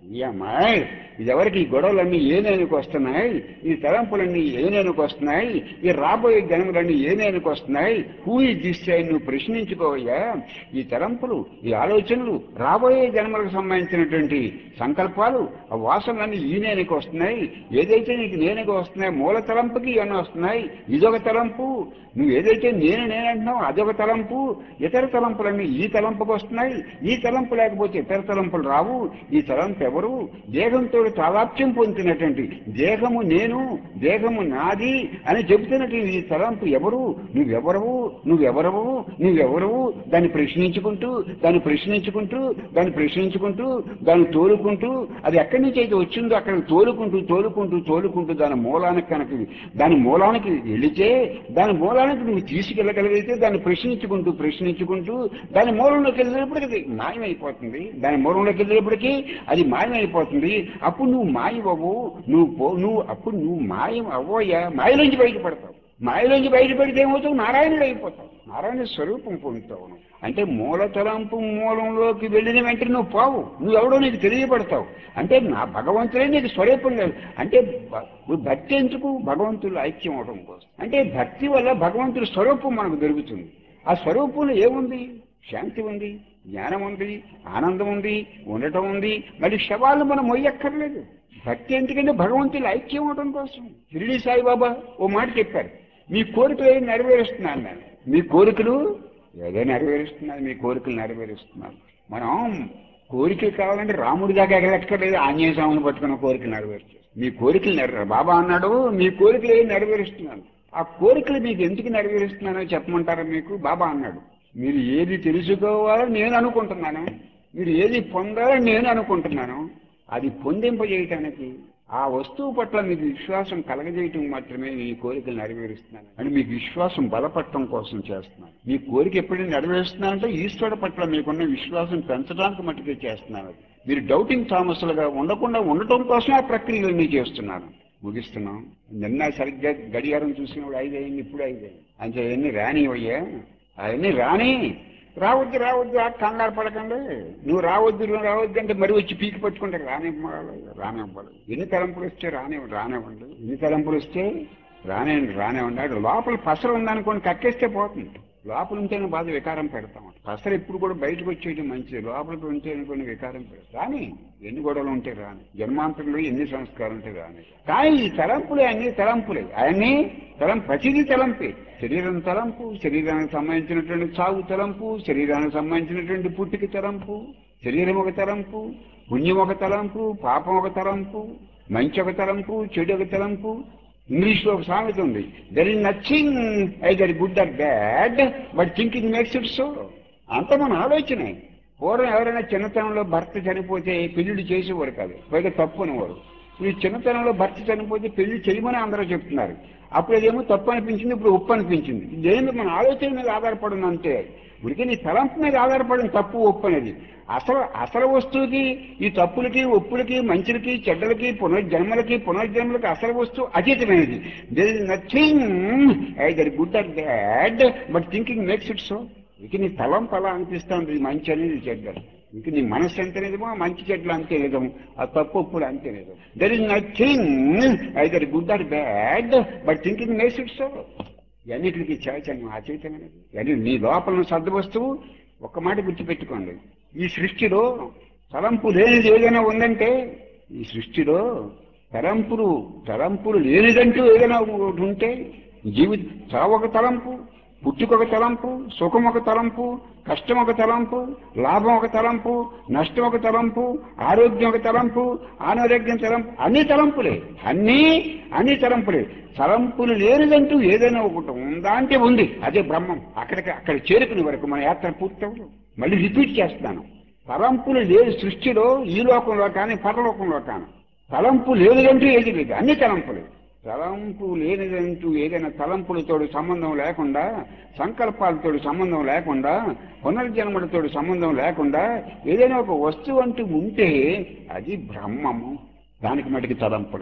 ఈ అమ్మాయి ఇది ఎవరికి ఈ గొడవలన్నీ ఏనేనికి వస్తున్నాయి ఈ తలంపులన్నీ ఏనేనికి వస్తున్నాయి ఈ రాబోయే జన్మలన్నీ ఏనేనికి వస్తున్నాయి హూ ఈ దిస్తే నువ్వు ప్రశ్నించుకోవయ్యా ఈ తలంపులు ఈ ఆలోచనలు రాబోయే జన్మలకు సంబంధించినటువంటి సంకల్పాలు ఆ వాసనలన్నీ ఈనేనికి వస్తున్నాయి ఏదైతే నీకు నేనుగా వస్తున్నాయి మూల తలంపుకి ఇవన్నీ వస్తున్నాయి ఇదొక తలంపు నువ్వు ఏదైతే నేను నేనంటున్నావు అదొక తలంపు ఇతర తలంపులన్నీ ఈ తలంపుకు వస్తున్నాయి ఈ తలంపు లేకపోతే ఇతర తలంపులు రావు ఈ తలంపు ఎవరు దేహంతో తాదాప్యం పొందుతున్నటువంటి దేహము నేను దేహము నాది అని చెబుతున్నటువంటి ఈ తలంపు ఎవరు నువ్వెవరవు నువ్వెవరవు నువ్వెవరవు దాన్ని ప్రశ్నించుకుంటూ దాన్ని ప్రశ్నించుకుంటూ దాన్ని ప్రశ్నించుకుంటూ దాన్ని తోలుకుంటూ అది ఎక్కడి నుంచి అయితే వచ్చిందో అక్కడికి తోలుకుంటూ తోలుకుంటూ తోలుకుంటూ దాని మూలానికి కనుక దాని మూలానికి వెళితే దాని మూలానికి నువ్వు తీసుకెళ్ళగలిగితే దాన్ని ప్రశ్నించుకుంటూ ప్రశ్నించుకుంటూ దాని మూలంలోకి వెళ్ళినప్పటికీ అది మాయమైపోతుంది దాని మూలంలోకి వెళ్ళినప్పటికీ అది మాయమైపోతుంది అప్పుడు నువ్వు మాయవవు నువ్వు పో నువ్వు అప్పుడు నువ్వు మాయం అవ్వయ్యా మాయలోంచి బయటపడతావు మాయలోంచి బయటపడితే ఏమవుతావు నారాయణుడు అయిపోతావు నారాయణ స్వరూపం పొందుతావు నువ్వు. అంటే మూల తలంపు మూలంలోకి వెళ్ళిన వెంటనే నువ్వు పోవు నువ్వు ఎవడో నీకు తెలియబడతావు అంటే నా భగవంతుడే నీకు స్వరూపం లేదు అంటే భ- భక్తి ఎందుకు భగవంతుడు ఐక్యం అవడం కోసం అంటే భక్తి వల్ల భగవంతుడి స్వరూపం మనకు దొరుకుతుంది ఆ స్వరూపంలో ఏముంది శాంతి ఉంది జ్ఞానం ఉంది ఆనందం ఉంది ఉండటం ఉంది మళ్ళీ శవాలను మనం మొయ్యక్కర్లేదు భక్తి ఎందుకంటే భగవంతుడు ఐక్యం అవడం కోసం షిరిడి సాయిబాబా ఓ మాట చెప్పారు మీ కోరికలు ఏం నెరవేరుస్తున్నాను నేను మీ కోరికలు ఏదో నెరవేరుస్తున్నాను మీ కోరికలు నెరవేరుస్తున్నాను మనం కోరికలు కావాలంటే రాముడి దాకా ఎగలక్కర్లేదు ఆంజనేయ స్వామిని పట్టుకున్న కోరికలు నెరవేర్చు మీ కోరికలు నెరవేరు బాబా అన్నాడు మీ కోరికలు ఏం నెరవేరుస్తున్నాను ఆ కోరికలు మీకు ఎందుకు నెరవేరుస్తున్నానో చెప్పమంటారా మీకు బాబా అన్నాడు మీరు ఏది తెలుసుకోవాలని నేను అనుకుంటున్నాను మీరు ఏది పొందాలని నేను అనుకుంటున్నాను అది పొందింపజేయటానికి ఆ వస్తువు పట్ల మీకు విశ్వాసం కలగజేయటం మాత్రమే మీ కోరికలు నెరవేరుస్తున్నాను అని మీకు విశ్వాసం బలపడటం కోసం చేస్తున్నాను మీ కోరిక ఎప్పుడైనా నెరవేరుస్తున్నానంటే ఈశ్వరుడు పట్ల మీకున్న విశ్వాసం పెంచడానికి మట్టుకే చేస్తున్నాను అది మీరు డౌటింగ్ థామస్లుగా ఉండకుండా ఉండటం కోసం ఆ ప్రక్రియలన్నీ చేస్తున్నాను ముగిస్తున్నాం నిన్న సరిగ్గా గడియారం చూసినప్పుడు ఐదు అయింది ఇప్పుడు ఐదు అయింది అంటే అవన్నీ రానివయ్యా అవన్నీ రాని రావద్దు రావద్దు ఆ కంగారు పడకండి నువ్వు రావద్దు నువ్వు రావద్దు అంటే మరి వచ్చి పీకి పట్టుకుంటే రానివ్వాలి రానివ్వాలి ఎన్ని తలంపులు వస్తే రాని రానివ్వండి ఎన్ని తలంపులు వస్తే రానివ్వండి రానివ్వండి అక్కడ లోపల పసరు ఉందనుకోండి కక్కేస్తే పోతుంది లోపల ఉంటేనే బాధ వికారం పెడతాం పసరు ఎప్పుడు కూడా బయటకు వచ్చేయడం మంచిది లోపలికి ఉంటే కొన్ని వికారం పెడతాం రాని ఎన్ని గొడవలు ఉంటే రాని జన్మాంతరంలో ఎన్ని సంస్కారాలు ఉంటే రాని కానీ ఈ తలంపులే అన్ని తలంపులే అవన్నీ తలం ప్రతిదీ తలంపే శరీరం తలంపు శరీరానికి సంబంధించినటువంటి చావు తలంపు శరీరానికి సంబంధించినటువంటి పుట్టికి తలంపు శరీరం ఒక తలంపు పుణ్యం ఒక తలంపు పాపం ఒక తలంపు మంచి ఒక తలంపు చెడు ఒక తలంపు ఇంగ్లీష్ లో ఒక సామెత ఉంది there is nothing either good or bad but thinking makes it so అంత మన ఆలోచనే పూర్వం ఎవరైనా చిన్నతనంలో భర్త చనిపోతే పెళ్లిళ్ళు చేసేవారు కాదు పైగా తప్పు అనేవారు ఈ చిన్నతనంలో భర్త చనిపోతే పెళ్లి చేయమని అందరూ చెప్తున్నారు అప్పుడు అదేమో తప్పు అనిపించింది ఇప్పుడు ఉప్పు అనిపించింది దేని మీద మన ఆలోచన మీద ఆధారపడింది అంతే ఉడికి నీ తలంపు మీద ఆధారపడిన తప్పు ఒప్పు అనేది అసలు అసలు వస్తువుకి ఈ తప్పులకి ఒప్పులకి మంచులకి చెడ్డలకి పునర్జన్మలకి పునర్జన్మలకి అసలు వస్తువు అతీతమైనది there is nothing either good or bad but thinking makes it so ఇక నీ తలంపు అలా అనిపిస్తుంది ఇది మంచి అనేది చెడ్డ ఇక నీ మనస్సు ఎంత నిజమో మంచి చెడ్డలు అంతే నిజం ఆ తప్పు ఒప్పులు అంతే నిజం there is nothing either good or bad but thinking makes it so ఇవన్నిటికి చైతన్యం అచైతన్యమైనది అది నీ లోపల సర్దు వస్తువు ఒక్క మాట గుర్తుపెట్టుకోండి ఈ సృష్టిలో తలంపు లేనిది ఏదైనా ఉందంటే ఈ సృష్టిలో తలంపులు తలంపులు లేనిదంటూ ఏదైనా ఒకటి ఉంటే జీవిత చావు ఒక తలంపు పుట్టుకొక తలంపు సుఖం ఒక తలంపు కష్టం ఒక తలంపు లాభం ఒక తలంపు నష్టం ఒక తలంపు ఆరోగ్యం ఒక తలంపు అనారోగ్యం తలంపు అన్ని తలంపులే అన్నీ అన్ని తలంపులే తలంపులు లేనిదంటూ ఏదైనా ఒకటి ఉందా అంటే ఉంది అదే బ్రహ్మం అక్కడికి అక్కడ చేరుకునే వరకు మన యాత్ర పూర్తవదు మళ్ళీ రిపీట్ చేస్తాను తలంపులు లేదు సృష్టిలో ఈ లోకంలో కానీ పరలోకంలో కానీ తలంపు లేనిదంటూ ఏది లేదు అన్ని తలంపులే తలంపు లేనిదంటూ ఏదైనా తలంపులతో సంబంధం లేకుండా సంకల్పాలతో సంబంధం లేకుండా పునర్జన్మలతో సంబంధం లేకుండా ఏదైనా ఒక వస్తువు అంటూ ఉంటే అది బ్రహ్మము దానికి మటుకు తలంపు లేదు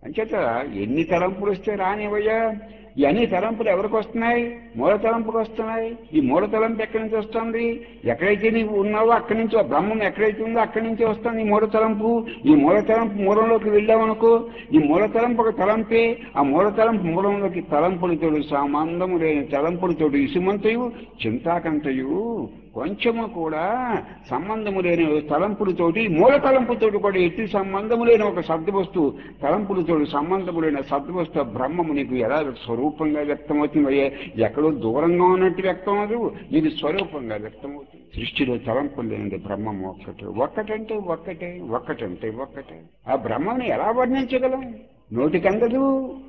అంచేత ఎన్ని తలంపులు వస్తే రానివయ్యా ఈ అన్ని తలంపులు ఎవరికి వస్తున్నాయి మూల తలంపుకి వస్తున్నాయి ఈ మూల తలంపు ఎక్కడి నుంచి వస్తుంది ఎక్కడైతే నీవు ఉన్నావో అక్కడి నుంచి ఆ బ్రహ్మం ఎక్కడైతే ఉందో అక్కడి నుంచి వస్తుంది ఈ మూల తలంపు ఈ మూల తలంపు మూలంలోకి వెళ్ళామనుకో ఈ మూల తలంపు ఒక తలంపే ఆ మూల తలంపు మూలంలోకి తలంపులతోడు సంబంధము లేని తలంపులతోడు ఇసుమంతయు చింతాకంతయు కొంచెము కూడా సంబంధము లేని తలంపులతోటి మూల తలంపుతోటి కూడా ఎట్టి సంబంధము లేని ఒక సద్వస్తువు తలంపులతోటి సంబంధము లేని సద్వస్తు బ్రహ్మము నీకు ఎలా స్వరూపంగా వ్యక్తమవుతుంది అయ్యే ఎక్కడో దూరంగా ఉన్నట్టు వ్యక్తం అవ్వదు నీకు స్వరూపంగా వ్యక్తమవుతుంది సృష్టిలో తలంపులు లేనిది బ్రహ్మం ఒక్కటే ఒక్కటంటే ఒక్కటే ఒక్కటంటే ఒక్కటే ఆ బ్రహ్మని ఎలా వర్ణించగలం నోటికందదు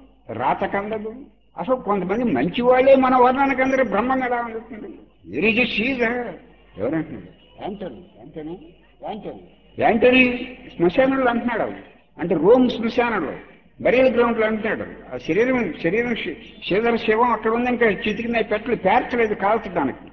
రాతకందదు అసలు కొంతమంది మంచి వాళ్ళే మన వర్ణానికి అందరూ బ్రహ్మం ఎలా అందుతుంది ఎరిజ షీజ ఎవరంటున్నారు యాంటనీ యాంటనీ యాంటనీ యాంటనీ శ్మశానంలో అంటున్నాడు అవి. అంటే రోమ్ శ్మశానంలో బరియల్ గ్రౌండ్ లో అంటున్నాడు ఆ శరీరం శరీరం శి- శరీర శివం అక్కడ ఉంది ఇంకా చితికిన పెట్టలు పేర్చలేదు కాల్చడానికి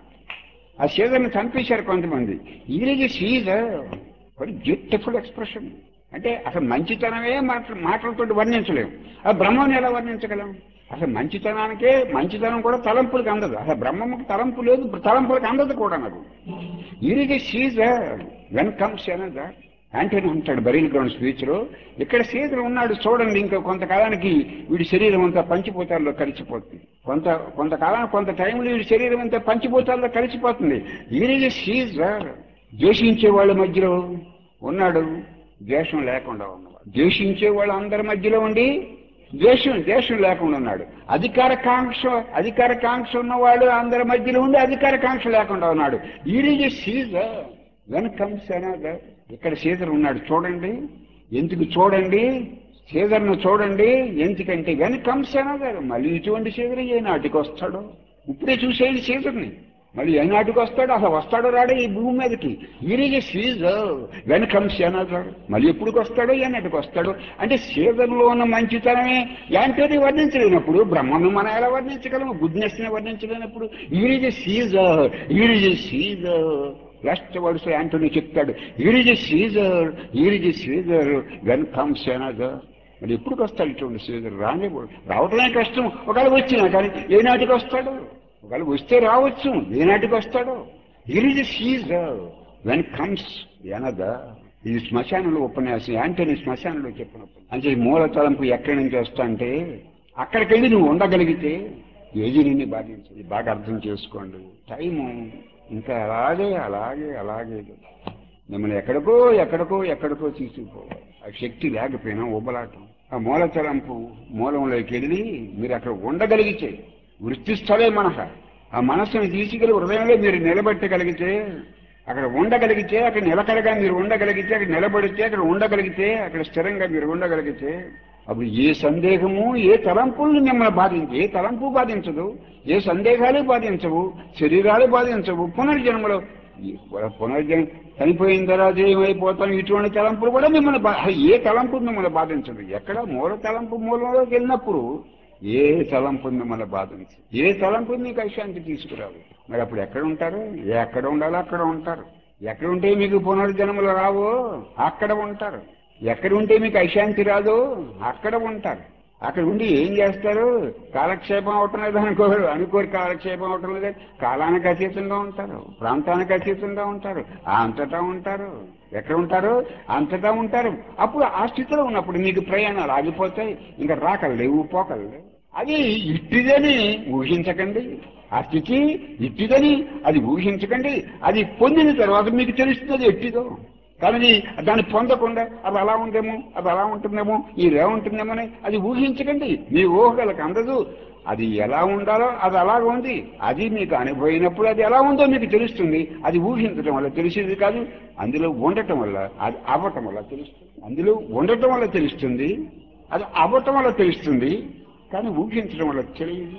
ఆ సీజన్ చంపేశారు కొంతమంది ఈరోజు సీజ వెరీ బ్యూటిఫుల్ ఎక్స్ప్రెషన్ అంటే అసలు మంచితనమే మాటలు మాటలతో వర్ణించలేము ఆ బ్రహ్మని ఎలా వర్ణించగలం అసలు మంచితనానికే మంచితనం కూడా తలంపులకు అందదు అసలు బ్రహ్మముకి తలంపు లేదు తలంపులకు అందదు కూడా నాకు ఈరోజు సీజ వెన్ కమ్స్ అనదా యాంటనీ అంటాడు బరీల్ గ్రౌండ్ స్పీచ్ లో ఇక్కడ సీజన్ ఉన్నాడు చూడండి ఇంకా కొంతకాలానికి వీడి శరీరం అంతా పంచిపోతాల్లో కలిసిపోతుంది కొంత కొంతకాలానికి కొంత టైంలో వీడి శరీరం అంతా పంచిపోతాల్లో కలిసిపోతుంది ఈరోజు సీజర్ ద్వేషించే వాళ్ళ మధ్యలో ఉన్నాడు ద్వేషం లేకుండా ఉన్నవాడు ద్వేషించే వాళ్ళ అందరి మధ్యలో ఉండి ద్వేషం ద్వేషం లేకుండా ఉన్నాడు అధికార కాంక్ష అధికార కాంక్ష ఉన్నవాడు అందరి మధ్యలో ఉండి అధికార కాంక్ష లేకుండా ఉన్నాడు ఈరోజు సీజర్ వెన్ కమ్స్ అనదర్ ఇక్కడ సీజర్ ఉన్నాడు చూడండి ఎందుకు చూడండి సీజర్ను చూడండి ఎందుకంటే వెన్ కమ్స్ అనదర్ మళ్ళీ ఇటువంటి సీజర్ ఏ నాటికి వస్తాడు ఇప్పుడే చూసేది సీజర్ని మళ్ళీ ఏ నాటికి వస్తాడు అసలు వస్తాడో రాడో ఈ భూమి మీదకి ఈరోజు సీజర్ వెన్ కమ్స్ అనదర్ మళ్ళీ ఎప్పుడు వస్తాడో ఏ నాటికి వస్తాడు అంటే సీజర్లో ఉన్న మంచితనమే యాంటోని వర్ణించలేనప్పుడు బ్రహ్మను మనం ఎలా వర్ణించగలము గుడ్నెస్ ని వర్ణించలేనప్పుడు ఈరోజు సీజర్ ఈరోజు సీజర్ లాస్ట్ వర్డ్స్ యాంటోనీ చెప్తాడు here is Caesar here is Caesar when comes another మరి ఎప్పుడు వస్తాడు ఇటువంటి సీజర్ రానే రావటమే కష్టం ఒకవేళ వచ్చినా కానీ ఏ నాటికి వస్తాడు ఒకవేళ వస్తే రావచ్చు ఏ నాటికి వస్తాడు here is Caesar when comes another ఇది శ్మశానంలో ఉపన్యాసం యాంటోనీ శ్మశానంలో చెప్పినప్పుడు అంటే మూల తలంపు ఎక్కడి నుంచి వస్తా అంటే అక్కడికి వెళ్ళి నువ్వు ఉండగలిగితే ఏది నిన్ను బాధించదు బాగా అర్థం చేసుకోండి టైము ఇంకా అలాగే అలాగే అలాగే మిమ్మల్ని ఎక్కడికో ఎక్కడికో ఎక్కడికో తీసుకుపోవాలి ఆ శక్తి లేకపోయినా ఉబ్బలాటం ఆ మూల తలంపు మూలంలోకి వెళ్ళి మీరు అక్కడ ఉండగలిగితే వృత్తి స్థలే మనస ఆ మనస్సును తీసుకెళ్ళి హృదయంలో మీరు నిలబెట్టగలిగితే అక్కడ ఉండగలిగితే అక్కడ నిలకడగా మీరు ఉండగలిగితే అక్కడ నిలబడితే అక్కడ ఉండగలిగితే అక్కడ స్థిరంగా మీరు ఉండగలిగితే అప్పుడు ఏ సందేహము ఏ తలంపుల్ని మిమ్మల్ని బాధించు ఏ తలంపు బాధించదు ఏ సందేహాలు బాధించవు శరీరాలు బాధించవు పునర్జన్మలో ఈ పునర్జన్మ చనిపోయిన తర్వాత ఏమైపోతాం ఇటువంటి తలంపులు కూడా మిమ్మల్ని బా ఏ తలంపు మిమ్మల్ని బాధించదు ఎక్కడ మూల తలంపు మూలంలోకి వెళ్ళినప్పుడు ఏ తలంపు మిమ్మల్ని బాధించదు ఏ తలంపు మీకు అశాంతి తీసుకురాదు మరి అప్పుడు ఎక్కడ ఉంటారు ఎక్కడ ఉండాలో అక్కడ ఉంటారు ఎక్కడ ఉంటే మీకు పునర్జన్మలు రావో అక్కడ ఉంటారు ఎక్కడ ఉంటే మీకు అశాంతి రాదో అక్కడ ఉంటారు అక్కడ ఉండి ఏం చేస్తారు కాలక్షేపం అవటం లేదు అనుకోరు అనుకోరు కాలక్షేపం అవటం లేదు కాలానికి అతీతంగా ఉంటారు ప్రాంతానికి అతీతంగా ఉంటారు అంతటా ఉంటారు ఎక్కడ ఉంటారు అంతటా ఉంటారు అప్పుడు ఆ స్థితిలో ఉన్నప్పుడు మీకు ప్రయాణాలు ఆగిపోతాయి ఇంకా రాకలు లేవు పోకలు లేవు అది ఇట్టిదని ఊహించకండి ఆ స్థితి ఇట్టిదని అది ఊహించకండి అది పొందిన తర్వాత మీకు తెలుస్తుంది ఎట్టిదో కానీ దాన్ని పొందకుండా అది అలా ఉందేమో అది అలా ఉంటుందేమో ఇది ఎలా ఉంటుందేమో అని అది ఊహించకండి మీ ఊహలకు అందదు అది ఎలా ఉండాలో అది అలాగ ఉంది అది మీకు అనుభవైనప్పుడు అది ఎలా ఉందో మీకు తెలుస్తుంది అది ఊహించడం వల్ల తెలిసేది కాదు అందులో ఉండటం వల్ల అది అవ్వటం వల్ల తెలుస్తుంది అందులో ఉండటం వల్ల తెలుస్తుంది అది అవ్వటం వల్ల తెలుస్తుంది కానీ ఊహించడం వల్ల తెలియదు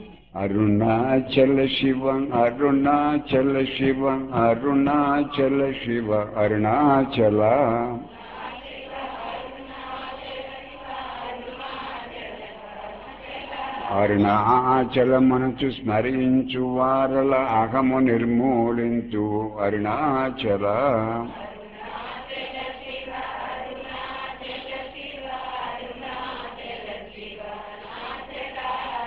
అరుణాచల శివ అరుణాచల శివ అరుణాచల శివ అరుణాచల అరుణాచల మనసు స్మరించు వారల అహము నిర్మూలించు అరుణాచల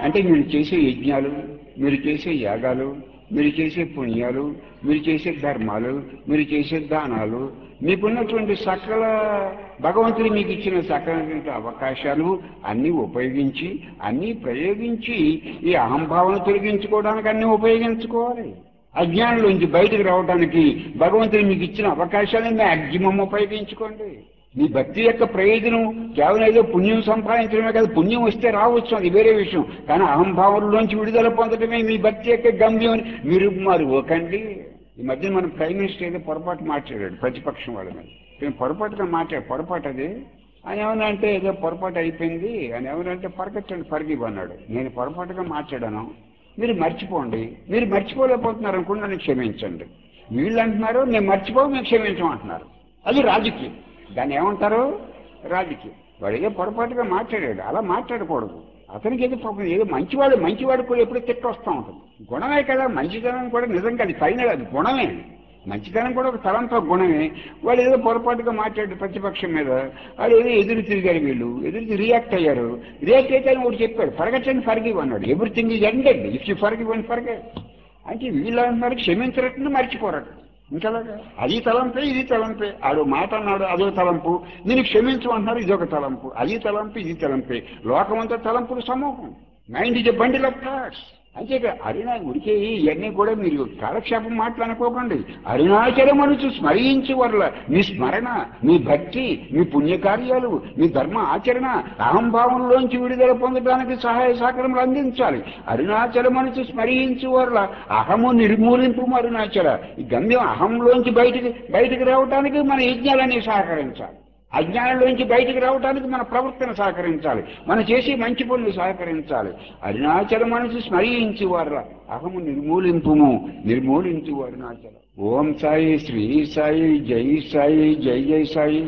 అంటే మీరు చేసే యజ్ఞాలు మీరు చేసే యాగాలు మీరు చేసే పుణ్యాలు మీరు చేసే ధర్మాలు మీరు చేసే దానాలు మీకున్నటువంటి సకల భగవంతుడు మీకు ఇచ్చిన సకలమైనటువంటి అవకాశాలు అన్నీ ఉపయోగించి అన్నీ ప్రయోగించి ఈ అహంభావన తొలగించుకోవడానికి అన్నీ ఉపయోగించుకోవాలి అజ్ఞానంలోంచి బయటకు రావడానికి భగవంతుడు మీకు ఇచ్చిన అవకాశాలను మ్యాక్సిమం ఉపయోగించుకోండి మీ భక్తి యొక్క ప్రయోజనం కేవలం ఏదో పుణ్యం సంపాదించడమే కాదు పుణ్యం వస్తే రావచ్చు అది వేరే విషయం కానీ అహంభావంలోంచి విడుదల పొందడమే మీ భక్తి యొక్క గమ్యం అని మీరు మరి ఒకండి ఈ మధ్య మన ప్రైమ్ మినిస్టర్ ఏదో పొరపాటు మాట్లాడాడు ప్రతిపక్షం వాళ్ళ మీద నేను పొరపాటుగా మాట్లాడు పొరపాటు అది ఆయన ఏమన్నా అంటే ఏదో పొరపాటు అయిపోయింది అని ఏమన్నా అంటే పరగచ్చండి పరిగివ్ అన్నాడు నేను పొరపాటుగా మాట్లాడాను మీరు మర్చిపోండి మీరు మర్చిపోలేకపోతున్నారు అనుకుని నన్ను క్షమించండి వీళ్ళు అంటున్నారు నేను మర్చిపో మేము క్షమించమంటున్నారు అది రాజకీయం దాన్ని ఏమంటారు రాజకీయం వాడు ఏదో పొరపాటుగా మాట్లాడాడు అలా మాట్లాడకూడదు అతనికి ఏదో పాపం ఏదో మంచివాడు మంచివాడు కూడా ఎప్పుడు తిట్ట వస్తూ ఉంటుంది గుణమే కదా మంచితనం కూడా నిజంగా అది పైన అది గుణమే మంచితనం కూడా ఒక తలంతో గుణమే వాళ్ళు ఏదో పొరపాటుగా మాట్లాడారు ప్రతిపక్షం మీద వాళ్ళు ఏదో ఎదురు తిరిగారు వీళ్ళు ఎదురు రియాక్ట్ అయ్యారు రియాక్ట్ అయితే అని ఒకటి చెప్పాడు ఫరగచ్చని ఫర్గివ్ అన్నాడు everything is ended if you forgive అని ఫర్గే అంటే వీళ్ళు అంటున్నారు క్షమించరట్టు మర్చిపోరట్టు ఇంకలాగా అది తలంపే ఇది తలంపే ఆడు మాట అన్నాడు అదో తలంపు నేను క్షమించు అంటున్నారు ఇదొక తలంపు అది తలంపు ఇది తలంపే లోకమంతా తలంపులు సమూహం mind is a bundle of thoughts అంతే అరుణా ఉడికే ఇవన్నీ కూడా మీరు కాలక్షేపం మాట్లాడుకోకండి అరుణాచలం అనుచు స్మరించి వర్ల మీ స్మరణ మీ భక్తి మీ పుణ్యకార్యాలు మీ ధర్మ ఆచరణ అహంభావంలోంచి విడుదల పొందడానికి సహాయ సహకారములు అందించాలి అరుణాచలం అనుచు స్మరించు వర్ల అహము నిర్మూలింపు అరుణాచల ఈ గమ్యం అహంలోంచి బయటికి బయటికి రావడానికి మన యజ్ఞాలన్నీ సహకరించాలి అజ్ఞానంలోంచి బయటికి రావడానికి మన ప్రవర్తన సహకరించాలి మనం చేసే మంచి పనులు సహకరించాలి అరుణాచల మనసు స్మరించి వారు అహము నిర్మూలింపుము నిర్మూలించు అరుణాచల ఓం సాయి శ్రీ సాయి జై సాయి జై జై సాయి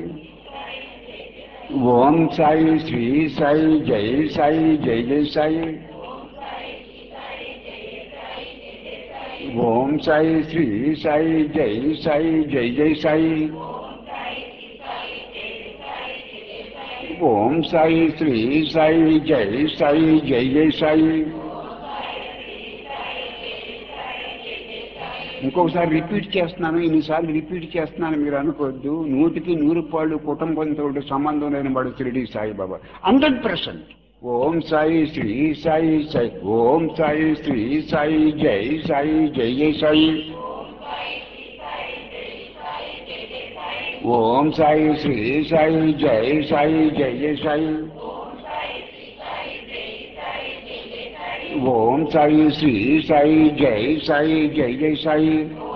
ఓం సాయి శ్రీ సాయి జై సాయి జై జై సాయి ఓం సాయి శ్రీ సాయి జై సాయి జై జై సాయి ఓం సాయి శ్రీ సాయి జై సాయి జై జై సాయి ఇంకొకసారి రిపీట్ చేస్తున్నాను ఇన్నిసార్లు రిపీట్ చేస్తున్నాను మీరు అనుకోవద్దు నూటికి నూరు పాళ్ళు కుటుంబంతో సంబంధం లేని వాడు షిరిడి సాయిబాబా హండ్రెడ్ పర్సెంట్ ఓం సాయి శ్రీ సాయి సాయి ఓం సాయి శ్రీ సాయి జై సాయి జై జై సాయి ఓం సాయి శ్రీ సాయి జై సాయి జై జై సాయి ఓం సాయి శ్రీ సాయి జై సాయి జై జై సాయి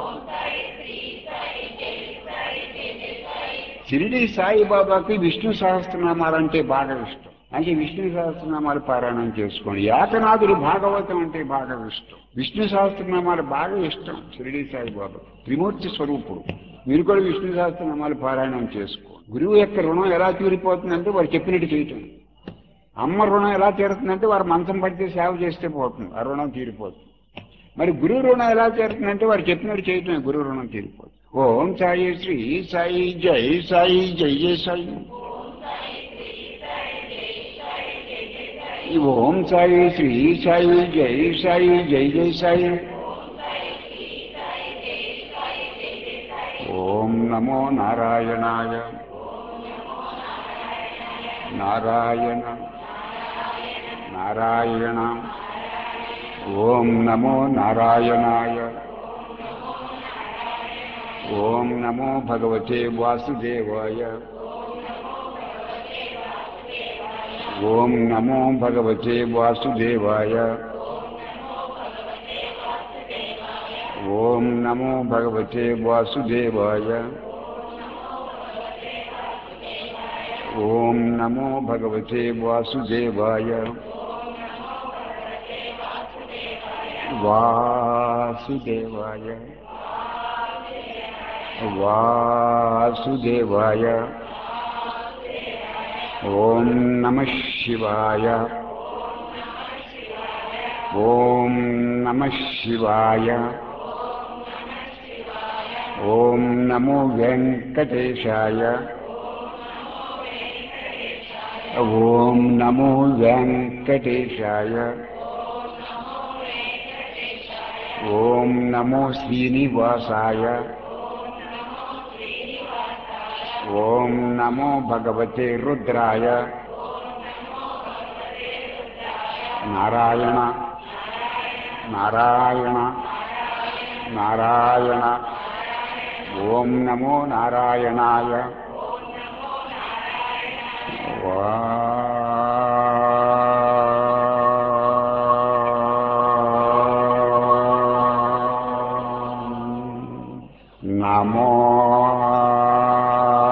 షిరిడి సాయిబాబాకి విష్ణు సహస్రనామాలంటే బాగా ఇష్టం అంటే విష్ణు సహస్రనామాలు పారాయణం చేసుకోండి ఏకనాథుడు భాగవతం అంటే బాగా ఇష్టం విష్ణు సహస్రనామాలు బాగా ఇష్టం షిరిడి సాయిబాబా త్రిమూర్తి స్వరూపుడు మీరు కూడా విష్ణు సహస్రనామాలు పారాయణం చేసుకోండి గురువు యొక్క రుణం ఎలా తీరిపోతుందంటే వారు చెప్పినట్టు చేయటం అమ్మ రుణం ఎలా తీరుతుందంటే వారు మంచం పడితే సేవ చేస్తే పోతుంది ఆ రుణం తీరిపోతుంది మరి గురువు రుణం ఎలా తీరుతుందంటే వారు చెప్పినట్టు చేయటమే గురువు రుణం తీరిపోతుంది ఓం సాయి శ్రీ సాయి జై సాయి జై జై సాయి ఓం సాయి శ్రీ సాయి జై సాయి జై జై సాయి ఓం నమో నారాయణాయ నారాయణ నారాయణ ఓం నమో నారాయణాయ ఓం నమో భగవతే వాసుదేవాయ ఓం నమో భగవతే వాసుదేవాయ ఓం నమో భగవతే వాసుదేవాయ ఓం నమో భగవతే వాసుదేవాయ వాసుదేవాయ వాసుదేవాయ ఓం నమ శివాయ ఓం నమ శివాయ ఓం నమో వెంకటేశాయ ఓం నమో వెంకటేశాయ ఓం నమో శ్రీనివాసాయ ఓం నమో భగవతే రుద్రాయ నారాయణ నారాయణ నారాయణ ఓం నమో నారాయణాయ నమో